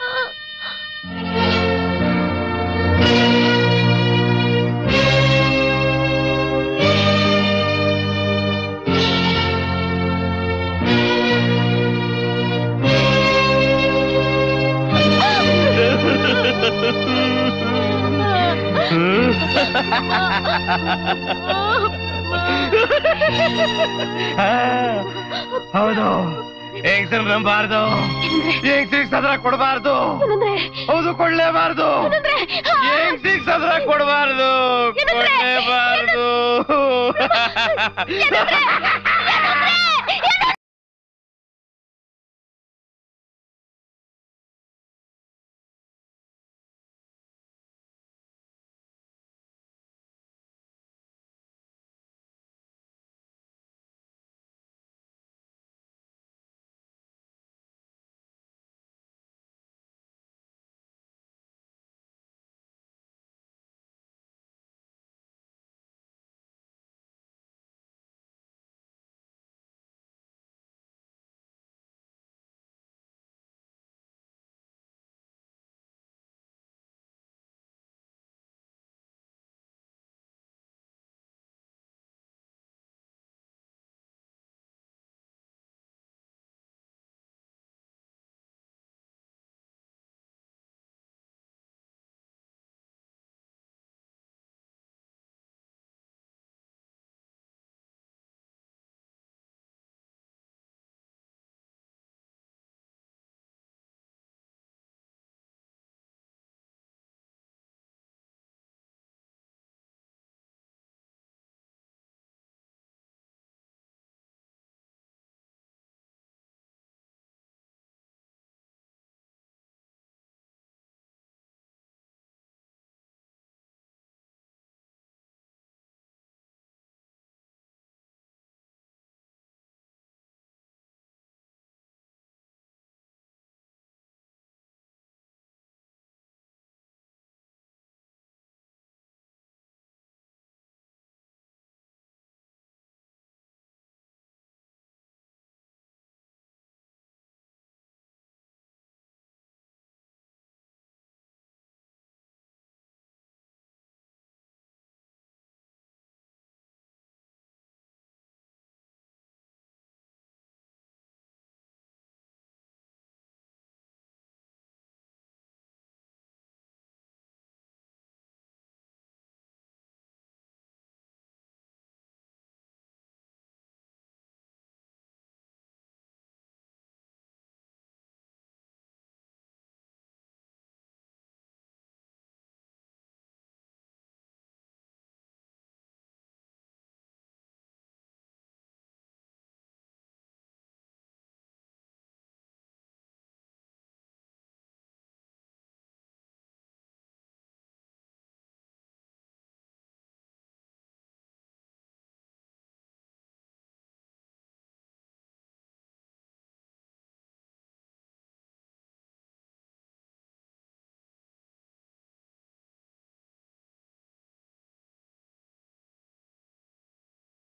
ಹೌದು ಹೆಂಗ್ಸನ್ ನಂಬಾರ್ದು ಹೆಂಗ್ಸಿಗ್ ಸದ್ರ ಕೊಡಬಾರ್ದು ಹೌದು ಕೊಡ್ಲೇಬಾರ್ದು ಹೆಂಗ್ಸಿಗ್ ಸದ್ರ ಕೊಡಬಾರ್ದು ಕೊಡ್ಲೇಬಾರ್ದು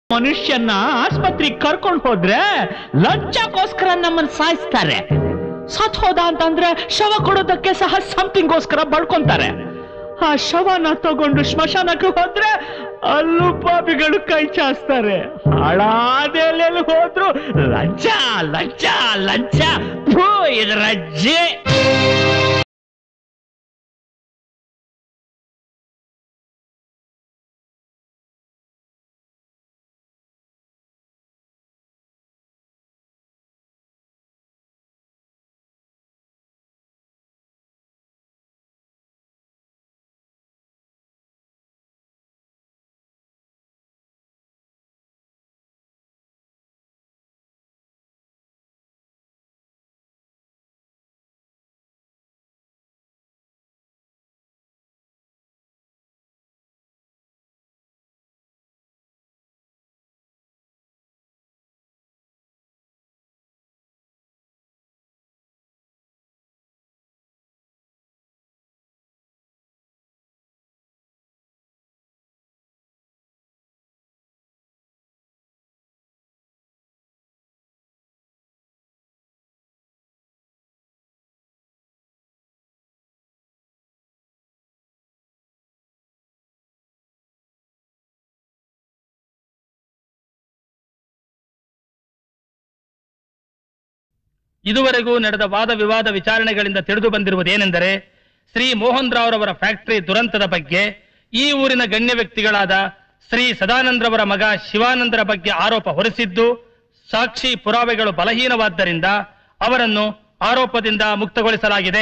ಮನುಷ್ಯನ್ನ ಆಸ್ಪತ್ರೆಗೆ ಕರ್ಕೊಂಡು ಹೋದ್ರೆ ಲಂಚಕ್ಕೋಸ್ಕರ ನಮ್ಮನ್ನ ಸಾಯಿಸ್ತಾರೆ ಸತ್ ಹೋದ ಅಂತಂದ್ರೆ ಶವ ಕೊಡೋದಕ್ಕೆ ಸಹ ಸಮಥಿಂಗ್ಗೋಸ್ಕರ ಬಡ್ಕೊಂತಾರೆ ಆ ಶವನ ತಗೊಂಡು ಸ್ಮಶಾನಕ್ಕೆ ಹೋದ್ರೆ ಅಲ್ಲೂ ಪಾಪಿಗಳು ಕೈ ಚಾಸ್ತಾರೆ ಹಾಳಾದೆಲ್ಲೆಲ್ಲಿ ಹೋದ್ರು ಲಂಚ ಲಂಚ ಲಂಚ ಥೂ, ಇದ್ರ ಅಜ್ಜಿ ಇದುವರೆಗೂ ನಡೆದ ವಾದ ವಿವಾದ ವಿಚಾರಣೆಗಳಿಂದ ತಿಳಿದು ಬಂದಿರುವುದೇನೆಂದರೆ ಶ್ರೀ ಮೋಹನ್ ರಾವ್ರವರ ಫ್ಯಾಕ್ಟರಿ ದುರಂತದ ಬಗ್ಗೆ ಈ ಊರಿನ ಗಣ್ಯ ವ್ಯಕ್ತಿಗಳಾದ ಶ್ರೀ ಸದಾನಂದ್ರವರ ಮಗ ಶಿವಾನಂದರ ಬಗ್ಗೆ ಆರೋಪ ಹೊರಿಸಿದ್ದು ಸಾಕ್ಷಿ ಪುರಾವೆಗಳು ಬಲಹೀನವಾದ್ದರಿಂದ ಅವರನ್ನು ಆರೋಪದಿಂದ ಮುಕ್ತಗೊಳಿಸಲಾಗಿದೆ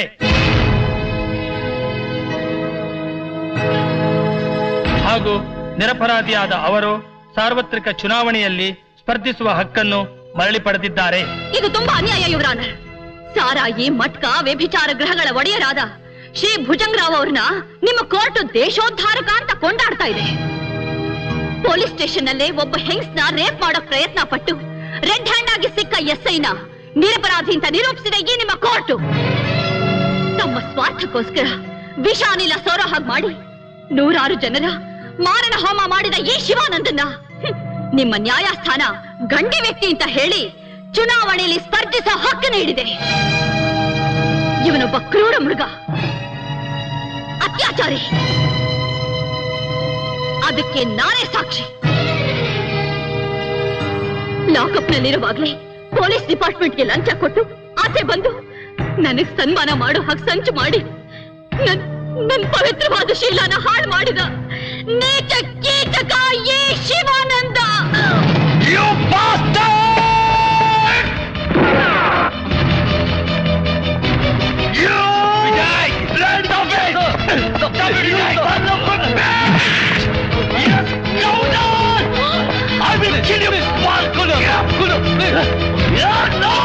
ಹಾಗೂ ನಿರಪರಾಧಿಯಾದ ಅವರು ಸಾರ್ವತ್ರಿಕ ಚುನಾವಣೆಯಲ್ಲಿ ಸ್ಪರ್ಧಿಸುವ ಹಕ್ಕನ್ನು ಮರಳಿ ಪಡೆದಿದ್ದಾರೆ ಇದು ತುಂಬಾ ಅನ್ಯಾಯ ಯುವರಾನ ಸಾರಾಯಿ ಮಟ್ಕ ವ್ಯಭಿಚಾರ ಗ್ರಹಗಳ ಒಡೆಯರಾದ ಶ್ರೀ ಭುಜಂಗರಾವ್ ಅವ್ರನ್ನ ನಿಮ್ಮ ಕೋರ್ಟ್ ದೇಶೋದ್ಧಾರಕ ಅಂತ ಕೊಂಡಾಡ್ತಾ ಇದೆ ಪೊಲೀಸ್ ಸ್ಟೇಷನ್ ನಲ್ಲೇ ಒಬ್ಬ ಹೆಂಗ್ಸ್ನ ರೇಪ್ ಮಾಡೋ ಪ್ರಯತ್ನ ಪಟ್ಟು ರೆಡ್ ಹ್ಯಾಂಡ್ ಆಗಿ ಸಿಕ್ಕ ಎಸ್ಐನ ನಿರಪರಾಧಿ ಅಂತ ನಿರೂಪಿಸಿದ ಈ ನಿಮ್ಮ ಕೋರ್ಟ್ ತಮ್ಮ ಸ್ವಾರ್ಥಕ್ಕೋಸ್ಕರ ವಿಷಾನಿಲ ಸೋರೋ ಹಾಗೆ ಮಾಡಿ ನೂರಾರು ಜನರ ಮಾರಣ ಹೋಮ ಮಾಡಿದ ಈ ಶಿವಾನಂದನ್ನ ಹ್ಮ್, ನಿಮ್ಮ ನ್ಯಾಯಸ್ಥಾನ ಗಂಡಿ ವ್ಯಕ್ತಿ ಅಂತ ಹೇಳಿ ಚುನಾವಣೆಯಲ್ಲಿ ಸ್ಪರ್ಧಿಸೋ ಹಕ್ಕು ನೀಡಿದೆ ಇವನೊಬ್ಬ ಕ್ರೂರ ಮೃಗ ಅತ್ಯಾಚಾರಿ ಅದಕ್ಕೆ ನಾನೇ ಸಾಕ್ಷಿ ಲಾಕಪ್ ನಲ್ಲಿರುವಾಗ್ಲೇ ಪೊಲೀಸ್ ಡಿಪಾರ್ಟ್ಮೆಂಟ್ಗೆ ಲಂಚ ಕೊಟ್ಟು ಆಚೆ ಬಂದು ನನಗ್ ಸನ್ಮಾನ ಮಾಡೋ ಹಾಗೆ ಸಂಚು ಮಾಡಿ ನನ್ ನನ್ ಪವಿತ್ರವಾದ ಶೀಲನ ಹಾಳು ಮಾಡಿದ ನೀಚ ಕೀಚಕ ಈ Shivananda I will kill you, Falconer! No!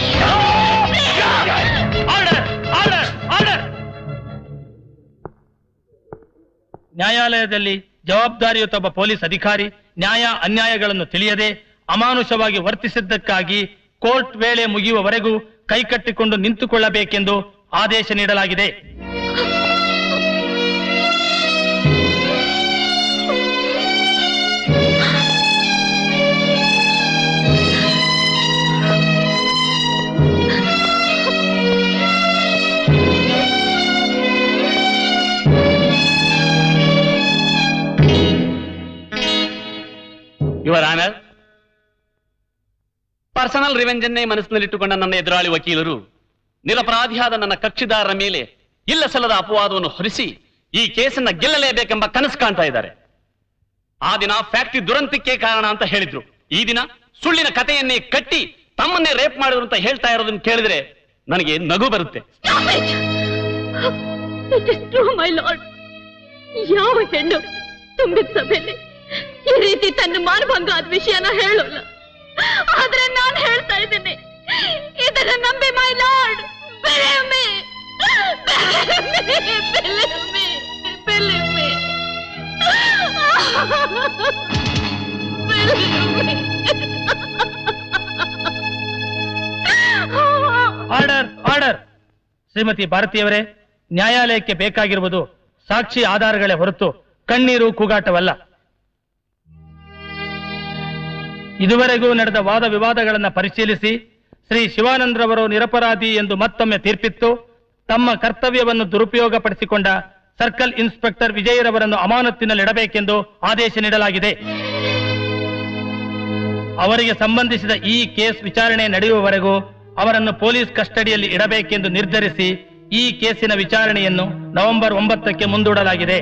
Order order order ನ್ಯಾಯಾಲಯದಲ್ಲಿ ಜವಾಬ್ದಾರಿಯುತ ಒಬ್ಬ ಪೊಲೀಸ್ ಅಧಿಕಾರಿ ನ್ಯಾಯ ಅನ್ಯಾಯಗಳನ್ನು ತಿಳಿಯದೆ ಅಮಾನುಷವಾಗಿ ವರ್ತಿಸಿದ್ದಕ್ಕಾಗಿ ಕೋರ್ಟ್ ವೇಳೆ ಮುಗಿಯುವವರೆಗೂ ಕೈಕಟ್ಟಿಕೊಂಡು ನಿಂತುಕೊಳ್ಳಬೇಕೆಂದು ಆದೇಶ ನೀಡಲಾಗಿದೆ ಯುವರ್ ಆನರ್ ಪರ್ಸನಲ್ ರಿವೆಂಜನ್ನೇ ಮನಸ್ಸಿನಲ್ಲಿಟ್ಟುಕೊಂಡ ನನ್ನ ಎದುರಾಳಿ ವಕೀಲರು ನಿರಪರಾಧಿಯಾದ ನನ್ನ ಕಕ್ಷಿದಾರರ ಮೇಲೆ ಇಲ್ಲ ಸಲ್ಲದ ಅಪವಾದವನ್ನು ಹೊರಿಸಿ ಈ ಕೇಸನ್ನ ಗೆಲ್ಲಲೇಬೇಕೆಂಬ ಕನಸು ಕಾಣ್ತಾ ಇದ್ದಾರೆ ಆ ದಿನ ಫ್ಯಾಕ್ಟರಿ ದುರಂತಕ್ಕೆ ಕಾರಣ ಅಂತ ಹೇಳಿದ್ರು ಈ ದಿನ ಸುಳ್ಳಿನ ಕಥೆಯನ್ನೇ ಕಟ್ಟಿ ತಮ್ಮನ್ನೇ ರೇಪ್ ಮಾಡಿದ್ರು ಅಂತ ಹೇಳ್ತಾ ಇರೋದನ್ನ ಕೇಳಿದ್ರೆ ನನಗೆ ನಗು ಬರುತ್ತೆ It is true, my lord. ಯಾವ ಹೆಣ್ಣು ತುಂಬಿದ ಸಭೆಯಲ್ಲಿ ಈ ರೀತಿ ತನ್ನ ಮಾನಭಂಗ ಆದ ವಿಷಯನ ಹೇಳೋಲ್ಲ ಆದ್ರೆ ನಾನು ಹೇಳ್ತಾ ಇದ್ದೇನೆ ಇದನ್ನ ನಂಬಿ my lord order order Shrimati ಭಾರತಿಯವರೇ ನ್ಯಾಯಾಲಯಕ್ಕೆ ಬೇಕಾಗಿರುವುದು ಸಾಕ್ಷಿ ಆಧಾರಗಳೇ ಹೊರತು ಕಣ್ಣೀರು ಕೂಗಾಟವಲ್ಲ ಇದುವರೆಗೂ ನಡೆದ ವಾದ ವಿವಾದಗಳನ್ನು ಪರಿಶೀಲಿಸಿ ಶ್ರೀ ಶಿವಾನಂದ್ರವರು ನಿರಪರಾಧಿ ಎಂದು ಮತ್ತೊಮ್ಮೆ ತೀರ್ಪಿತ್ತು ತಮ್ಮ ಕರ್ತವ್ಯವನ್ನು ದುರುಪಯೋಗಪಡಿಸಿಕೊಂಡ ಸರ್ಕಲ್ ಇನ್ಸ್ಪೆಕ್ಟರ್ ವಿಜಯರವರನ್ನು ಅಮಾನತ್ತಿನಲ್ಲಿಡಬೇಕೆಂದು ಆದೇಶ ನೀಡಲಾಗಿದೆ ಅವರಿಗೆ ಸಂಬಂಧಿಸಿದ ಈ ಕೇಸ್ ವಿಚಾರಣೆ ನಡೆಯುವವರೆಗೂ ಅವರನ್ನು ಪೊಲೀಸ್ ಕಸ್ಟಡಿಯಲ್ಲಿ ಇಡಬೇಕೆಂದು ನಿರ್ಧರಿಸಿ ಈ ಕೇಸಿನ ವಿಚಾರಣೆಯನ್ನು ನವೆಂಬರ್ ಒಂಬತ್ತಕ್ಕೆ ಮುಂದೂಡಲಾಗಿದೆ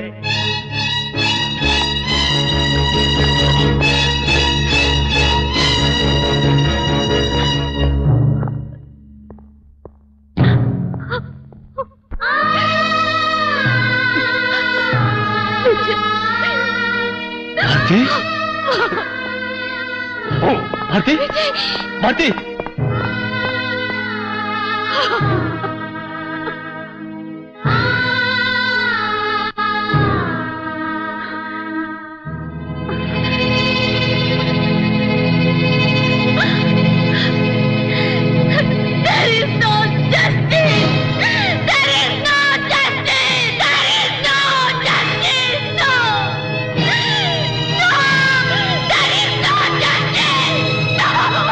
ಭಾರತಿ ಓ Bharati Bharati There is no justice! There is no justice! There is no justice! No! No! There is no justice! No!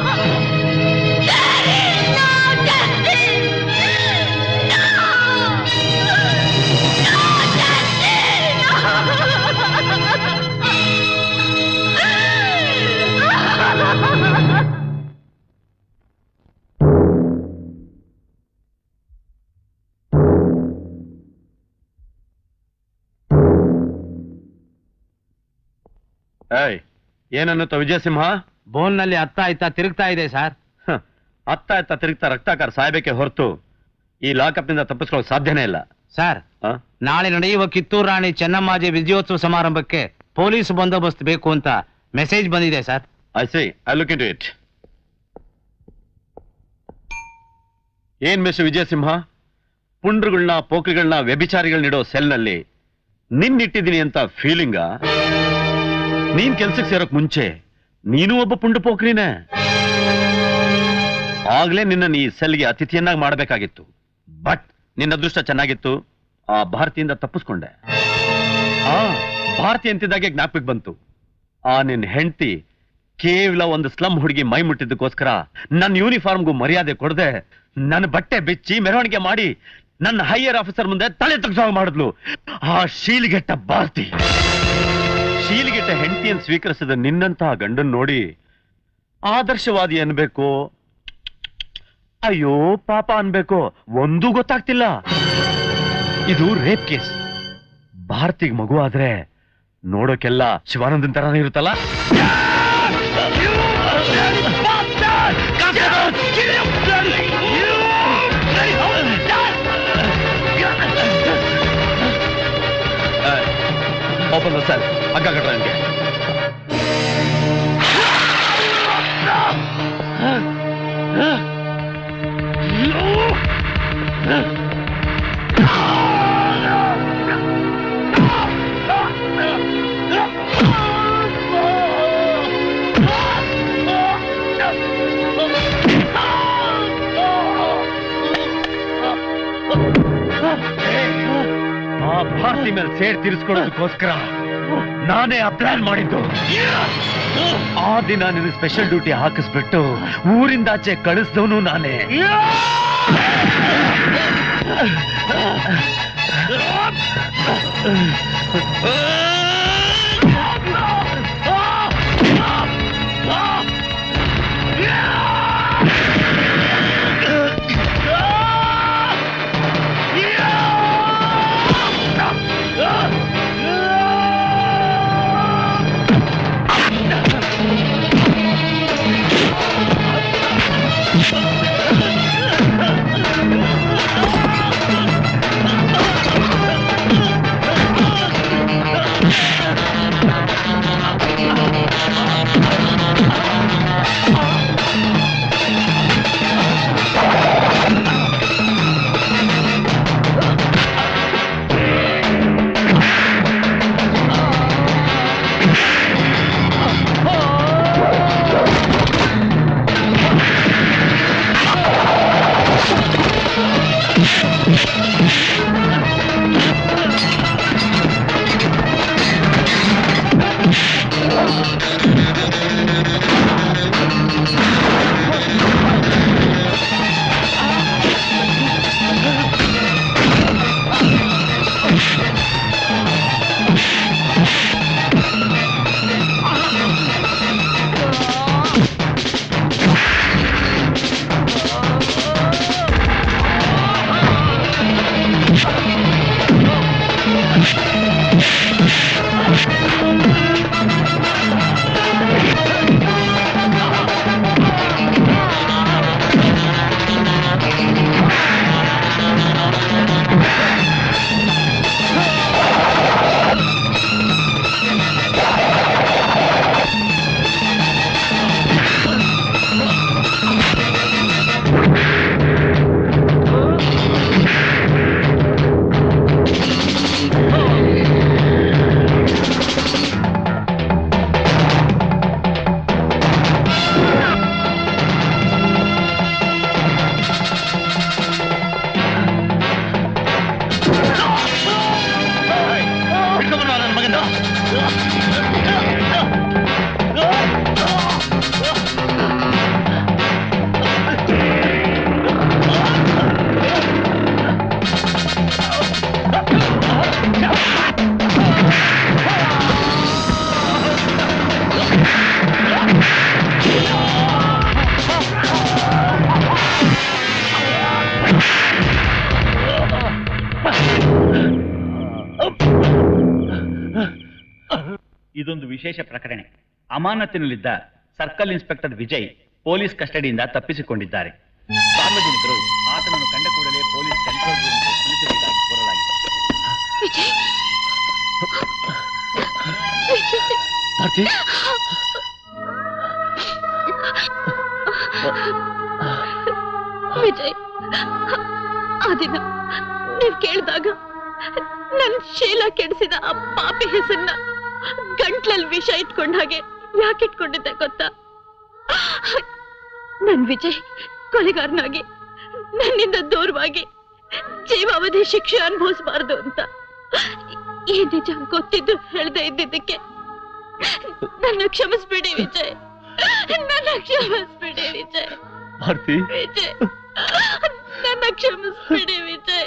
There is no justice! No! No justice! ಏಯ್ ಏನನ್ನುತ್ತ ವಿಜಯಸಿಂಹ ಬೋನ್ನಲ್ಲಿ ಅತ್ತ ಇತ್ತ ತಿರುಗ್ತಾ ಇದೆ ಸರ್ ಹ, ಅತ್ತ ಅತ್ತ ತಿರುಗ್ತಾ ರಕ್ತಾಕಾರ ಸಾಯ್ಬೇಕೆ ಹೊರತು ಈ ಲಾಕಪ್ನಿಂದ ತಪ್ಪಿಸ್ಕೊಳ್ಳೋಕೆ ಸಾಧ್ಯನೇ ಇಲ್ಲ ಸರ್ ನಾಳೆ ನಡೆಯುವ ಕಿತ್ತೂರು ರಾಣಿ ಚೆನ್ನಮ್ಮಾಜಿ ವಿಜಯೋತ್ಸವ ಸಮಾರಂಭಕ್ಕೆ ಪೊಲೀಸ್ ಬಂದೋಬಸ್ತ್ ಬೇಕು ಅಂತ ಮೆಸೇಜ್ ಬಂದಿದೆ sir I see I look in it ಏನ್ ಮಿಸ್ಟರ್ ವಿಜಯಸಿಂಹ ಪುಂಡ್ರುಗಳನ್ನ ಪೋಖ್ರಿಗಳನ್ನ ವ್ಯಭಿಚಾರಿಗಳನ್ನಿಡೋ ಸೆಲ್ನಲ್ಲಿ ನಿನ್ನಿಟ್ಟಿದ್ದೀನಿ ಅಂತ ಫೀಲಿಂಗ ನೀನ್ ಕೆಲ್ಸಕ್ಕೆ ಸೇರೋಕ್ ಮುಂಚೆ ನೀನು ಒಬ್ಬ ಪುಂಡು ಪೋಖ್ರಿನೇ ಆಗ್ಲೇ ನಿನ್ನ ಈ ಸೆಲ್ಗೆ ಅತಿಥಿಯನ್ನಾಗಿ ಮಾಡಬೇಕಾಗಿತ್ತು ಬಟ್ ನಿನ್ನ ಅದೃಷ್ಟ ಚೆನ್ನಾಗಿತ್ತು ಆ ಭಾರತಿಯಿಂದ ತಪ್ಪಿಸ್ಕೊಂಡೆ ಆ ಭಾರತಿ ಅಂತಿದ್ದಾಗೆ ಜ್ಞಾಪಕಕ್ಕೆ ಬಂತು ಆ ನಿನ್ ಹೆಂಡತಿ ಕೇವಲ ಒಂದು ಸ್ಲಮ್ ಹುಡುಗಿ ಮೈ ಮುಟ್ಟಿದ್ದಕ್ಕೋಸ್ಕರ ನನ್ನ ಯೂನಿಫಾರ್ಮ್ಗೂ ಮರ್ಯಾದೆ ಕೊಡದೆ ನನ್ನ ಬಟ್ಟೆ ಬಿಚ್ಚಿ ಮೆರವಣಿಗೆ ಮಾಡಿ ನನ್ನ ಹೈಯರ್ ಆಫೀಸರ್ ಮುಂದೆ ತಲೆ ತಗ್ಸಾಗ ಮಾಡಿದ್ಲು ಆ ಶೀಲಿಗೆಟ್ಟ ಭಾರತಿ ಶೀಲಿಗೆಟ್ಟ ಹೆಂಡತಿಯನ್ನು ಸ್ವೀಕರಿಸಿದ ನಿನ್ನಂತಹ ಗಂಡನ್ ನೋಡಿ ಆದರ್ಶವಾದಿ ಅನ್ಬೇಕು ಅಯ್ಯೋ ಪಾಪ ಅನ್ಬೇಕು ಒಂದೂ ಗೊತ್ತಾಗ್ತಿಲ್ಲ ಇದು ರೇಪ್ ಕೇಸ್ ಭಾರತಿಗೆ ಮಗು ಆದ್ರೆ ನೋಡೋಕೆಲ್ಲ ಶಿವಾನಂದನ್ ತರಾನೇ ಇರುತ್ತಲ್ಲ ಓಪನ್ ಸರ್ ಹಗ್ಗ ಕಟ್ರ ನನಗೆ ಆ ಭಾರತಿ ಮೇಲೆ ಸೇಡ್ ತೀರಿಸ್ಕೊಳ್ಳೋದಕ್ಕೋಸ್ಕರ ನಾನೇ ಆ ಪ್ಲಾನ್ ಮಾಡಿದ್ದು ಆ ದಿನ ನಿನ್ನ ಸ್ಪೆಷಲ್ ಡ್ಯೂಟಿ ಹಾಕಿಸ್ಬಿಟ್ಟು ಊರಿಂದ ಆಚೆ ಕಳಿಸ್ದವನು ನಾನೇ ಇದೊಂದು ವಿಶೇಷ ಪ್ರಕರಣ ಅಮಾನತಿನಲ್ಲಿದ್ದ ಸರ್ಕಲ್ ಇನ್ಸ್ಪೆಕ್ಟರ್ ವಿಜಯ್ ಪೊಲೀಸ್ ಕಸ್ಟಡಿಯಿಂದ ತಪ್ಪಿಸಿಕೊಂಡಿದ್ದಾರೆ ಸಾರ್ವಜನಿಕರು ಆತನನ್ನು ಕಂಡ ಕೂಡಲೇ ಪೊಲೀಸ್ ಕಂಟ್ರೋಲ್ ರೂಮ್ಗೆ ತಿಳಿಸಬೇಕಾಗಿ ಕೋರಲಾಗಿದೆ ಭಾರತಿ ವಿಜಯ್ ಆ ದಿನ ನೀವ್ ಕೇಳಿದಾಗ ನನ್ ಶೀಲ ಕೆಡಿಸಿದ ಆ ಪಾಪಿ ಹೆಸರನ್ನ ಗಂಟ್ಲಲ್ಲಿ ವಿಷ ಇಟ್ಕೊಂಡ ಹಾಗೆ ಯಾಕೆ ಇಟ್ಕೊಂಡಿದ್ದೆ ಗೊತ್ತಾ ನನ್ ವಿಜಯ್ ಕೊಲೆಗಾರನಾಗಿ ನನ್ನಿಂದ ದೂರವಾಗಿ ಜೀವಾವಧಿ ಶಿಕ್ಷೆ ಅನುಭವಿಸಬಾರ್ದು ಅಂತ ಈ ನಿಜ ಗೊತ್ತಿದ್ದು ಹೇಳ್ದೆ ಇದ್ದಿದ್ದಕ್ಕೆ ನನ್ನ ಕ್ಷಮಿಸ್ಬಿಡಿ ವಿಜಯ್ ನನ್ನ ಕ್ಷಮಿಸ್ಬಿಡಿ ವಿಜಯ್ ಭಾರತಿ ವಿಜಯ್ ನನ್ನ ಕ್ಷಮಿಸ್ಬಿಡಿ ವಿಜಯ್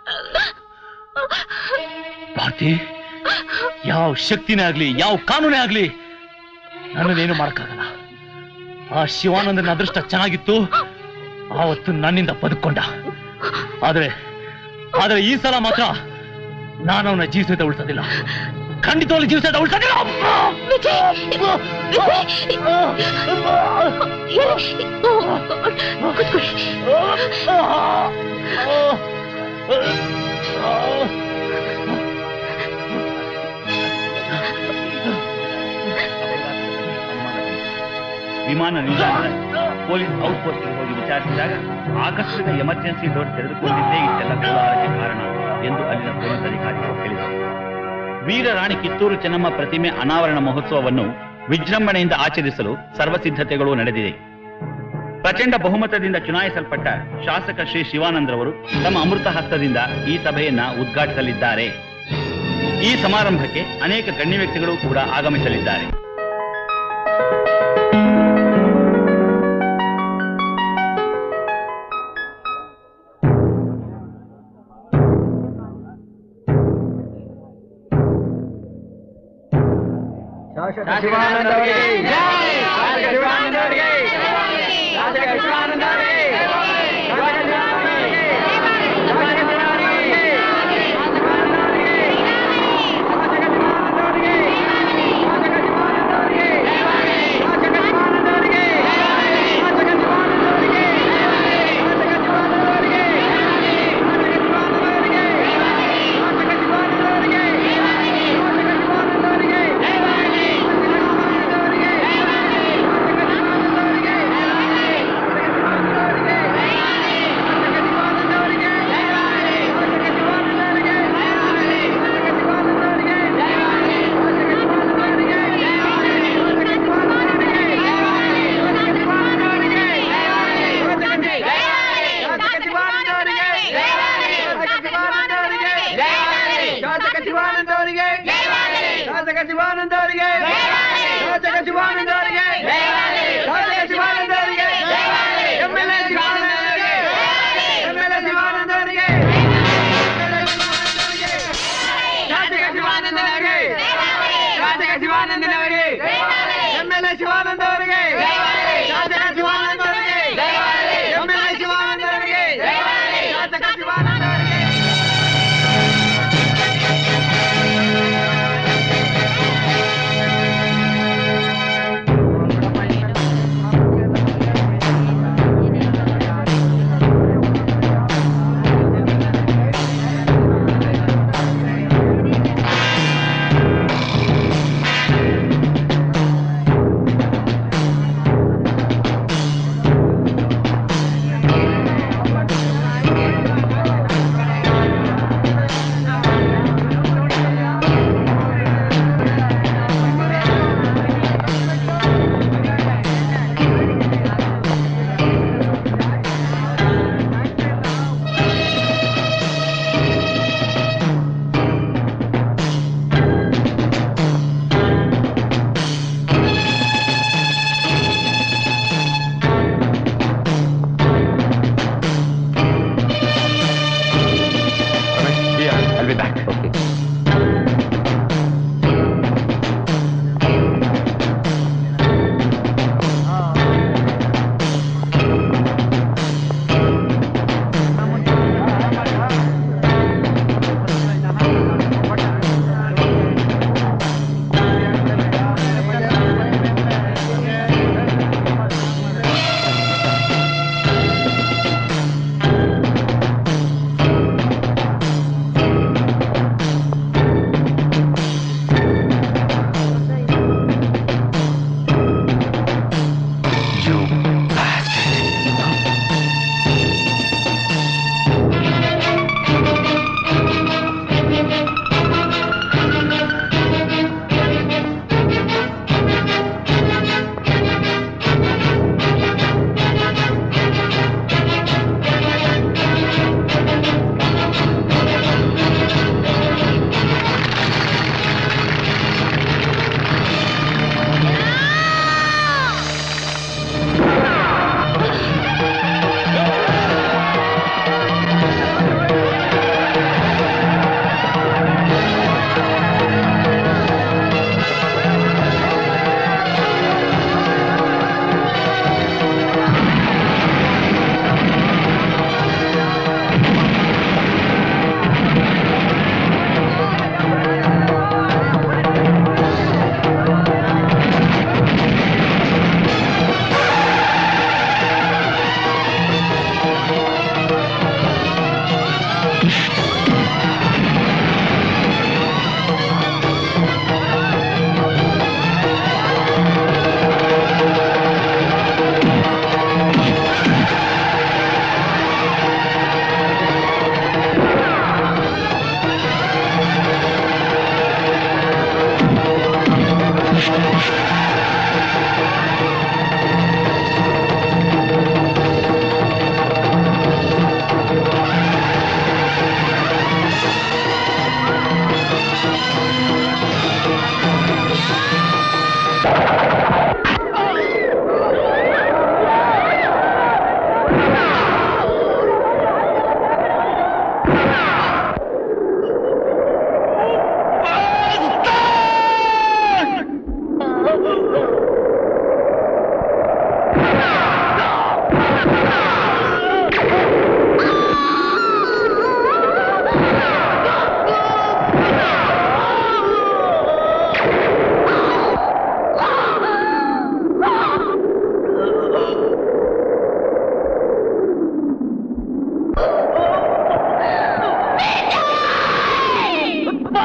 ಭಾರತಿ ಯಾವ ಶಕ್ತಿನೇ ಆಗ್ಲಿ ಯಾವ ಕಾನೂನೇ ಆಗ್ಲಿ ನನ್ನನ್ನೇನು ಮಾಡಕ್ಕಾಗಲ್ಲ ಆ ಶಿವಾನಂದನ ಅದೃಷ್ಟ ಚೆನ್ನಾಗಿತ್ತು ಆವತ್ತು ನನ್ನಿಂದ ಬದುಕೊಂಡ ಆದ್ರೆ ಆದ್ರೆ ಈ ಸಲ ಮಾತ್ರ ನಾನು ಅವನ ಜೀವಿಸದ ಉಳಿಸೋದಿಲ್ಲ ಖಂಡಿತವಾಗ್ಲೂ ಜೀವಿಸದ ಉಳಿಸೋದಿಲ್ಲ ವಿಮಾನ ನಿಲ್ದಾಣದ ಪೊಲೀಸ್ ಔಟ್ ಪೋಸ್ಟ್ಗೆ ಹೋಗಿ ವಿಚಾರಿಸಿದಾಗ ಆಕಸ್ಮಿಕ ಎಮರ್ಜೆನ್ಸಿ ಡೋರ್ ತೆರೆದುಕೊಂಡಿದ್ದೇ ಇಷ್ಟೆಲ್ಲ ಕೋಲಾಹಲಕ್ಕೆ ಕಾರಣ ಎಂದು ಅಲ್ಲಿನ ಪೊಲೀಸ್ ಅಧಿಕಾರಿಗಳು ಹೇಳಿದರು ವೀರರಾಣಿ ಕಿತ್ತೂರು ಚೆನ್ನಮ್ಮ ಪ್ರತಿಮೆ ಅನಾವರಣ ಮಹೋತ್ಸವವನ್ನು ವಿಜೃಂಭಣೆಯಿಂದ ಆಚರಿಸಲು ಸರ್ವಸಿದ್ಧತೆಗಳು ನಡೆದಿದೆ ಪ್ರಚಂಡ ಬಹುಮತದಿಂದ ಚುನಾಯಿಸಲ್ಪಟ್ಟ ಶಾಸಕ ಶ್ರೀ ಶಿವಾನಂದ್ರವರು ತಮ್ಮ ಅಮೃತ ಹಸ್ತದಿಂದ ಈ ಸಭೆಯನ್ನ ಉದ್ಘಾಟಿಸಲಿದ್ದಾರೆ ಈ ಸಮಾರಂಭಕ್ಕೆ ಅನೇಕ ಗಣ್ಯ ವ್ಯಕ್ತಿಗಳು ಕೂಡ ಆಗಮಿಸಲಿದ್ದಾರೆ ಶಿವಾನಂದವರಿಗೆ ಜೈ ಶಿವಾನಂದವರಿಗೆ ಶಾಸಕ ಶಿವಾನಂದವರಿಗೆ ಶಾಸಕ ಶಿವಾನಂದವರಿಗೆ ಶಾಸಕ ಶಿವಾನಂದವರಿಗೆ ಶಾಸಕ ಶಿವಾನಂದವರಿಗೆ ಶಾಸಕ ಶಿವಾನಂದವರಿಗೆ ಎಂ ಎಲ್ ಎ ಶಿವಾನಂದವರಿಗೆ ಎಂ ಎಲ್ ಎ ಶಿವಾನಂದವರಿಗೆ ಶಾಸಕ ಶಿವಾನಂದವರಿಗೆ ಶಾಸಕ ಶಿವಾನಂದನವರಿಗೆ ಎಂ ಎಲ್ ಎ ಶಿವಾನಂದವರಿಗೆ ಶಾಸಕ ಶಿವಾನಂದವರಿಗೆ ಎಂ ಎಲ್ ಎ ಶಿವಾನಂದವರಿಗೆ ಶಾಸಕ ಶಿವಾನಂದವರಿಗೆ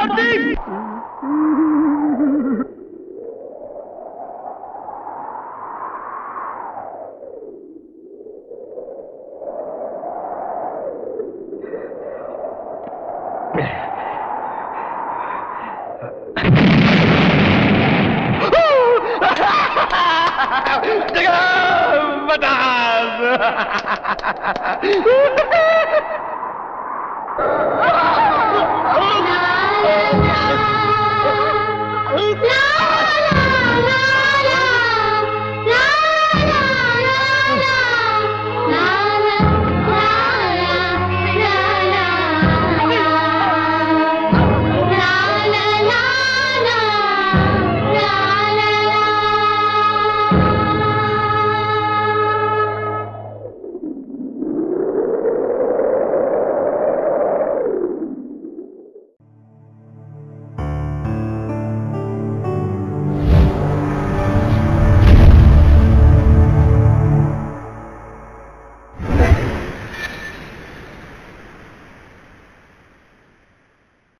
ಜಗನ್ನಾಥ